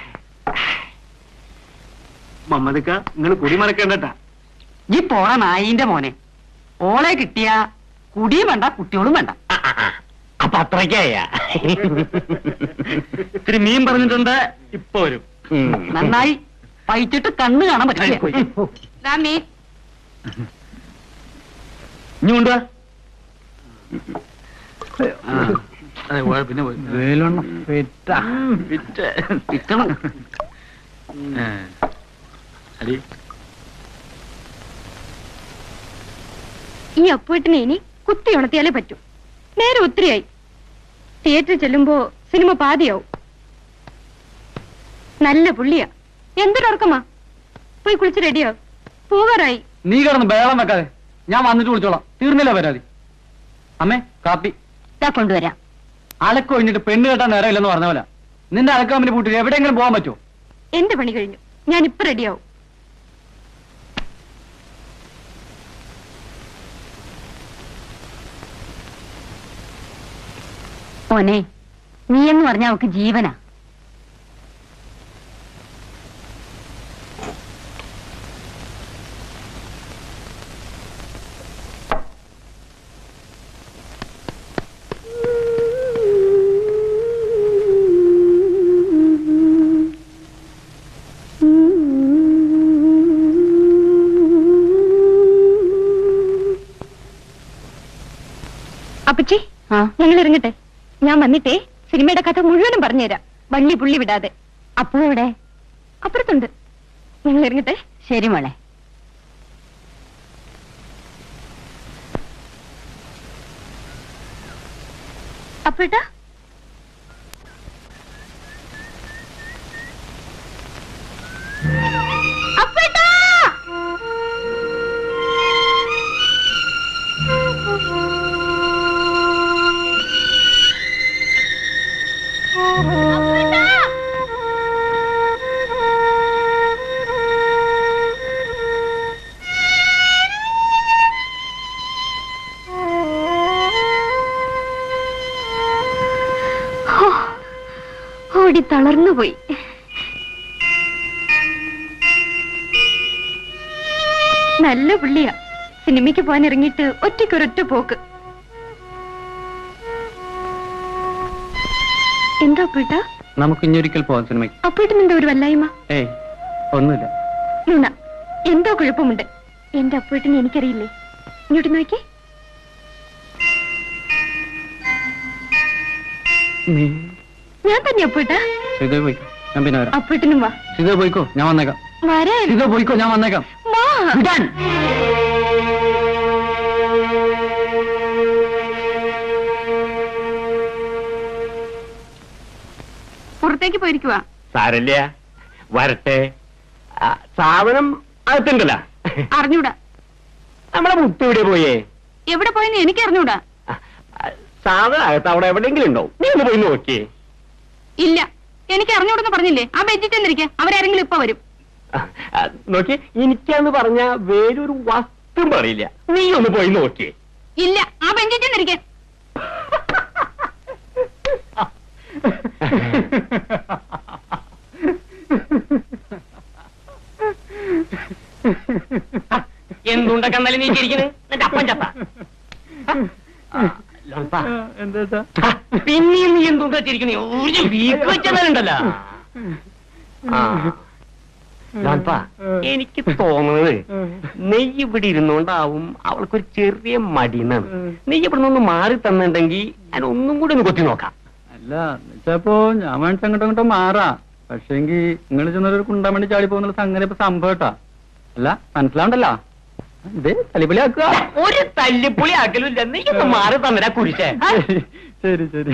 മമ്മദിക്ക നിങ്ങൾ കുടി മറക്കണ്ടട്ടാ ഈ പോണ നായിന്റെ മോനെ ഓളെ കിട്ടിയ കുടിയും വേണ്ട കുട്ടികളും വേണ്ട
അപ്പൊ അത്രയ്ക്കായ
ഇത്തിരി മീൻ പറഞ്ഞിട്ടുണ്ട് ഇപ്പൊ വരും നന്നായി പൈച്ചിട്ട് കണ്ണ് കാണാൻ പറ്റില്ല
രാമേ
ഇനി കൊണ്ടുവാ
പിന്നെ
വേലൊണ്ണം വിറ്റണം
അടി
ഈ അപ്പുവേട്ടിനെ ഇനി കുത്തി ഉണർത്തിയാലേ പറ്റൂ നേരെ ഒത്തിരിയായി തിയേറ്ററിൽ ചെല്ലുമ്പോ സിനിമ പാതിയാവും നല്ല പുള്ളിയാ എന്തൊരുറക്കമാ പോയി കുളിച്ച് റെഡിയാവും പോകാറായി
നീ കിടന്ന് ബേളം വെക്കാതെ ഞാൻ വന്നിട്ട് വിളിച്ചോളാം തീർന്നില്ല പരാതി അമ്മേ കാപ്പി
ഇതാ കൊണ്ടുവരാം
അലക്ക് ഒഴിഞ്ഞിട്ട് പെണ്ണ് കെട്ടാൻ നേരമില്ലെന്ന് പറഞ്ഞ പോലെ നിന്റെ അലക്ക് കമ്പനി പൂട്ടിട്ട് എവിടെയെങ്കിലും പോകാൻ പറ്റുമോ
എന്റെ പണി കഴിഞ്ഞു ഞാൻ ഇപ്പൊ റെഡിയാവും
മോനെ നീ എന്ന് പറഞ്ഞ അവക്ക് ജീവനാ
അപ്പച്ചി
ആ
ഞങ്ങൾ ഇറങ്ങട്ടെ ഞാൻ വന്നിട്ടേ സിനിമയുടെ കഥ മുഴുവനും പറഞ്ഞുതരാം വള്ളി പുള്ളി വിടാതെ
അപ്പോ ഇവിടെ
അപ്പുറത്തുണ്ട് ഞങ്ങൾ ഇറങ്ങട്ടെ
ശരി മോളെ
അപ്പേട്ടാ അപ്പേട്ടാ ഹോ, ഓടി തളർന്നുപോയി നല്ല പുള്ളിയാ സിനിമയ്ക്ക് പോകാൻ ഇറങ്ങിയിട്ട് ഒറ്റയ്ക്കൊരൊറ്റ പോക്ക്
എന്താ അപ്പേട്ട
നമുക്ക് ഇനിയൊരിക്കൽ പോവാം സിനിമയ്ക്ക്
അപ്പേട്ടൻ എന്താ ഒരു വല്ലായ്മ
ഏയ് ഒന്നുമില്ല
നുണ എന്തോ കുഴപ്പമുണ്ട് എന്റെ അപ്പേട്ടനെ എനിക്കറിയില്ലേ ഇങ്ങോട്ട് നോക്കി
നീ
ഞാൻ തന്നെ അപ്പേട്ട
സീതോ പോയിക്കോ ഞാൻ പിന്നെ വരാം
അപ്പേട്ടനും വാ
സീതോ പോയിക്കോ ഞാൻ വന്നേക്കാം
വരാൻ
സീതോ പോയിക്കോ ഞാൻ വന്നേക്കാം
വാ
വിടാൻ
പുറത്തേക്ക് പോയിരിക്കുവാ
സാരല്ല വരട്ടെ ആ, സാധനം അകത്തുണ്ടല്ല
അറിഞ്ഞൂടാ
നമ്മളെ മുത്ത് എവിടെ പോയേ
എവിടെ പോയെന്ന് എനിക്ക് അറിഞ്ഞൂടാ
ആ, ആ, സാധനം അകത്ത് അവിടെ എവിടെയെങ്കിലും ഉണ്ടോ നീ ഒന്ന് പോയി നോക്കിയേ
ഇല്ല എനിക്ക് അറിഞ്ഞൂടെന്ന് പറഞ്ഞില്ലേ ആ ബെഞ്ചിൽ ചെന്നിരിക്കെ അവരാരെങ്കിലും ഇപ്പൊ വരും
ആ, ആ, നോക്കിയേ എനിക്കാന്ന് പറഞ്ഞ വേറൊരു വസ്തും പറയില്ല നീ ഒന്ന് പോയി നോക്കിയേ
ഇല്ല ആ ബെഞ്ചിൽ ചെന്നിരിക്കെ
എന്തുണ്ടൊക്കെ എന്നാലും നീ ചിരിക്കുന്നത് നിന്റെ അപ്പൻ ചത്ത ആ, ലോൺസാ.
എന്താ
ആ, പിന്നെയും നീ എന്തുണ്ടാ ചിരിക്കുന്നത് ഒരു വീക്ക് വെച്ചെന്നാലുണ്ടല്ലോ ആ ലോൺസാ, എനിക്ക് തോന്നുന്നത് നെയ്യ് ഇവിടെ ഇരുന്നോണ്ടാവും അവൾക്കൊരു ചെറിയ മടിയെന്നാണ് നെയ്യ് ഇവിടെ നിന്ന് മാറി തന്നിട്ടുണ്ടെങ്കിൽ ഞാൻ ഒന്നും കൂടി ഒന്ന് കൊത്തി നോക്കാം
അല്ല എന്നുവെച്ചപ്പോ ഞാൻ വേണിച്ച് അങ്ങോട്ടും ഇങ്ങോട്ടും മാറാ പക്ഷേങ്കി നിങ്ങൾ ചെന്നൊരു കുണ്ടാൻ വേണ്ടി ചാടി പോകുന്ന സംഗതി ഇപ്പൊ സംഭവം കേട്ടാ അല്ല മനസ്സിലാവണ്ടല്ലോ ഇത് തലിപ്പലി ആക്കുക
ഒരു തല്ലിപ്പൊളി ആക്കലും ഇല്ല നീ ഒന്ന് മാറി തന്നരാ കുരിശേ ആ?
ശരി ശരി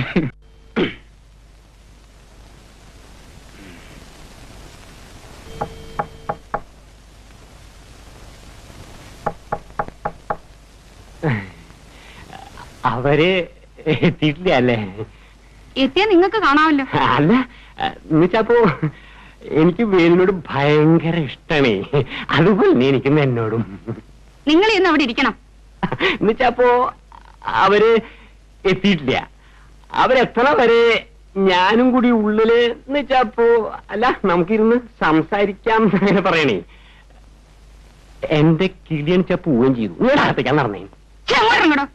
അവര് എത്തിയിട്ടില്ല അല്ലേ
എത്തിയാ നിങ്ങൾക്ക് കാണാമല്ലോ
അല്ല എന്നുവെച്ചപ്പോ എനിക്ക് വേലിനോട് ഭയങ്കര ഇഷ്ടണേ അതുപോലെ എനിക്കും എന്നോടും
നിങ്ങൾ ഇന്ന് അവിടെ ഇരിക്കണം
എന്നുവെച്ചപ്പോ അവര് എത്തിയിട്ടില്ല അവരെത്തണ വരെ ഞാനും കൂടി ഉള്ളില് എന്നുവെച്ചപ്പോ അല്ല നമുക്കിരുന്ന് സംസാരിക്കാം അങ്ങനെ പറയണേ എന്റെ കിളിയണിച്ച പോവുകയും ചെയ്തു ഞാൻ അകത്തേക്കാൻ നടന്നേ
ഛെ, അങ്ങോട്ട് ഇങ്ങോട്ടോ.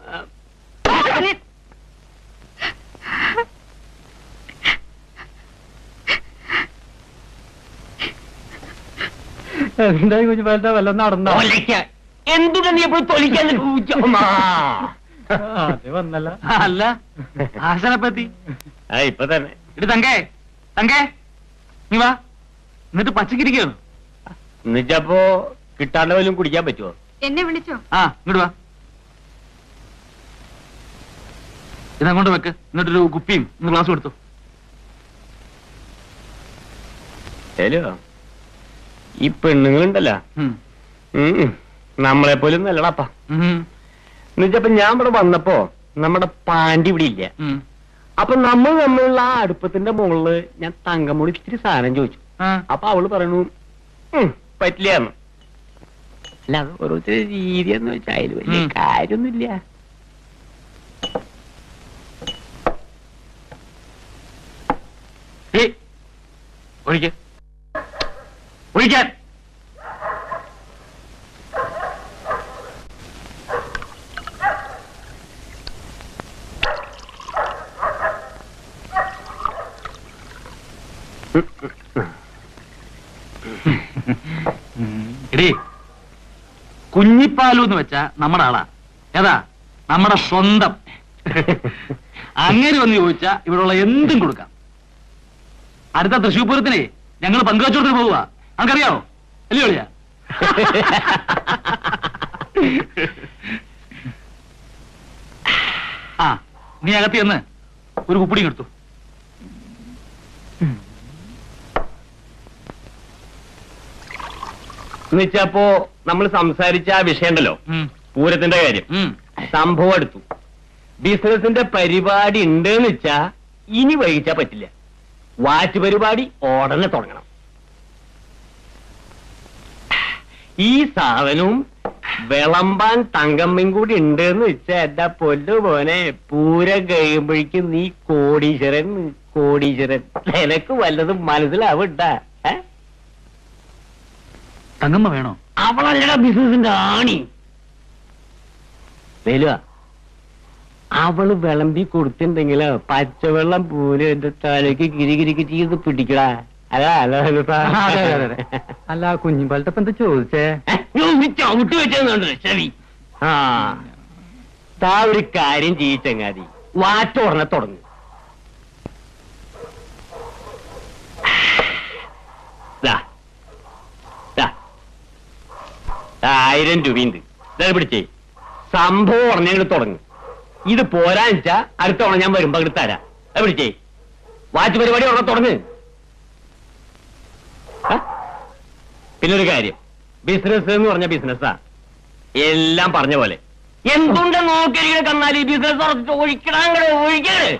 എന്തായി കുഞ്ഞു പാലത്ത വല്ല നടന്നോ
എന്തിനാ നീ എപ്പോഴും തൊലിക്കാൻ
അത് വന്നല്ല
അല്ല ആശനപ്പത്തി
ഇപ്പൊ തന്നെ
ഇടി തങ്കേ തങ്കേ നീ വാ എന്നിട്ട് പച്ചക്കിരിക്കുന്നു
എന്നുവെച്ചപ്പോ കിട്ടാണ്ട് വല്ലതും കുടിക്കാൻ പറ്റുമോ
എന്നെ വിളിച്ചോ
ആ ഇങ്ങോട്ട് വാ ഇതങ്ങോട്ട് വെക്ക് എന്നിട്ടൊരു കുപ്പിയും ഒന്ന് ഗ്ലാസ് കൊടുത്തു
ഹലോ ഈ പെണ്ണുങ്ങളുണ്ടല്ലോ
ഉം.
ഉം. നമ്മളെ പോലും നല്ലടാപ്പ
ഉം.
എന്നുവെച്ചപ്പോ ഞാൻ ഇവിടെ വന്നപ്പോ നമ്മുടെ പാൻറ് ഇവിടെ ഇല്ല
ഉം.
അപ്പൊ നമ്മൾ തമ്മിലുള്ള ആ അടുപ്പത്തിന്റെ മുകളില് ഞാൻ തങ്കമോട് ഇത്തിരി സാധനം ചോദിച്ചു
ആ.
അപ്പൊ അവള് പറയണു "ഉം, പറ്റില്ലാന്ന് അല്ല അത് ഓരോരുത്തരുടെ രീതി എന്ന് വെച്ചാൽ അതിൽ വലിയ
ഉം.
കാര്യമൊന്നുമില്ല
ഏയ്, ഒഴിക്ക് ഒഴിക്കാൻ എടീ കുഞ്ഞിപ്പാലു എന്ന് വെച്ചാ നമ്മുടെ ആളാ ഏതാ നമ്മുടെ സ്വന്തം അങ്ങനെ വന്ന് ചോദിച്ചാ ഇവിടെയുള്ള എന്തും കൊടുക്കാം അടുത്ത തൃശ്ശൂർ പൂരത്തിനെ ഞങ്ങൾ പങ്കുവച്ചോടത്തിന് പോവുക നമുക്കറിയാവോ അല്ലേ ഒളിയാ ആ നീ അകത്ത് ചെന്ന് ഒരു കുപ്പിടി എടുത്തു
എന്നുവെച്ചപ്പോ നമ്മൾ സംസാരിച്ച ആ വിഷയമുണ്ടല്ലോ പൂരത്തിന്റെ കാര്യം സംഭവം എടുത്തു ബിസിനസിന്റെ പരിപാടി ഉണ്ട് എന്ന് വെച്ചാ ഇനി വൈകിച്ചാ പറ്റില്ല വാറ്റ് പരിപാടി ഉടനെ തുടങ്ങണം ഈ സാധനവും വിളമ്പാൻ തങ്കമ്മയും കൂടി ഉണ്ട് എന്ന് വെച്ചാ എന്റെ പൊല്ലു പോനെ പൂരം കഴിയുമ്പോഴേക്കും നീ കോടീശ്വരൻ കോടീശ്വരൻ നിനക്ക് വല്ലതും മനസ്സിലാവണ്ട ഏ
തങ്കമ്മ വേണോ
അവളല്ലട ബിസിനസിന്റെ ആണി വേലുവ അവള് വിളമ്പി കൊടുത്തിട്ടുണ്ടെങ്കിലോ പച്ചവെള്ളം പോലും എന്റെ തലയ്ക്ക് കിരികിരിക്ക് ചെയ്ത് പിടിക്കടാ അതാ അല്ല
അതെ, അതെ, അതെ. അല്ല കുഞ്ഞിപ്പാലത്തെ എന്താ ചോദിച്ചേ
ചവിട്ട് വെച്ചെന്നുണ്ട് ശരി ആ താ ഒരു കാര്യം ചെയ്യിച്ചങ്ങാതി വാറ്റോടനെ തുടങ്ങും ദാ. ദാ. ദാ ആയിരം രൂപയുണ്ട് ഇതാ പിടിച്ചേ സംഭവം ഉടനെ തുടങ്ങും ഇത് പോരാന്ന് വെച്ചാ അടുത്ത തവണ ഞാൻ വരുമ്പോ അങ്ങോട്ട് തരാം അത് പിടിച്ചേ വാച്ച് പരിപാടി ഉടനെ തുടങ്ങ് ആ? പിന്നെ ഒരു കാര്യം ബിസിനസ് എന്ന് പറഞ്ഞ ബിസിനസ്സാ എല്ലാം പറഞ്ഞ പോലെ എന്തുണ്ട് നോക്കിയിരിക്കണ കന്നാലി ബിസിനസ് ഒഴിക്കണേ ഒഴിക്കണേ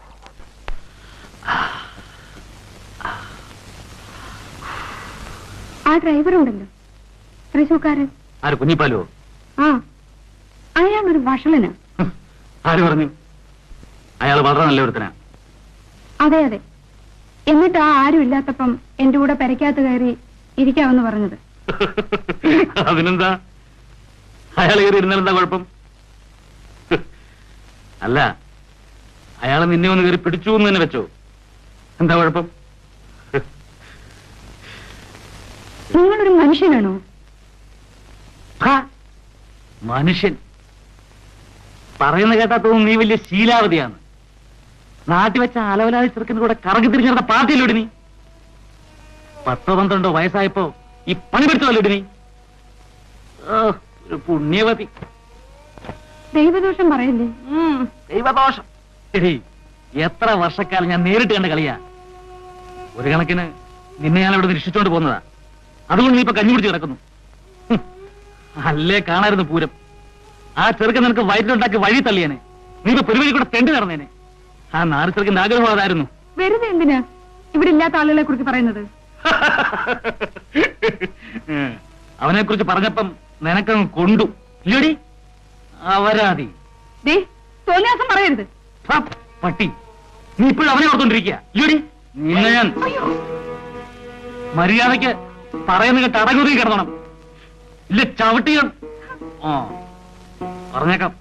ആ ഡ്രൈവർ ഉണ്ടല്ലോ തൃശൂക്കാരൻ
ആര് കുഞ്ഞിപ്പാലോ
ആ അയാളൊരു വഷളനാ
ആര് പറഞ്ഞു അയാൾ വളരെ നല്ല ഒരുത്തനാ
അതെ അതെ എന്നിട്ട് ആ ആരും ഇല്ലാത്തപ്പം എന്റെ കൂടെ പെരക്കകത്ത് കയറി ഇരിക്കാമെന്ന് പറഞ്ഞത്
അതിനെന്താ അയാൾ കയറി ഇരുന്നാൽ എന്താ കുഴപ്പം അല്ല അയാൾ നിന്നെ ഒന്ന് കയറി പിടിച്ചു എന്ന് തന്നെ വെച്ചോ എന്താ കുഴപ്പം
നിങ്ങളൊരു മനുഷ്യനാണോ
ഹാ, മനുഷ്യൻ പറയുന്ന കേട്ടാ തോന്നുന്നു നീ വലിയ ശീലാവതിയാണ് നാട്ടിൽ വെച്ച അലവലാതി ചെറുക്കിന് കൂടെ കറങ്ങി തിരിഞ്ഞിരുന്ന പാർട്ടിയല്ലോടി നീ പത്തോ പന്ത്രണ്ടോ വയസ്സായപ്പോ ഈ പണി പിടിച്ചതല്ലോടി നീ ഓ, ഒരു പുണ്യവതി
ദൈവദോഷം പറയല്ലേ
ഉം, ദൈവദോഷം എടീ എത്ര വർഷക്കാലം ഞാൻ നേരിട്ട് കണ്ട കളിയാ ഒരു കണക്കിന് നിന്നെ ഞാൻ ഇവിടെ രക്ഷിച്ചോണ്ട് പോകുന്നതാ അതുകൊണ്ട് നീ ഇപ്പൊ കഞ്ഞി പിടിച്ച് കിടക്കുന്നു ഹും, അല്ലേ കാണായിരുന്നു പൂരം ആ ചെറുക്കൻ നിനക്ക് വയറ്റിലുണ്ടാക്കി വഴി തള്ളിയേനെ നീ ഇപ്പൊ പെരുവഴി കൂടെ തെണ്ടി നടന്നേനെ ആ നാല് ചെറുക്കന്റെ ആഗ്രഹം അതായിരുന്നു
വെറുതെ എന്തിനാ ഇവിടെ ഇല്ലാത്ത ആളുകളെ കുറിച്ച് പറയുന്നത്
അവനെ കുറിച്ച് പറഞ്ഞപ്പം നിനക്കങ്ങ് കൊണ്ടു ഇല്ലടി അവരാതി
ദേ തോന്നിയാസം പറയരുത്
ഹാ, പട്ടി നീ ഇപ്പോഴും അവനെ ഓർത്തോണ്ടിരിക്കുക ഇല്ലടി നിന്നെ ഞാൻ മര്യാദയ്ക്ക് പറയുന്ന കേട്ട് അടങ്ങുറി കിടന്നണം ഇല്ല ചവിട്ടികൾ ആ പറഞ്ഞേക്കാം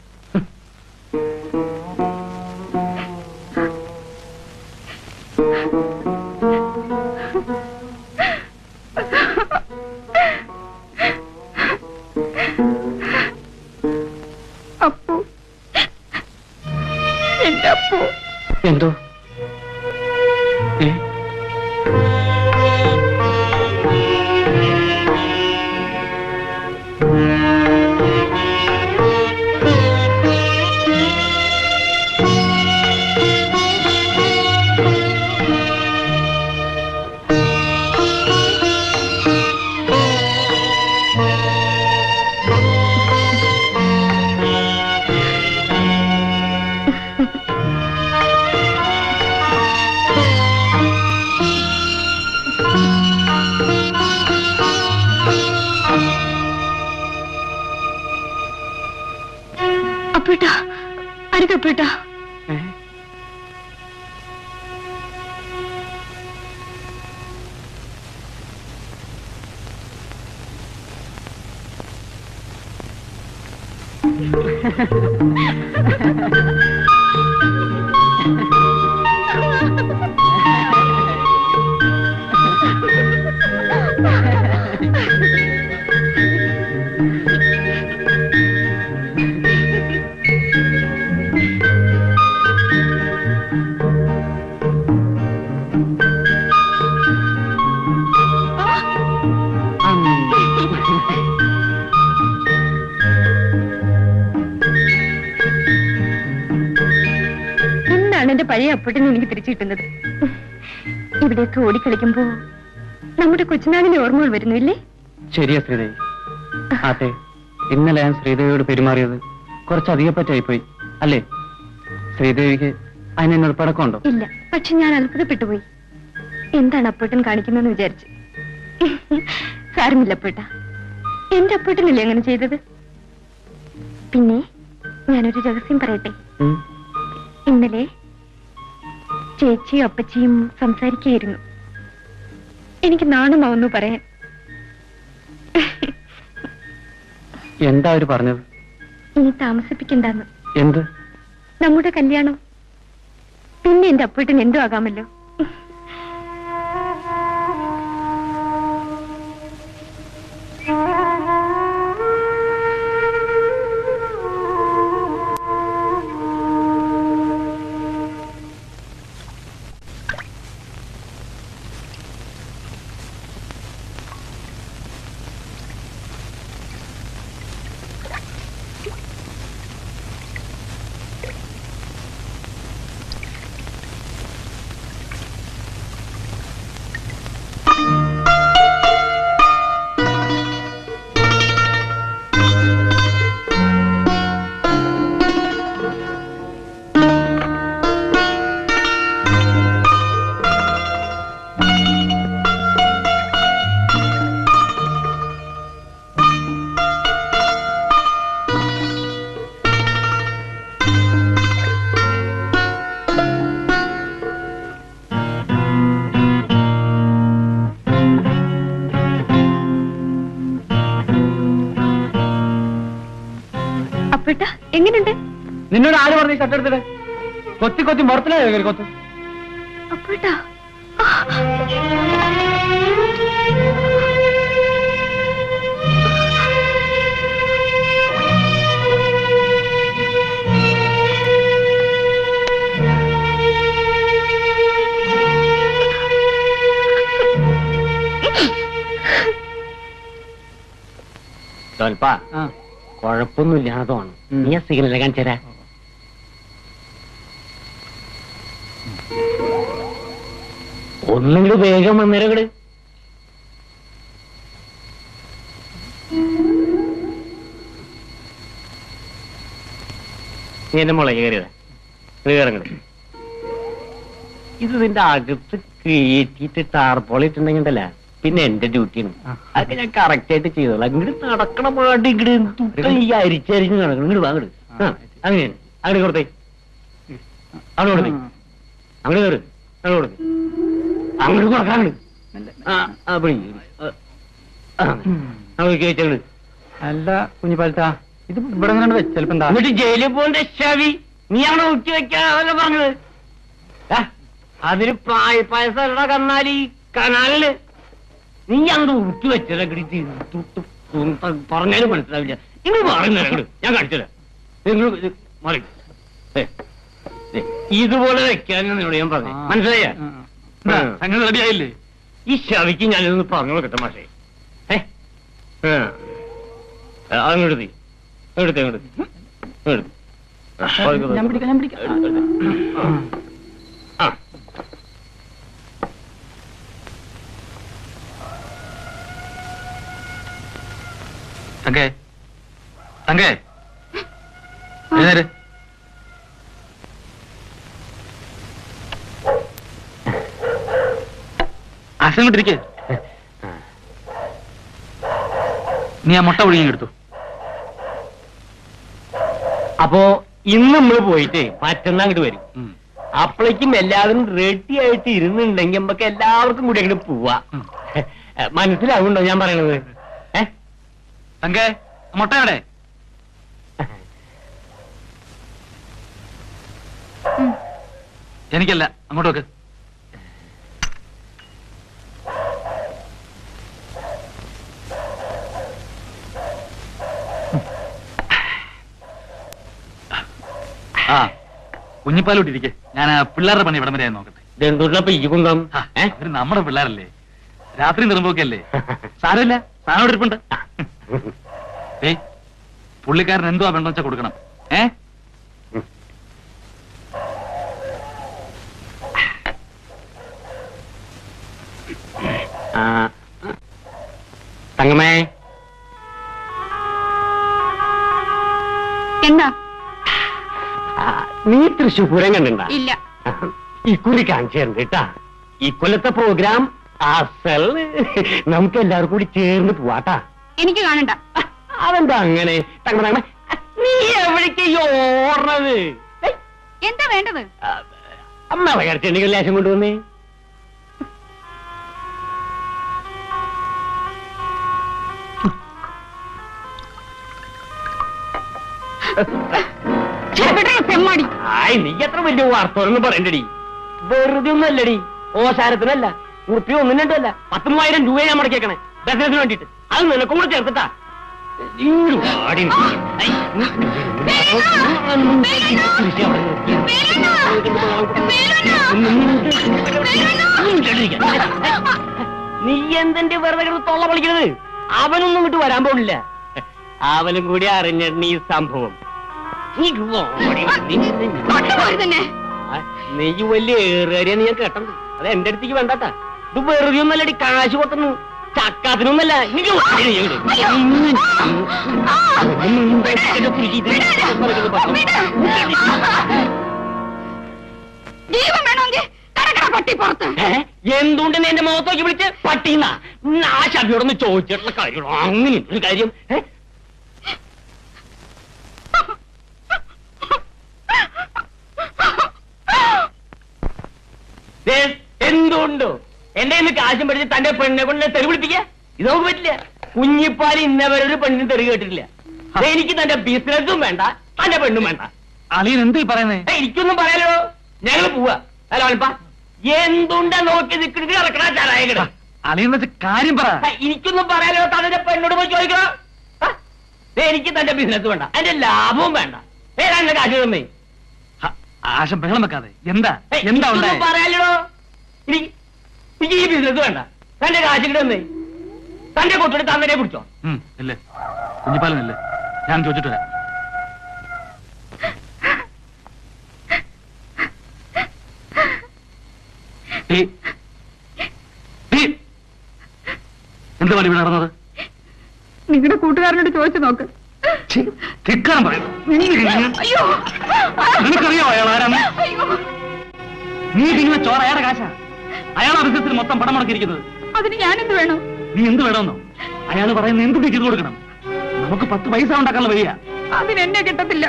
അപ്പു എന്റെ അപ്പു
എന്തോ ഏ
അപ്പേട്ടാ അരുതപ്പേട്ടാ
ഏ?
എന്താണ് എന്റെ പഴയ അപ്പട്ടിന് എനിക്ക് തിരിച്ചു കിട്ടുന്നത് ഇവിടെയൊക്കെ ഓടിക്കളിക്കുമ്പോ നമ്മുടെ കൊച്ചുനാളിലെ ഓർമ്മകൾ വരുന്നു ഇല്ലേ
ശരിയാ ശ്രീദേവി അതെ ഇന്നലെ ഞാൻ ശ്രീദേവിയോട് പെരുമാറിയത് കുറച്ച് അധികപ്പറ്റായിപ്പോയി അല്ലേ ശ്രീദേവിക്ക് അതിന് എന്നോട് പടക്കമുണ്ടോ
ഇല്ല പക്ഷെ ഞാൻ അത്ഭുതപ്പെട്ടു പോയി എന്താണ് അപ്പേട്ടൻ കാണിക്കുന്നതെന്ന് വിചാരിച്ചു സാരമില്ല അപ്പേട്ട എന്റെ അപ്പേട്ടനല്ലേ അങ്ങനെ ചെയ്തത് പിന്നെ ഞാനൊരു രഹസ്യം പറയട്ടെ
ഉം.
ഇന്നലെ ചേച്ചിയും അപ്പച്ചിയും സംസാരിക്കുകയായിരുന്നു എനിക്ക് നാണമാവുന്നു പറയാൻ
എന്താ അവര് പറഞ്ഞത്
ഇനി താമസിപ്പിക്കണ്ടെന്ന്
എന്ത്
നമ്മുടെ കല്യാണം പിന്നെ എന്റെ അപ്പൂട്ടൻ എന്തോ ആകാമല്ലോ അപ്പൂട്ട എങ്ങനെയുണ്ട്
നിന്നോട് ആര് പറഞ്ഞു ഷർട്ട് എടുത്തിട്ട് കൊത്തി കൊത്തി മുറത്തിലായോ കയറി കൊത്ത്
അപ്പൂട്ട
തോൽപ്പാ കുഴപ്പമൊന്നുമില്ലാതെ തോന്നും
ഉം.
നീ ആ സിഗ്നൽ കാണിച്ചരാ ഒന്നെങ്കിലും വേഗം വന്നേരങ്ങള് നീ എന്റെ മുളക് കയറിയതാ കയറങ്ങട് ഇത് നിന്റെ അകത്ത് കയറ്റിയിട്ട് ടാർപോളിട്ടുണ്ടെങ്കിൽ ഉണ്ടല്ല പിന്നെ എന്റെ ഡ്യൂട്ടിയാണ് അതൊക്കെ ഞാൻ കറക്റ്റ് ആയിട്ട് ചെയ്തോളാം ഇങ്ങോട്ട് നടക്കണ പാട്ട് ഇങ്ങോട്ട് ഈ അരിച്ചരിഞ്ഞ് നടക്കണം ഇങ്ങോട്ട് വാങ്ങട് അങ്ങനെയാണ് അങ്ങോട്ട് കൊടുത്തേ അങ്ങോട്ട് കൊടുത്തേ അങ്ങോട്ട് കയറ് അങ്ങോട്ട് കൊടുത്തേ അങ്ങോട്ട് കൊടുക്കാം അങ്ങോട്ട് ആ ആ പിടി ആ, അങ്ങോട്ട് കയറ്റങ്ങള്
അല്ല കുഞ്ഞിപ്പാലത്താ ഇത് ഇവിടെ നിന്ന് വെച്ച് ചിലപ്പോ എന്താ
എന്നിട്ട് ജയിലിൽ പോകേണ്ട ശവി നീ അവിടെ ഊറ്റി വെക്കാതല്ല പറഞ്ഞത് ആ, അതിന് പായ പായസം കന്നാലി കനാലില് നീ അങ്ങോട്ട് ഊറ്റി വെച്ചത് പറഞ്ഞാലും മനസ്സിലാവില്ല നിങ്ങൾ പറയുന്നത് ഞാൻ കാണിച്ചത് നിങ്ങൾ ഇത് മാറി ഏ, ദേ, ഇതുപോലെ വെക്കാനാണ് നിന്നോട് ഞാൻ പറഞ്ഞു മനസ്സിലായ
സംഗതി റെഡിയായില്ലേ
ഈ ശവിക്ക് ഞാനിതൊന്ന് പറഞ്ഞു നോക്കട്ടെ മാഷേ ഏ ആ. ആ, അങ്ങോട്ട് തീ എടുത്ത് അങ്ങോട്ട് എടുത്ത്
ഞാൻ പിടിക്കാം ഞാൻ പിടിക്കാം
ആ
തങ്കേ തങ്കേ എഴുന്നേര് അസങ്ങോട്ടിരിക്കേ നീ ആ മുട്ട ഒഴുകി എടുത്തു
അപ്പോ ഇന്ന് നമ്മൾ പോയിട്ട് മറ്റന്നാ അങ്ങോട്ട് വരും അപ്പോഴേക്കും എല്ലാവരും റെഡി ആയിട്ട് ഇരുന്നുണ്ടെങ്കിൽ നമുക്ക് എല്ലാവർക്കും കൂടി അങ്ങോട്ട് പോവാ
ഉം.
മനസ്സിലാവുണ്ടോ ഞാൻ പറയണത് ഏ
തങ്കേ ആ മുട്ട എവിടെ എനിക്കല്ല അങ്ങോട്ട് വെക്ക് ആ കുഞ്ഞിപ്പാലോട്ടിരിക്കെ ഞാൻ ആ പിള്ളേരുടെ പണി ഇവിടം വരെ നോക്കട്ടെ
ഇതെന്തുകൊണ്ടപ്പോ ഈ കുന്തം
ആ,
ഏ
ഇവര് നമ്മുടെ പിള്ളേരല്ലേ രാത്രി നിർമ്പോക്കല്ലേ സാരമില്ല സാധനം ഇരിപ്പുണ്ട് ഏയ് പുള്ളിക്കാരൻ എന്തോ വേണ്ടെന്ന് വെച്ചാ കൊടുക്കണം ഏ
ആ തങ്ങമേ
എന്താ
ആ, നീ തൃശ്ശൂർ പൂരം കണ്ടിട്ടുണ്ടാ
ഇല്ല
ഇക്കുറി കാണിച്ചു തരുന്നുണ്ട് കേട്ടാ ഇക്കൊല്ലത്തെ പ്രോഗ്രാം അസൽ നമുക്ക് എല്ലാവർക്കും കൂടി ചേർന്ന് പോവാട്ടാ
എനിക്ക് കാണണ്ട
അതെന്താ അങ്ങനെ തങ്ങമ തങ്ങമ നീ എവിടേക്ക് ഈ ഓടുന്നത് ഏയ്,
എന്താ വേണ്ടത്
ആ, അമ്മ കരച്ചെണ്ടെങ്കിൽ ലേശം കൊണ്ടുവന്നേ
തെമ്മാടി
ആയ് നീ എത്ര വലിയ വാർത്തകളൊന്നും പറയണ്ടടി വെറുതെ ഒന്നല്ലടി ഓശാരത്തിനല്ല ഉറുപ്പി ഒന്നും രണ്ടുമല്ല പത്ത് മൂവായിരം രൂപ ഞാൻ മടക്കിയേക്കണേ ബിസിനസിന് വേണ്ടിട്ട് അത് നിനക്കും കൂടെ ചേർത്തിട്ടാ ഈ ഒരു വാടി നീ. ഐ, നീ- കൃഷി അവിടെ നിർത്തി. നീ എന്തിന്റെ വെറുതെ കിടന്ന് തൊള്ള പളിക്കുന്നത് അവനൊന്നും ഇങ്ങോട്ട് വരാൻ പോണില്ല അവനും കൂടി അറിഞ്ഞിട്ടുണ്ട് ഈ സംഭവം നീ ഓടി നീ-
തന്നെ
ആ, നീ വലിയ ഏറിയ നീ ഞാൻ കേട്ടത് അത് എന്റെ അടുത്തേക്ക് വേണ്ടാട്ടാ ഇത് വെറുതെ ഒന്നല്ലടി കാശ് കൊട്ടുന്നു ചക്കാത്തിനൊന്നല്ല നീ ഓടി നീ ഇങ്ങട്.
ജീവൻ വേണമെങ്കിൽ കടക്കട പട്ടി പുറത്ത്
ഏ? എന്തുകൊണ്ട് നീ എന്റെ മുഖത്തോക്കി വിളിച്ച് പട്ടീന്ന ആ ശബിയോടൊന്ന് ചോദിച്ചിട്ടുള്ള കാര്യങ്ങളോ അങ്ങനെ ഒരു കാര്യം ഏ? ദേ, എന്തുകൊണ്ടോ എന്റെ ഇന്ന് കാശും പഠിച്ച് തന്റെ പെണ്ണെ കൊണ്ട് തെറി വിളിപ്പിക്ക ഇത് നമുക്ക് പറ്റില്ല കുഞ്ഞിപ്പാൽ ഇന്നവരെ ഒരു പെണ്ണിന് തെറി കേട്ടിട്ടില്ല ദേ, എനിക്ക് തന്റെ ബിസിനസ്സും വേണ്ട തന്റെ പെണ്ണും വേണ്ട
അളിയൻ എന്ത് ഈ പറയുന്നേ
ഏയ്, എനിക്കൊന്നും പറയാലോ ഞങ്ങൾ പോവാ അല്ല അൽപ്പ എന്തുണ്ടാ നോക്കി നിൽക്കുന്നത് ഇറക്കണ ചാരായകട
അളിയൻ വെച്ച് കാര്യം പറ
എനിക്കൊന്നും പറയാലോ തന്റെ പെണ്ണോട് പോയി ചോദിക്കണം ആ? ദേ, എനിക്ക് തന്റെ ബിസിനസ് വേണ്ട അതിന്റെ ലാഭവും വേണ്ട ഏതാ എന്റെ കാശ് തന്നേ
ഹ, ആശം ബഹളം വെക്കാതെ എന്താ
ഏയ്,
എന്താ
എനിക്കൊന്നും
ഉണ്ടായേ
പറയാലോ എനിക്ക് എനിക്ക് ഈ ബിസിനസ് വേണ്ട തന്റെ കാശിട്ട് തന്നേ തന്റെ കൊത്തോട് തന്നെ പിടിച്ചോ
ഉം, ഇല്ലേ കുഞ്ഞിപ്പാലനല്ലേ ഞാൻ ചോദിച്ചിട്ട് വരാം ഏയ്. ഏയ്. എന്ത് പണി ഇവിടെ നടന്നത്
നിങ്ങളുടെ കൂട്ടുകാരനോട് ചോദിച്ചു നോക്ക്
ഛീ, ധിക്കാരം പറയുന്നു
അയ്യോ
നിനക്കറിയോ അയാൾ ആരാണ്
അയ്യോ
നീ തിന്നുന്ന ചോറ അയാളുടെ കാശാ അയാൾ ബിസിനസ്സിൽ മൊത്തം പണം മുടക്കിയിരിക്കുന്നത്
അതിന് ഞാനെന്ത് വേണം
നീ എന്ത് വേണമെന്നോ അയാൾ പറയുന്ന എന്ത് നീ ചെയ്തു കൊടുക്കണം നമുക്ക് പത്ത് പൈസ ഉണ്ടാക്കാനുള്ള വഴിയ
അതിന് എന്നെ കിട്ടത്തില്ല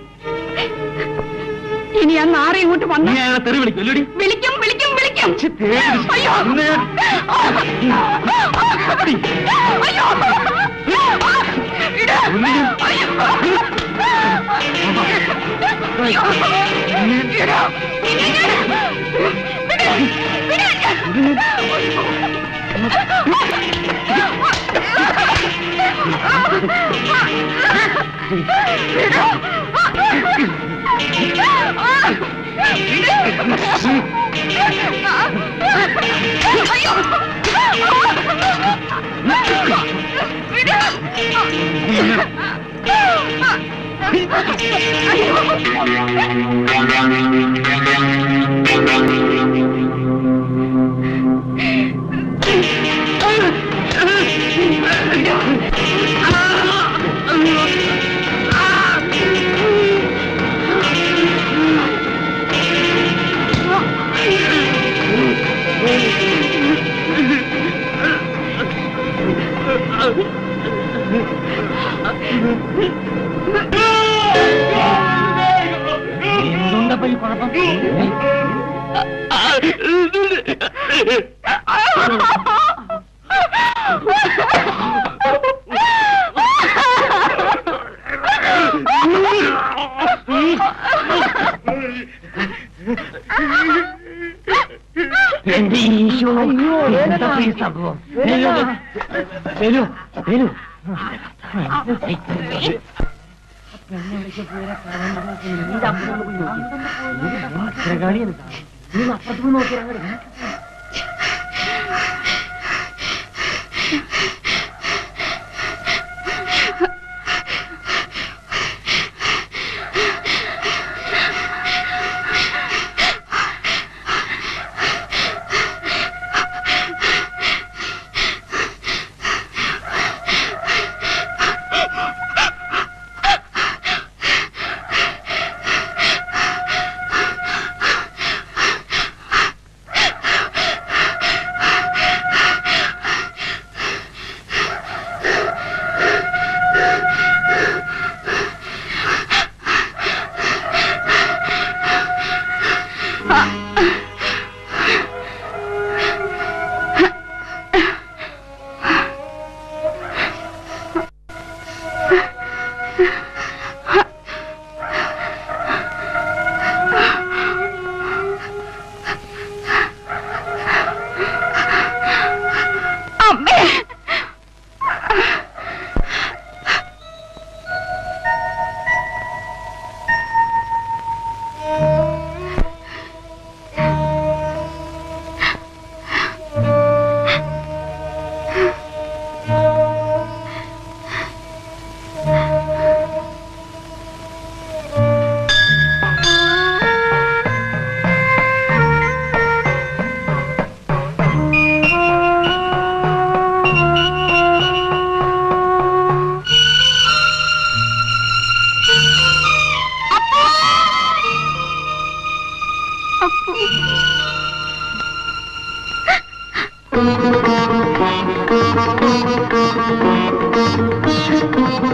ഇനി ആ നാറി ഇങ്ങോട്ട്
നീ
വന്ന
അയാളെ തെറി വിളിക്കും അല്ലേടി
വിളിക്കും വിളിക്കും വിളിക്കും
ഛെ, തേടി.
അയ്യോ
ഇന്ന്
അയ്യോ ഇട്.
ഒന്ന് ഞാൻ-
അയ്യോ. അയ്യോ. ഇട്. ഇനി ഞാൻ- വിട്. വിട്.
എന്തുണ്ടപ്പോ ഈ കുഴപ്പം എന്റെ ഈശോ എന്താ ഈ സംഭവം വരൂ, വരൂ വരൂ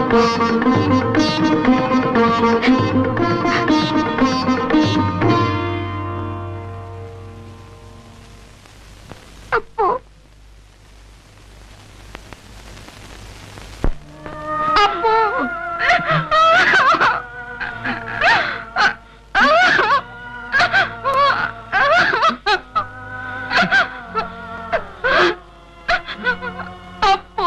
അപ്പോ അപ്പോ അപ്പോ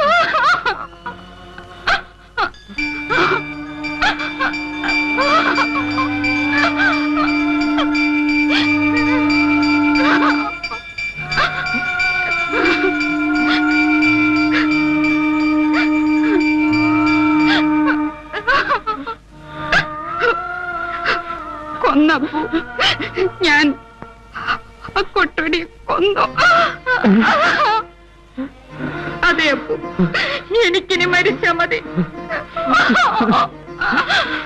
കൊന്നപ്പോ ഞാൻ ആ കൊട്ടടി കൊന്നു അതെ അപ്പു എനിക്കിനി മരിച്ചാ മതി